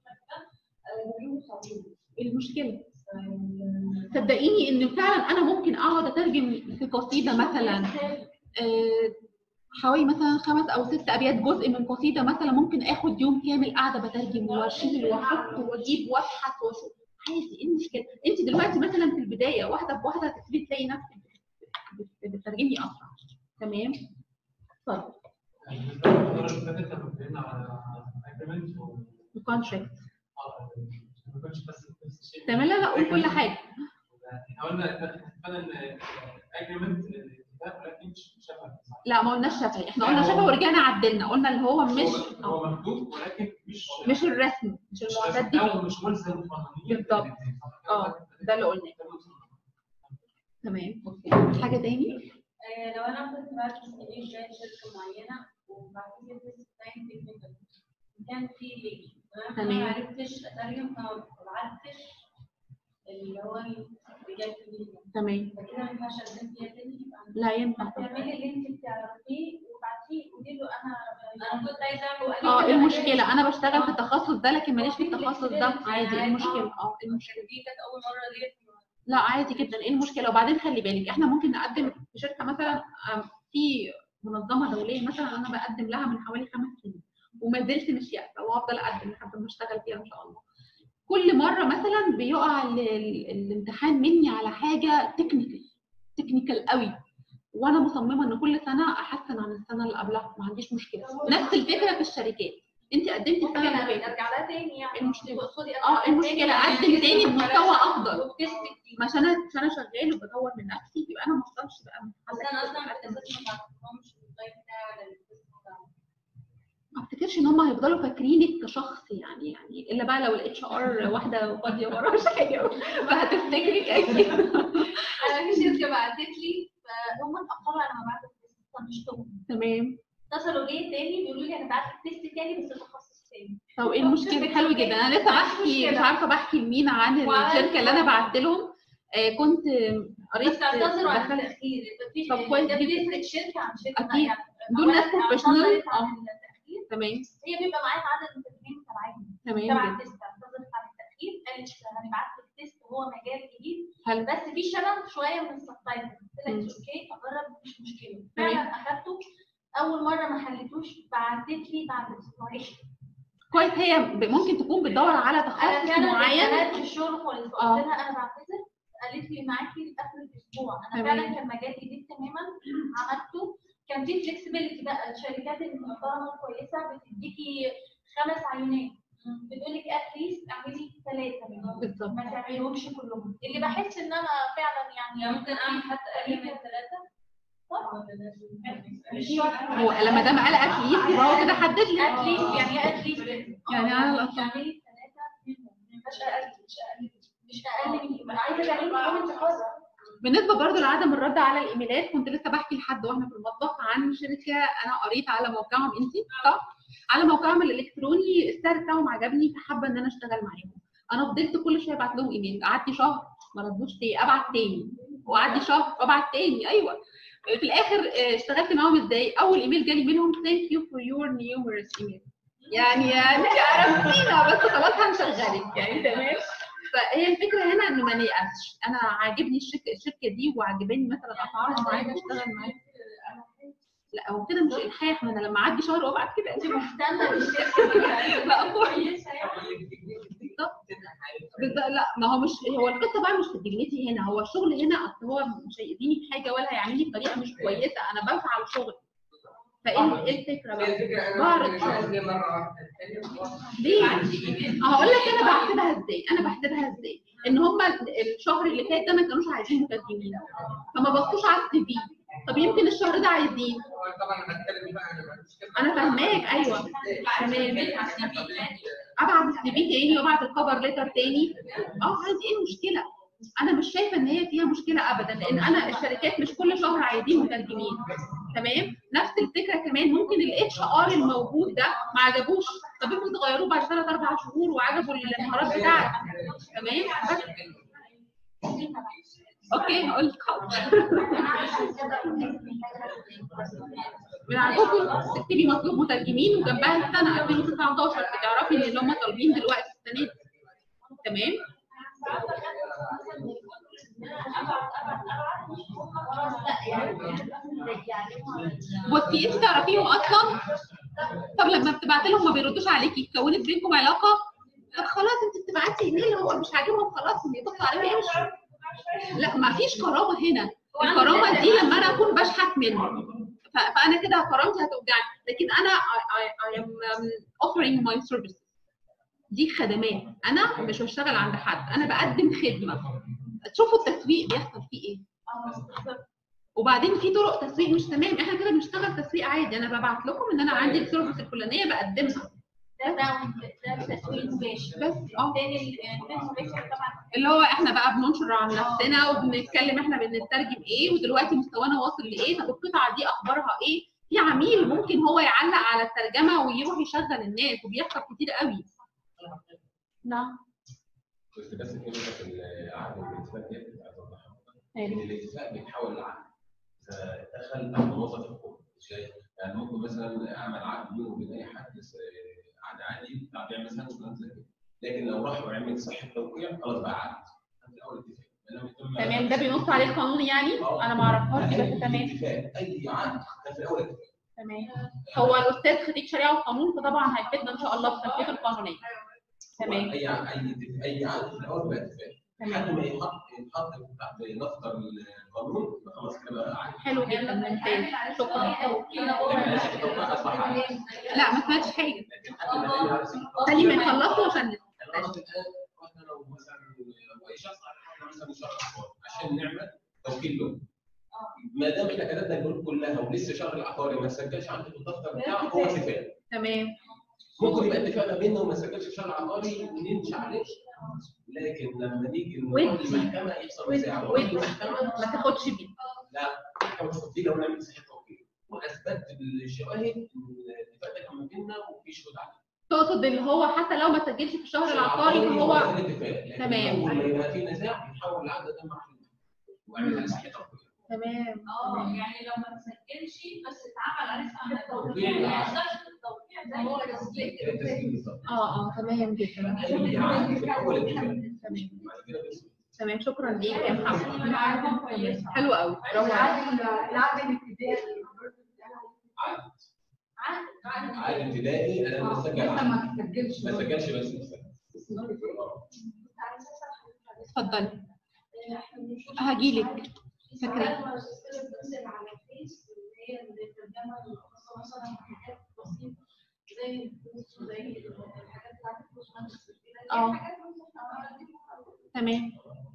إيه المشكله صدقيني ان فعلا انا ممكن اقعد اترجم في قصيده مثلا آه، حوالي مثلا خمس او ست ابيات جزء من قصيده مثلا ممكن اخد يوم كامل قاعده بترجم واشيل واحط واجيب وابحث واشوف عادي ايه المشكله؟ انت دلوقتي مثلا في البدايه واحده بواحده هتبتدي تلاقي نفسك بت- بتترجمي اسرع تمام؟ اتفضل يعني المره اللي فاتت لما اتكلمنا على اجريمنت و الكونتراكت آه، ما كانش بس نفس الشيء تمام لا لا قول كل حاجه احنا قلنا اتفقنا ان اجريمنت كتاب ولكن مش شفهي صح؟ لا ما قلناش شفهي احنا قلنا شفهي ورجعنا عدلنا قلنا اللي هو مش هو هو مكتوب ولكن مش مش الرسم مش المعتاد بيه او مش ملزم قانونيا بالضبط. اه ده اللي قلناه تمام اوكي حاجه تاني آه، لو انا كنت بعرف انجليزي جاي شركه معينه وبعد كده تيست تايم تكنيكال كان في ليك انا تمام. ما عرفتش اترجم فما بعتش اللي هو الرجال الكبير تمام فكده ما ينفعش اقدم فيها تاني يبقى لا ينفع طبعا. تعملي اللي انت بتعرفيه وبعتيه قولي له انا انا كنت عايزه اعمل وقال لي اه كده ايه ما المشكله انا بشتغل في آه. التخصص ده لكن ماليش في آه، في التخصص ده flexibility عادي ايه يعني. المشكله آه. اه ايه المشكله دي كانت اول مره ليا لا عادي جدا ايه المشكله وبعدين خلي بالك احنا ممكن نقدم في شركه مثلا آم، في منظمه دوليه مثلا انا بقدم لها من حوالي خمس سنين وما زلت مش يائسه وهفضل اقدم لحد ما اشتغل فيها ان شاء الله كل مره مثلا بيقع ال- ال- الامتحان مني على حاجه تكنيكال تكنيكال قوي وانا مصممه ان كل سنه احسن عن السنه اللي قبلها ما عنديش مشكله نفس الفكره في الشركات انت قدمتي السنه اللي فاتت ارجع لها تاني يعني إيه المشكلة؟ تقصدي اه ايه المشكله اقدم تاني بمستوى افضل وبتست كتير ما عشان انا عشان انا شغال وبدور من نفسي يبقى انا ما افضلش بقى بس انا اصلا التست ما بعرفهمش اللايف بتاعي ولا التست بتاعي ما افتكرش ان هم هيفضلوا فاكرينك كشخص يعني يعني الا بقى لو الاتش ار واحده فاضيه وراهاش حاجه فهتفتكرك اكيد انا في شركه بعتت لي فهم اتاخروا على ما بعت التست طنشتهم تمام اتصلوا بيا تاني بيقولوا لي انا بعت تيست تاني بس تخصص تاني طب ايه المشكله حلو جدا انا لسه بحكي مش عارفه بحكي لمين عن وعارفة. الشركه اللي انا بعت لهم آه كنت قريت بس اعتذروا عن دخلت التاخير مفيش طب كويس ده جدا. بيفرق شركه عن شركه أكيد. يعني دول ناس أولاً بروفيشنال اعتذرت عن اه التاخير تمام هي بيبقى معاها عدد المتدربين تبعين تمام تبع جدا التيست اعتذرت عن التاخير قالت هنبعت لك تيست وهو مجال جديد حلو بس في شبه شويه من السبتايتل قلت مم. لك اوكي اجرب مش مشكله تمام. فعلا اخدته اول مره ما حليتوش بعتت لي بعد اسبوعين كويس هي ب- ممكن تكون بتدور على انا تخصص فعلا معين اتخانقت في الشغل خالص آه. قلت لها انا بعتذر قالت لي معاكي لاخر الاسبوع انا تمام. فعلا كان مجال جديد تماما عملته كان في فلكسبيليتي بقى الشركات المحترمه الكويسه بتديكي خمس عينات بتقول لك اتليست اعملي ثلاثه منهم بالظبط ما تعملهمش كلهم اللي بحس ان انا فعلا يعني ممكن اعمل حتى اقل من ثلاثه هو لما دام قال اتليست يبقى هو كده حدد لي اتليست يعني ايه اتليست يعني على الأقل. تعملي ثلاثه منهم ما ينفعش اقل مش اقل مش اقل من انا عايزه تعملي يوم انت حره بالنسبه برضو لعدم الرد على الايميلات كنت لسه بحكي لحد واحنا في المطبخ عن شركه انا قريت على موقعهم انت صح على موقعهم الالكتروني السعر بتاعهم عجبني فحابه ان انا اشتغل معاهم انا فضلت كل شويه ابعت لهم ايميل قعدت شهر ما ردوش تاني ابعت تاني وقعدت شهر وابعت تاني ايوه في الاخر آه، اشتغلت معاهم ازاي اول ايميل جالي منهم ثانك يو فور يور numerous ايميل يعني يعني انت عرفتينا بس خلاص هنشغلك يعني تمام فهي الفكره هنا انه ما نيأسش انا عاجبني الشركه الشركه دي وعجباني مثلا اسعارها وعايزه اشتغل معاها لا هو كده مش الحاح ما انا لما اعدي شهر وابعت كده انت مهتمه بالشركه دي لا كويس بالظبط لا ما هو مش هو القصه بقى مش في دجلتي هنا هو الشغل هنا اصل هو مش هيأذيني في حاجه ولا هيعمل لي بطريقه مش كويسه انا بفعل شغل فايه إيه الفكره هي بقى؟ الفكره انا بعرض مش عايز ليه مره واحده التانية ليه؟ هقول لك انا بحسبها ازاي انا بحسبها ازاي ان هم الشهر اللي فات ده ما كانوش عايزين مترجمين فما بصوش على السي في طب يمكن الشهر ده عايزين طبعا انا بتكلم بقى انا ما عنديش كده. انا فاهماك ايوه تمام ابعت السي في تاني وابعت الكفر ليتر تاني اه عادي ايه المشكله انا مش شايفه ان هي فيها مشكله ابدا لان انا الشركات مش كل شهر عايزين مترجمين تمام نفس الفكره كمان ممكن الاتش ار الموجود ده ما عجبوش طب انتوا تغيروه بعد ثلاث اربع شهور وعجبوا المهارات بتاعتك تمام بس اوكي هقول لك من عندكم تكتبي مطلوب مترجمين وجنبها السنه 2019 بتعرفي ان اللي هم طالبين دلوقتي السنه دي تمام بصي انت تعرفيهم اصلا طب لما بتبعت لهم ما بيردوش عليكي كونت بينكم علاقه طب خلاص انت بتبعتي ايميل هو مش عاجبهم خلاص بيبص عليه ويمشي لا ما فيش كرامه هنا الكرامه دي لما انا اكون بشحت منه ف- فانا كده كرامتي هتوجعني لكن انا I, I, I am um, offering my services دي خدمات انا مش بشتغل عند حد انا بقدم خدمه تشوفوا التسويق بيحصل فيه ايه وبعدين في طرق تسويق مش تمام احنا كده بنشتغل تسويق عادي انا ببعت لكم ان انا عندي السيرفيس الفلانيه بقدمها ده ده ده تسويق مباشر بس اه تاني الغير مباشر طبعا اللي هو احنا بقى بننشر عن نفسنا وبنتكلم احنا بنترجم ايه ودلوقتي مستوانا واصل لايه طب القطعه دي اخبارها ايه في عميل ممكن هو يعلق على الترجمه ويروح يشغل الناس وبيحصل كتير قوي نعم كنت بس في نقطه في العقد والاتفاق ديت كنت عايز اوضحها أيوة. ان الاتفاق بيتحول لعقد اذا دخل تحت موظف الحكومه ازاي؟ يعني ممكن مثلا اعمل عقد بينه وبين اي حد س- عقد عادي بتاع بيع مثلا وكلام زي كده لكن لو راح وعمل صحه توقيع خلاص بقى عقد في الاول اتفاق لما يتم- تمام ده بينص عليه القانون يعني انا ما اعرفهاش دي بس تمام اتفاق اي عقد كان في الاول اتفاق تمام هو الاستاذ خريج شريعه وقانون فطبعا هيفيدنا ان شاء الله في التطبيق القانونيه تمام اي ع- اي اي عقد في الاول بقى اتفاق لحد تمام ما يحط يتحط تحت نفطر القانون يبقى خلاص كده بقى عقد حلو جدا ممتاز شكرا لكن صحة التوقيع اصبح عقد لا ما سمعتش حاجه لكن قبل ما نعمل عقد خلي ما يخلصوا عشان نسمع. الغلط الان واحنا لو مثلا اي شخص عمل مثلا شهر عقار عشان نعمل توكيل له ما دام احنا كتبنا البنود كلها ولسه شهر العقاري ما سجلش عندي في الدفتر بتاعه هو اتفاق تمام ممكن يبقى اتفاق ما بيننا وما سجلش في شهر عقاري ونمشي عليه لكن لما نيجي نروح وانتي- المحكمه يحصل نزاع وانتي- المحكمه ما تاخدش بيه لا المحكمه مش هتدي لو نعمل صحيح توكيل واثبت الشواهد ان الاتفاق ده كان ما بيننا وفي شهود عليه تقصد اللي هو حتى لو ما سجلش في الشهر العقاري فهو تمام تمام. اول ما يبقى في نزاع بيتحول العقد ده مع ويعمل عليه صحيح توكيل تمام اه يعني لو ما تسجلش بس اتعمل عليه صح توقيع. التوقيع ما يقدرش التوقيع ده هو تسجيل التسجيل بالظبط اه اه تمام جدا اي عقد في الاول اتفاق تمام بعد كده بيصير تمام شكرا ليك يا محمد حلو قوي برافو عليك العقد الابتدائي عقد عقد عقد ابتدائي انا بسجل عقد ما تسجلش ما سجلش بس بسجل. اتفضلي هجيلك فاكرة. اه تمام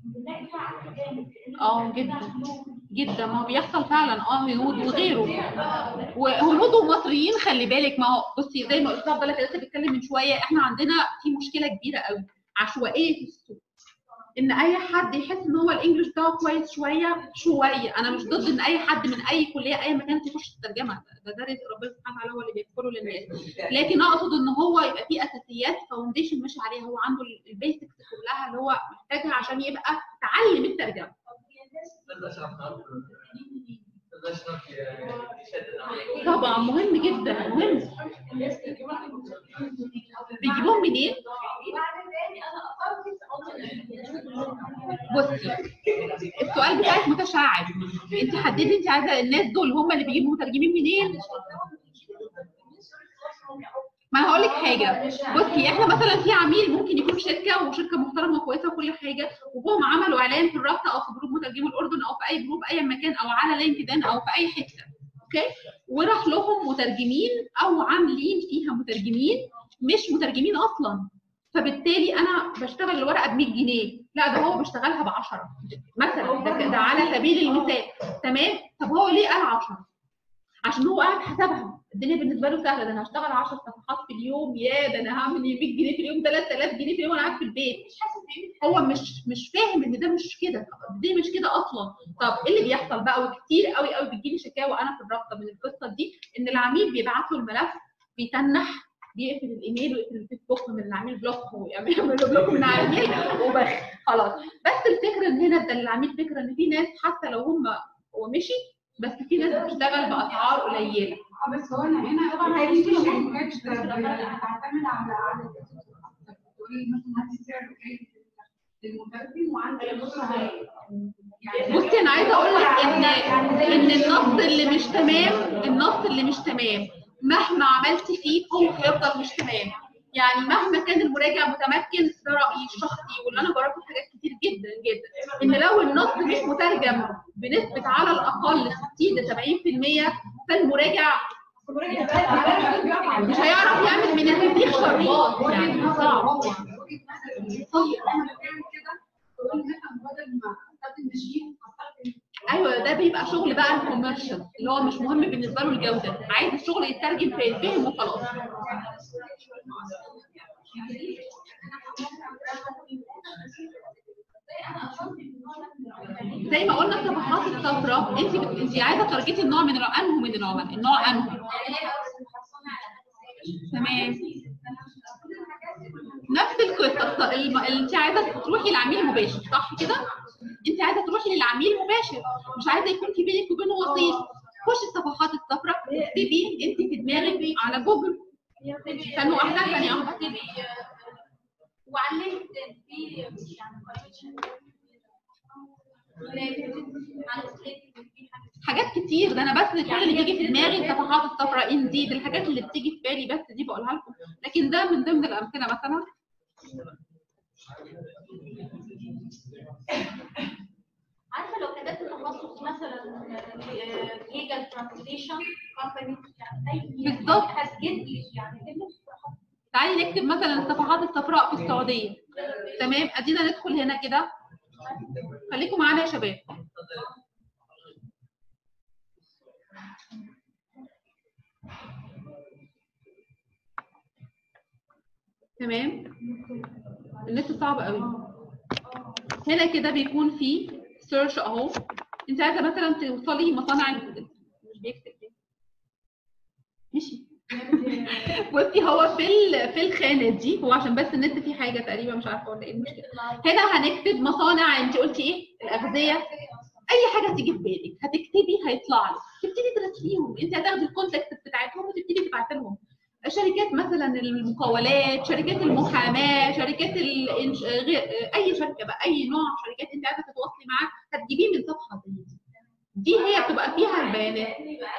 اه جدا جدا ما هو بيحصل فعلا اه هنود وغيره وهنود ومصريين خلي بالك ما هو بصي زي ما استاذ عبد الله كان لسه بيتكلم من شويه احنا عندنا في مشكله كبيره قوي عشوائيه في السوق ان اي حد يحس ان هو الانجليش بتاعه كويس شويه شويه انا مش ضد ان اي حد من اي كليه اي مكان يخش الترجمه ده ده رزق ربنا سبحانه وتعالى هو اللي بيغفره للناس لكن اقصد ان هو يبقى فيه اساسيات فاونديشن ماشي عليها هو عنده البيسكس كلها اللي هو محتاجها عشان يبقى تعلم الترجمه طبعا مهم جدا مهم بيجيبوهم منين؟ بصي السؤال بتاعك متشعب انت حددي انت عايزه الناس دول هم اللي بيجيبوا مترجمين منين؟ ما انا هقول لك حاجه بصي احنا مثلا في عميل ممكن يكون شركه وشركه محترمه وكويسه وكل حاجه وهم عملوا اعلان في الرابطه او في جروب مترجمي الاردن او في اي جروب اي مكان او على لينكدين او في اي حته اوكي وراح لهم مترجمين او عاملين فيها مترجمين مش مترجمين اصلا فبالتالي انا بشتغل الورقه ب 100 جنيه لا ده هو بيشتغلها ب 10 مثلا ده, ده على سبيل المثال تمام طب هو ليه قال 10 عشان هو قاعد حسبها الدنيا بالنسبه له سهله ده انا هشتغل 10 صفحات في اليوم يا ده انا هعمل 100 جنيه في اليوم 3000 جنيه في اليوم وانا قاعد في البيت هو مش مش فاهم ان ده مش كده دي مش كده اصلا طب ايه اللي بيحصل بقى وكتير قوي قوي بتجيلي شكاوى انا في الرابطه من القصه دي ان العميل بيبعت له الملف بيتنح بيقفل الايميل ويقفل الفيسبوك من العميل بلوك ويعمل له بلوك من على الايميل وبس خلاص بس الفكره ان هنا ده العميل فكره ان في ناس حتى لو هم هو مشي بس في ناس بتشتغل باسعار قليله اه بس هو انا هنا طبعا هي دي شركات بتعتمد على على تقولي مثلا هاتي سعر قليل للمترجم وعندي النص يعني بصي انا عايزه اقول لك ان ان النص اللي مش تمام النص اللي مش تمام مهما عملتي فيه هو هيفضل مش تمام يعني مهما كان المراجع متمكن ده رايي الشخصي واللي انا جربته في حاجات كتير جدا جدا ان لو النص مش مترجم بنسبه على الاقل 60 ل 70% فالمراجع مش هيعرف يعمل من التاريخ شربات يعني صعب ايوه ده بيبقى شغل بقى الكوميرشال اللي هو مش مهم بالنسبه له الجوده عايز الشغل يترجم في الفهم وخلاص زي ما قلنا الصفحات الصفراء انت بت... انت عايزه تارجتي النوع من النوع انه من النوع النوع انه تمام نفس القصه الم- انت عايزه تروحي لعميل مباشر صح كده انت عايزه تروحي للعميل مباشر مش عايزه يكون في بينك وبينه وسيط خشي الصفحات الصفراء اكتبي انت في دماغك على جوجل استنوا واحده ثانيه واحده وعلى لينكدين في يعني على لينكدين في حاجات حاجات كتير ده انا بس كل اللي بيجي في دماغي الصفحات الصفراء انديد الحاجات اللي بتيجي في بالي بس دي بقولها لكم لكن ده من ضمن الامثله مثلا عارفه لو كتبت تخصص مثلا ليجل ترانسليشن كومباني يعني اي بالظبط. هتجيب لي يعني تجيب لي مصطلحات تعالي نكتب مثلا الصفحات الصفراء في السعوديه تمام ادينا ندخل هنا كده خليكم معانا يا شباب تمام النت صعب قوي هنا كده بيكون في سيرش اهو انت عايزه مثلا توصلي مصانع مش بيكتب ليه؟ مشي بصي هو في ال- في الخانه دي هو عشان بس النت فيه حاجه تقريبا مش عارفه ولا ايه المشكله هنا هنكتب مصانع انت قلتي ايه الاغذيه اي حاجه تيجي في بالك هتكتبي هيطلع لك تبتدي تراسليهم انت هتاخدي الكونتاكت بتاعتهم وتبتدي تبعتي لهم شركات مثلا المقاولات شركات المحاماه شركات الإنش... غير اي شركه بقى اي نوع شركات انت عايزه تتواصلي معاه هتجيبيه من صفحه زي دي دي هي بتبقى فيها البيانات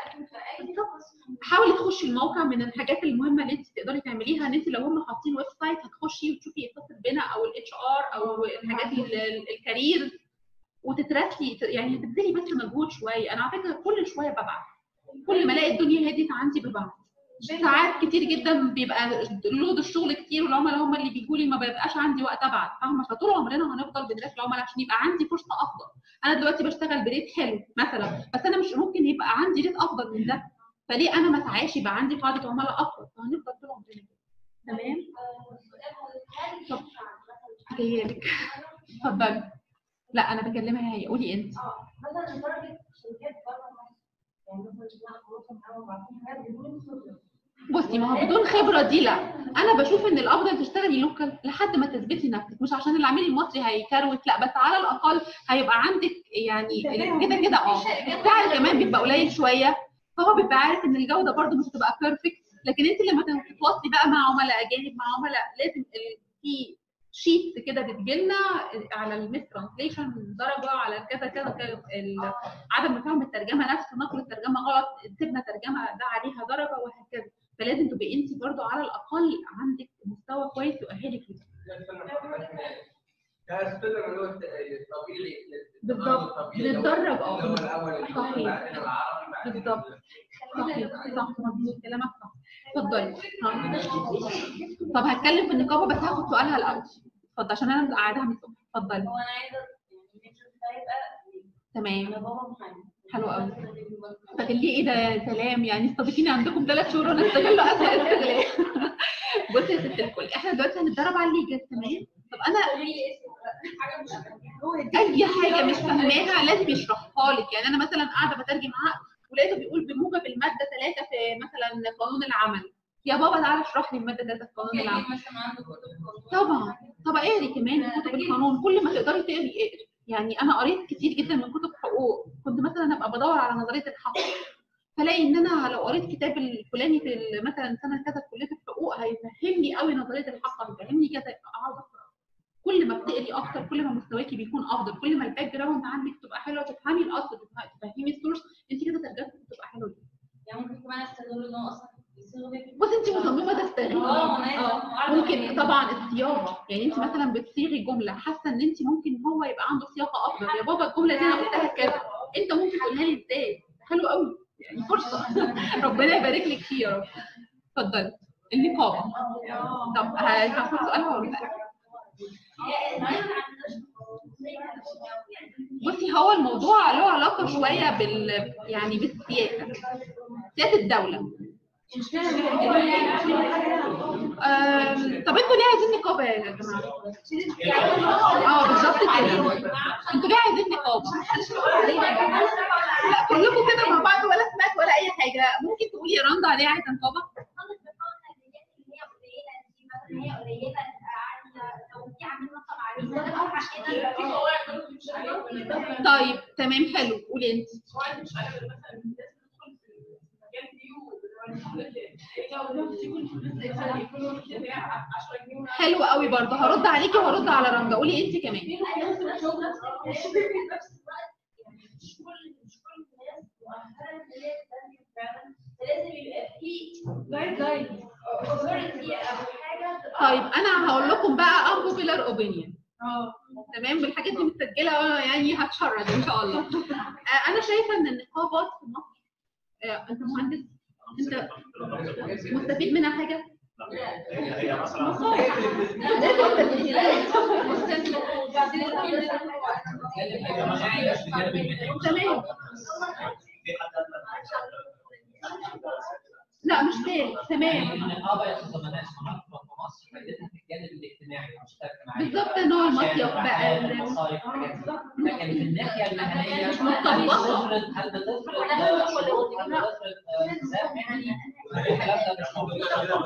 حاولي تخشي الموقع من الحاجات المهمه اللي انت تقدري تعمليها ان انت لو هم حاطين ويب سايت هتخشي وتشوفي يتصل بنا او الاتش ار او الحاجات ال- ال- الكارير وتتراسلي يعني تبذلي بس مجهود شويه انا على فكره كل شويه ببعت كل ما الاقي الدنيا هديت عندي ببعت ساعات كتير جدا بيبقى لود الشغل كتير والعملاء هم اللي بيجوا لي ما بيبقاش عندي وقت ابعت فاهمه فطول عمرنا هنفضل بنراسل العملاء عشان يبقى عندي فرصه افضل انا دلوقتي بشتغل بريت حلو مثلا بس انا مش ممكن يبقى عندي ريت افضل من ده فليه انا ما اسعاش يبقى عندي قاعده عملاء افضل فهنفضل طول عمرنا كده تمام طب جايه لك اتفضلي لا انا بكلمها هي قولي انت اه مثلا لدرجه شركات بره مصر يعني مثلا شغلنا خلاص معاهم وبعدين حاجات بدون خبره بصي ما هو بدون خبره دي لا انا بشوف ان الافضل تشتغلي لوكال لحد ما تثبتي نفسك مش عشان العميل المصري هيكروت لا بس على الاقل هيبقى عندك يعني كده كده اه السعر كمان بيبقى قليل شويه فهو بيبقى عارف ان الجوده برده مش هتبقى بيرفكت لكن انت لما تتواصلي بقى مع عملاء اجانب مع عملاء لازم ال- في شيت كده بتجيلنا على الميس ترانسليشن درجه على كذا كذا كذا ال- عدم فهم الترجمه نفسه نقل الترجمه غلط سيبنا ترجمه ده عليها درجه وهكذا فلازم تبقي انت برضو على الاقل عندك مستوى كويس يؤهلك لده ده السلم اللي هو الطبيعي بالظبط. الطبيعي اللي هو- نتدرج اه. اللي هو الاول صحيح. بعدين العربي بعدين بالظبط. صحيح صح مظبوط كلامك صح اتفضلي ها. طب هتكلم في النقابه بس هاخد سؤالها الاول اتفضل عشان انا قاعدها من الصبح اتفضلي هو انا عايزه يعني نفسي هيبقى تمام انا بابا محامي حلو قوي استغليه ايه ده يا سلام يعني استضيفيني عندكم ثلاث شهور وانا استغله اسهل استغلال بصي يا ست الكل احنا دلوقتي هنتدرب على الليجل تمام طب انا حاجه مش اي حاجه مش فاهماها لازم يشرحها لك يعني انا مثلا قاعده بترجم عقد ولقيته بيقول بموجب الماده 3 في مثلا قانون العمل يا بابا تعالى اشرح لي الماده 3 في قانون العمل مثلا عنده كتب طبعا طب اقري كمان في كتب القانون كل ما تقدري تقري اقري يعني انا قريت كتير جدا من كتب حقوق كنت مثلا ابقى بدور على نظريه الحق فلاقي ان انا لو قريت كتاب الفلاني في ال- مثلا سنه كذا في كليه الحقوق هيفهمني قوي نظريه الحق هيفهمني كذا يبقى اقعد اقرا كل ما بتقري اكتر كل ما مستواكي بيكون افضل كل ما الباك جراوند عندك تبقى حلوه تفهمي الاصل تفه- تفهمي السورس انت كده ترجمتك بتبقى حلوه جدا يعني ممكن كمان استغل ان هو اصلا يصيغ بيه بص انت مصممه تستغلي اه انا اه عايزه ممكن طبعا الصياغه يعني انت مثلا بتصيغي جمله حاسه ان انت ممكن هو يبقى عنده صياغه افضل يا بابا الجمله دي انا قلتها كذا انت ممكن تقولها لي ازاي حلو قوي يعني فرصه ربنا يبارك لك فيه يا رب اتفضلي النقابه طب هاخد سؤالها ولا لا بصي هو الموضوع له علاقه شويه بال يعني بالسياسه سياسه الدوله أم، طب انتوا ليه عايزين نقابه يا جماعه؟ اه بالظبط كده انتوا ليه عايزين نقابه؟ لا كلكم كده مع بعض ولا سمعت ولا اي حاجه ممكن تقولي يا رندا ليه عايزه نقابه؟ طيب تمام حلو قولي انت حلو قوي برضه هرد عليكي وهرد على رندا قولي انت كمان لازم يبقى في جايد لاين اوثورتي او حاجه طيب انا هقول لكم بقى unpopular opinion تمام بالحاجات دي متسجله وانا يعني هتشرد ان شاء الله آه، انا شايفه ان النقابات في مصر آه، انت مهندس انت مستفيد منها حاجه هي مثلا تمام لا مش فاهم تمام النقابه يا استاذ مناس في مصر فائدتها في الجانب الاجتماعي مش الاجتماعي بالظبط نوع المصيف بقى ال- المصايف والحاجات دي. لكن في الناحيه المهنيه مش مطبقة. هل بتفرض هل بتفرض شروط هل بتفرض آه، التزام مهني الكلام ده مش موجود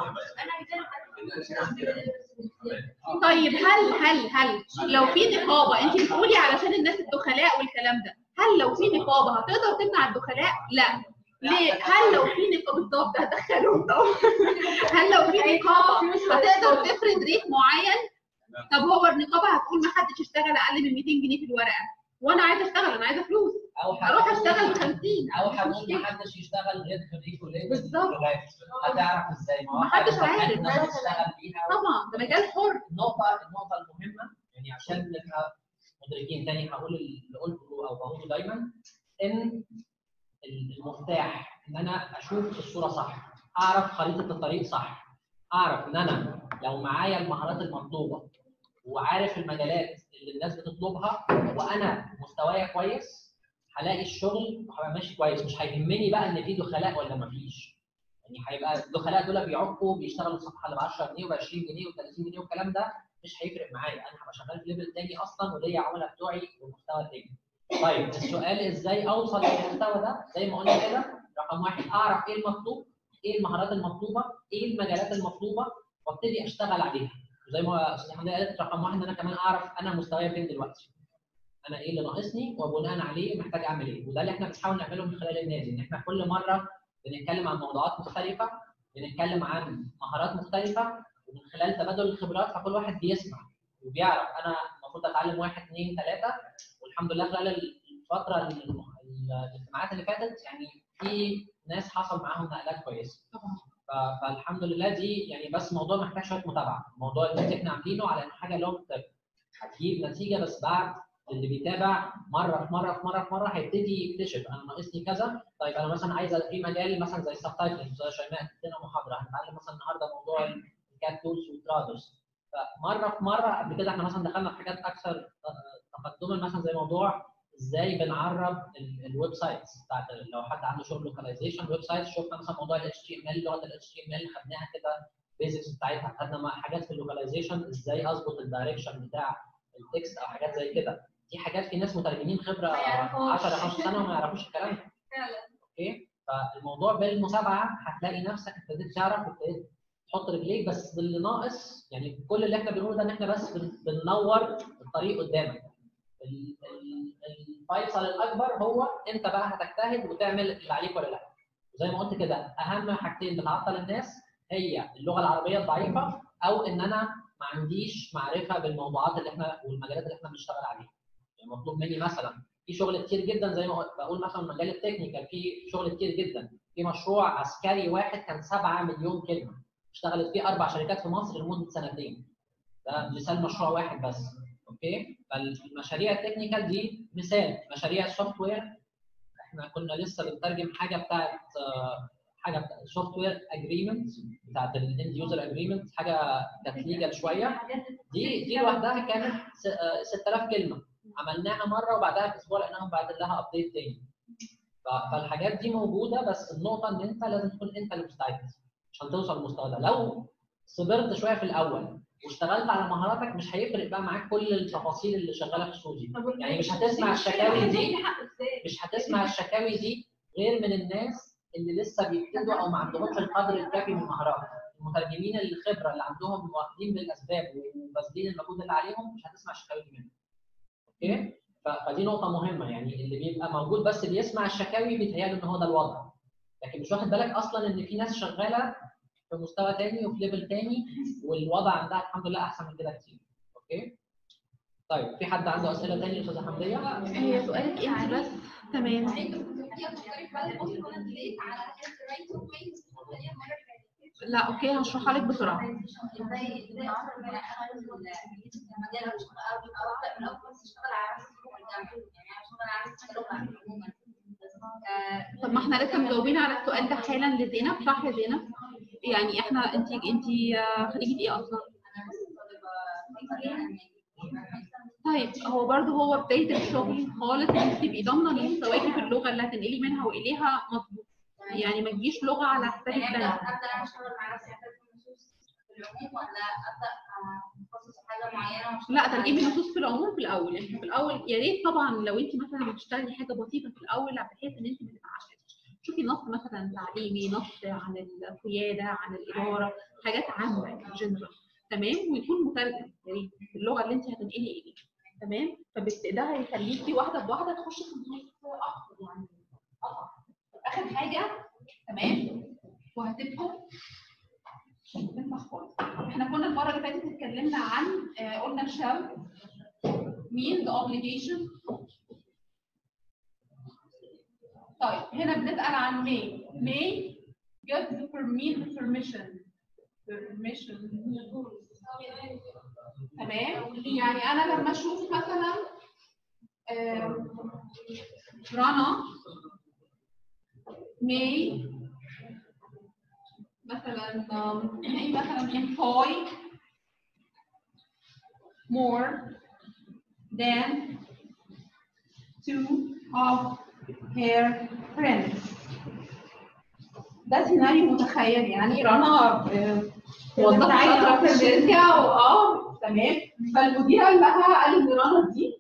طيب هل هل هل لو في نقابه انت بتقولي علشان الناس الدخلاء والكلام ده هل لو في نقابه هتقدر تمنع الدخلاء؟ لا ليه؟ هل لو في نقابه بالظبط هدخلهم طبعا هل لو في نقابه هتقدر تفرض ريت معين؟ طب هو النقابه هتقول ما حدش يشتغل اقل من 200 جنيه في الورقه وانا عايزه اشتغل انا عايزه فلوس او اروح اشتغل ب 50 او هنقول ما حدش يشتغل غير خريج كليه بالظبط. اللغات. هتعرف ازاي ما هو محدش حاجة عارف. الناس تشتغل فيها طبعا ده مجال حر النقطة النقطة المهمة يعني عشان نبقى مدركين تاني هقول اللي قلته أو بقوله دايما إن المفتاح إن أنا أشوف الصورة صح، أعرف خريطة الطريق صح، أعرف إن أنا لو معايا المهارات المطلوبة وعارف المجالات اللي الناس بتطلبها وأنا مستوايا كويس هلاقي الشغل وهبقى ماشي كويس مش هيهمني بقى إن في دخلاء ولا مفيش. يعني هيبقى الدخلاء دول بيعقوا بيشتغلوا الصفحه اللي ب 10 جنيه وب 20 جنيه و30 جنيه والكلام ده مش هيفرق معايا انا هبقى شغال في ليفل تاني اصلا وليا عملاء بتوعي بمستوى تاني. طيب السؤال ازاي اوصل للمستوى ده؟ زي ما قلنا كده رقم واحد اعرف ايه المطلوب ايه المهارات المطلوبه ايه المجالات المطلوبه وابتدي اشتغل عليها وزي ما استاذ حمدي قالت رقم واحد ان انا كمان اعرف انا مستواي فين دلوقتي انا ايه اللي ناقصني وبناء عليه محتاج اعمل ايه وده اللي احنا بنحاول نعمله من خلال النادي ان احنا كل مره بنتكلم عن موضوعات مختلفه بنتكلم عن مهارات مختلفه ومن خلال تبادل الخبرات فكل واحد بيسمع وبيعرف انا المفروض اتعلم واحد اثنين ثلاثه والحمد لله خلال الفتره الم- الاجتماعات اللي فاتت يعني في ناس حصل معاهم نقلات كويسه ف- فالحمد لله دي يعني بس موضوع محتاج شويه متابعه الموضوع اللي احنا عاملينه على انه حاجه لونج تيرم هتجيب نتيجه بس بعد اللي بيتابع مره في مره في مره في مره هيبتدي يكتشف انا ناقصني كذا طيب انا مثلا عايز في مجال مثلا زي السبتايتلنج زي شيماء ادينا محاضره هنتعلم مثلا النهارده موضوع الكات تولز والترادوس فمره في مره قبل كده احنا مثلا دخلنا في حاجات اكثر آه، تقدما مثلا زي موضوع ازاي بنعرب ال- الويب سايتس بتاعت لو حد عنده شغل لوكاليزيشن ويب سايتس شفنا مثلا موضوع ال HTML لغه ال HTML خدناها كده بيزكس بتاعتها خدنا مع حاجات في اللوكاليزيشن ازاي اظبط الدايركشن بتاع التكست او حاجات زي كده دي حاجات في ناس مترجمين خبره ما يعرفوش. 10 15 سنه وما يعرفوش الكلام ده فعلا اوكي فالموضوع بالمتابعه هتلاقي نفسك ابتديت تعرف ابتديت تحط رجليك بس اللي ناقص يعني كل اللي احنا بنقوله ده ان احنا بس بن- بننور الطريق قدامك ال- ال- الفيصل الاكبر هو انت بقى هتجتهد وتعمل اللي عليك ولا لا زي ما قلت كده اهم حاجتين بتعطل الناس هي اللغه العربيه الضعيفه او ان انا ما عنديش معرفه بالموضوعات اللي احنا والمجالات اللي احنا بنشتغل عليها يعني مطلوب مني مثلا في شغل كتير جدا زي ما بقول مثلا مجال التكنيكال في شغل كتير جدا في مشروع عسكري واحد كان 7 مليون كلمه اشتغلت فيه اربع شركات في مصر لمده سنتين ده مثال مشروع واحد بس اوكي فالمشاريع التكنيكال دي مثال مشاريع السوفت وير احنا كنا لسه بنترجم حاجه بتاعت آه، حاجه بتاعت سوفت وير اجريمنت بتاعت الاند يوزر اجريمنت حاجه كانت ليجل شويه دي دي لوحدها كانت س- آه، 6000 كلمه عملناها مره وبعدها باسبوع لقيناهم بعد لها ابديت تاني ف- فالحاجات دي موجوده بس النقطه ان انت لازم تكون انت اللي مستعد عشان توصل للمستوى ده لو صبرت شويه في الاول واشتغلت على مهاراتك مش هيفرق بقى معاك كل التفاصيل اللي شغاله في السوق دي يعني مش هتسمع الشكاوي دي مش هتسمع الشكاوي دي غير من الناس اللي لسه بيبتدوا او ما عندهمش القدر الكافي من المهارات المترجمين الخبره اللي عندهم واخدين بالاسباب وباذلين المجهود اللي عليهم مش هتسمع الشكاوي دي منهم اوكي ف- فدي نقطه مهمه يعني اللي بيبقى موجود بس بيسمع الشكاوي بيتهيأله ان هو ده الوضع لكن مش واخد بالك اصلا ان في ناس شغاله في مستوى تاني وفي ليفل تاني والوضع عندها الحمد لله احسن من كده كتير اوكي طيب في حد عنده اسئله تاني استاذه حمديه هي سؤالك انت بس تمام لا اوكي هشرحها لك بسرعه طب ما احنا لسه مجاوبين على السؤال ده حالا لزينب صح يا زينب يعني احنا انت انت خريجه ايه اصلا طيب هو برضه هو بدايه الشغل خالص انت تبقي ضامنه ان مستواكي في اللغه اللي هتنقلي منها واليها مظبوط يعني ما تجيش لغه على حساب يعني ابدا الثانيه ابدا انا اشتغل مع نفسي اعتمد النصوص في العموم ولا ابدا اتخصص في حاجه معينه وأشتغل لا عليها؟ ترجمي النصوص في العموم في الاول احنا في الاول يا ريت طبعا لو انت مثلا بتشتغلي حاجه بسيطه في الاول بحيث ان انت ما تتعقديش شوفي نص مثلا تعليمي نص عن القياده عن الاداره حاجات عامه جنرال تمام ويكون مترجم يا ريت في اللغه اللي انت هتنقلي اليها تمام فبت- ده هيخليكي واحده بواحده تخشي في النص اكتر يعني اصعب اخر حاجه تمام وهتبقوا نفتح خالص احنا كنا المره اللي فاتت اتكلمنا عن آه، قلنا shall mean the obligation طيب هنا بنسأل عن may may give the permi- permission permission تمام يعني انا لما اشوف مثلا آه، رنا may مثلا um, ايه مثلا employ more than two of her friends ده سيناريو متخيل يعني رنا آه، موظفة شاطرة في الشركة واه تمام فالمدير قال لها قال ان رنا دي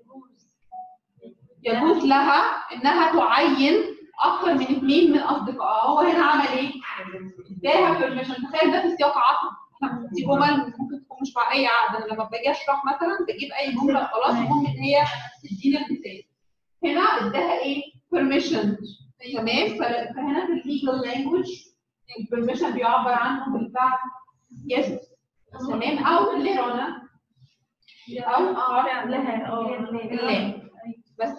يجوز لها انها تعين اكثر من اثنين من اصدقائها هو هنا عمل ايه؟ اداها بيرميشن تخيل ده في سياق عقد احنا دي جمل ممكن تكون مش مع اي عقد انا لما باجي اشرح مثلا بجيب اي جمله خلاص المهم ان هي تدينا المثال هنا اداها ايه؟ بيرميشن تمام ف- فهنا في الليجل لانجوج البيرميشن بيعبر عنه بالفعل يس تمام او لرنا او حرف لها اه اللام بس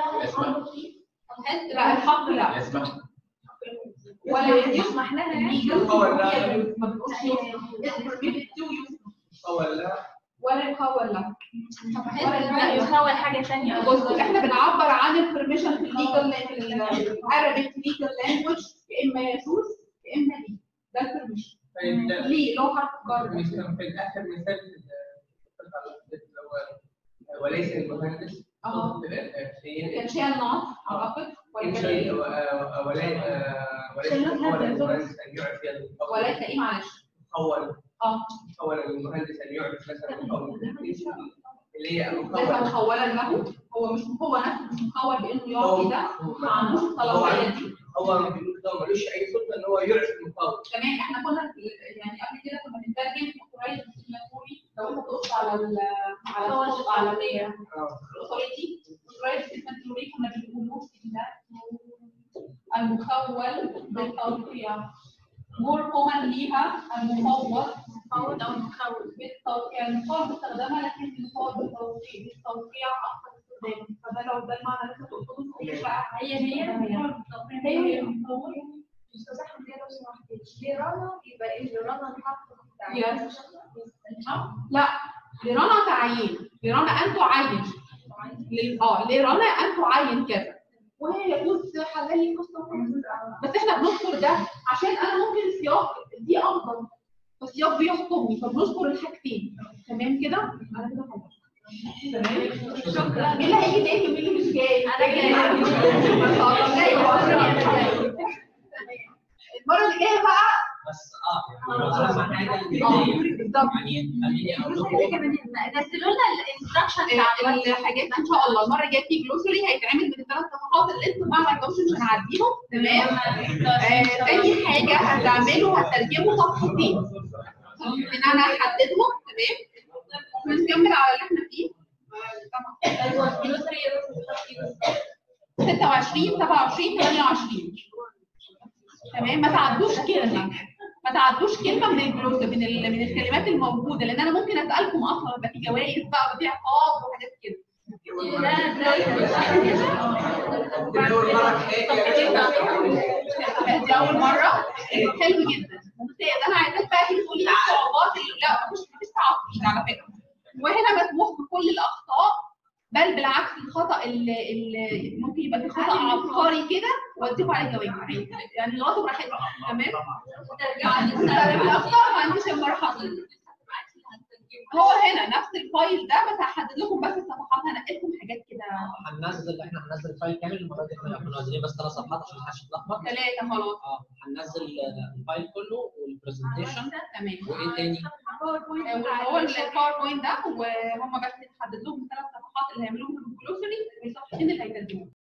لا الحق لا يسمح ولا يسمح لها الليجل هو لا. ما بنقولش يسمح. It's permitted to use. او لا ولا يقول لا طب لا يحول حاجه ثانيه بص احنا بنعبر عن البرميشن في الليجل في العربي ليجل لانجوج يا اما يجوز يا اما ليه ده البرميشن طيب ده ليه لو حرف جر مثلا في الاخر مثال في ال- اللي هو وليس المهندس اه في الاخر في كان شيء ناقص اعتقد ولا كان ايه؟ ولا وليس المهندس ان يعرف ولا كان ايه معلش مخول اه مخول المهندس ان يعرف مثلا مخول اللي هي ليس مخول مخولا له هو مش هو نفسه مش مخول بانه يعطي ده ما عندوش الصلاحيه دي هو بيقول ده ملوش اي سلطه ان هو يعرف المخول كمان احنا كنا في- يعني قبل كده كنا بنترجم في قريب السيناتوري لو انت تقص على ال على الصوت على ال- الاوثوريتي قريب السيناتوري كنا بنقول كده المخول بالتوقيع مور كومن ليها المفوض المفوض او المخول بالتوقيع المفوض باستخدامها لكن المفوض بالتوقيع بالتوقيع اكثر استخداما فده لو ده المعنى اللي انت تقصده صحيح بقى هي هي هي هي المطور استاذ احمد ليه لو سمحت ليه رنا يبقى ايه رنا نحط يس. لا لرنا تعيين لرنا ان تعين لل- اه لرنا ان تعين كذا وهي يجوز حلالي قصه بس احنا بنذكر ده عشان انا ممكن السياق دي افضل فالسياق بيحكمني فبنذكر الحاجتين تمام كده انا كده خلاص تمام شكرا مين اللي هيجي تاني ومين اللي مش جاي انا جاي ما شاء الله جاي وأنا المره اللي جايه بقى بس اه اهم حاجه اه البدايه بالظبط يعني خليني اقول لكم نزلوا لنا الانستراكشن بتاع ال- الحاجات دي ان شاء الله المره الجايه في جلوسري هيتعمل من الثلاث صفحات اللي انتوا ما عملتهمش مش هنعديهم تمام آه، تاني حاجه هتعملوا هترجموا صفحتين ان انا احددهم تمام ونكمل على اللي احنا فيه آه، طبعا 26 27 28 تمام ما تعدوش كلمه ما تعدوش كلمه من الجلوس من ال- من الكلمات الموجوده لان انا ممكن اسالكم اصلا يبقى في جوائز بقى وفي عقاب وحاجات كده دي اول مره آه، حلو جدا ممتاز انا عايزاك بقى تيجي تقولي لي الصعوبات اللي لا مفيش مفيش تعقيد على فكره وهنا مسموح بكل الاخطاء بل بالعكس الخطا اللي, اللي ممكن يبقى في خطا عبقري كده واديكوا عليه جوائز يعني لغايه براحتكم تمام ترجعوا الاخطاء ما عنديش المرحله دي هو هنا نفس الفايل ده بس هحدد لكم بس الصفحات هنقل لكم حاجات كده هننزل احنا هننزل فايل كامل المره دي احنا كنا نازلين بس ثلاث صفحات عشان ما حدش يتلخبط ثلاثه خلاص اه هننزل الفايل كله والبرزنتيشن تمام وايه تاني؟ هو الباوربوينت ده وهم بس يتحدد لهم ثلاث صفحات اللي هيعملوهم في الجلوسري والصفحتين اللي هيترجموهم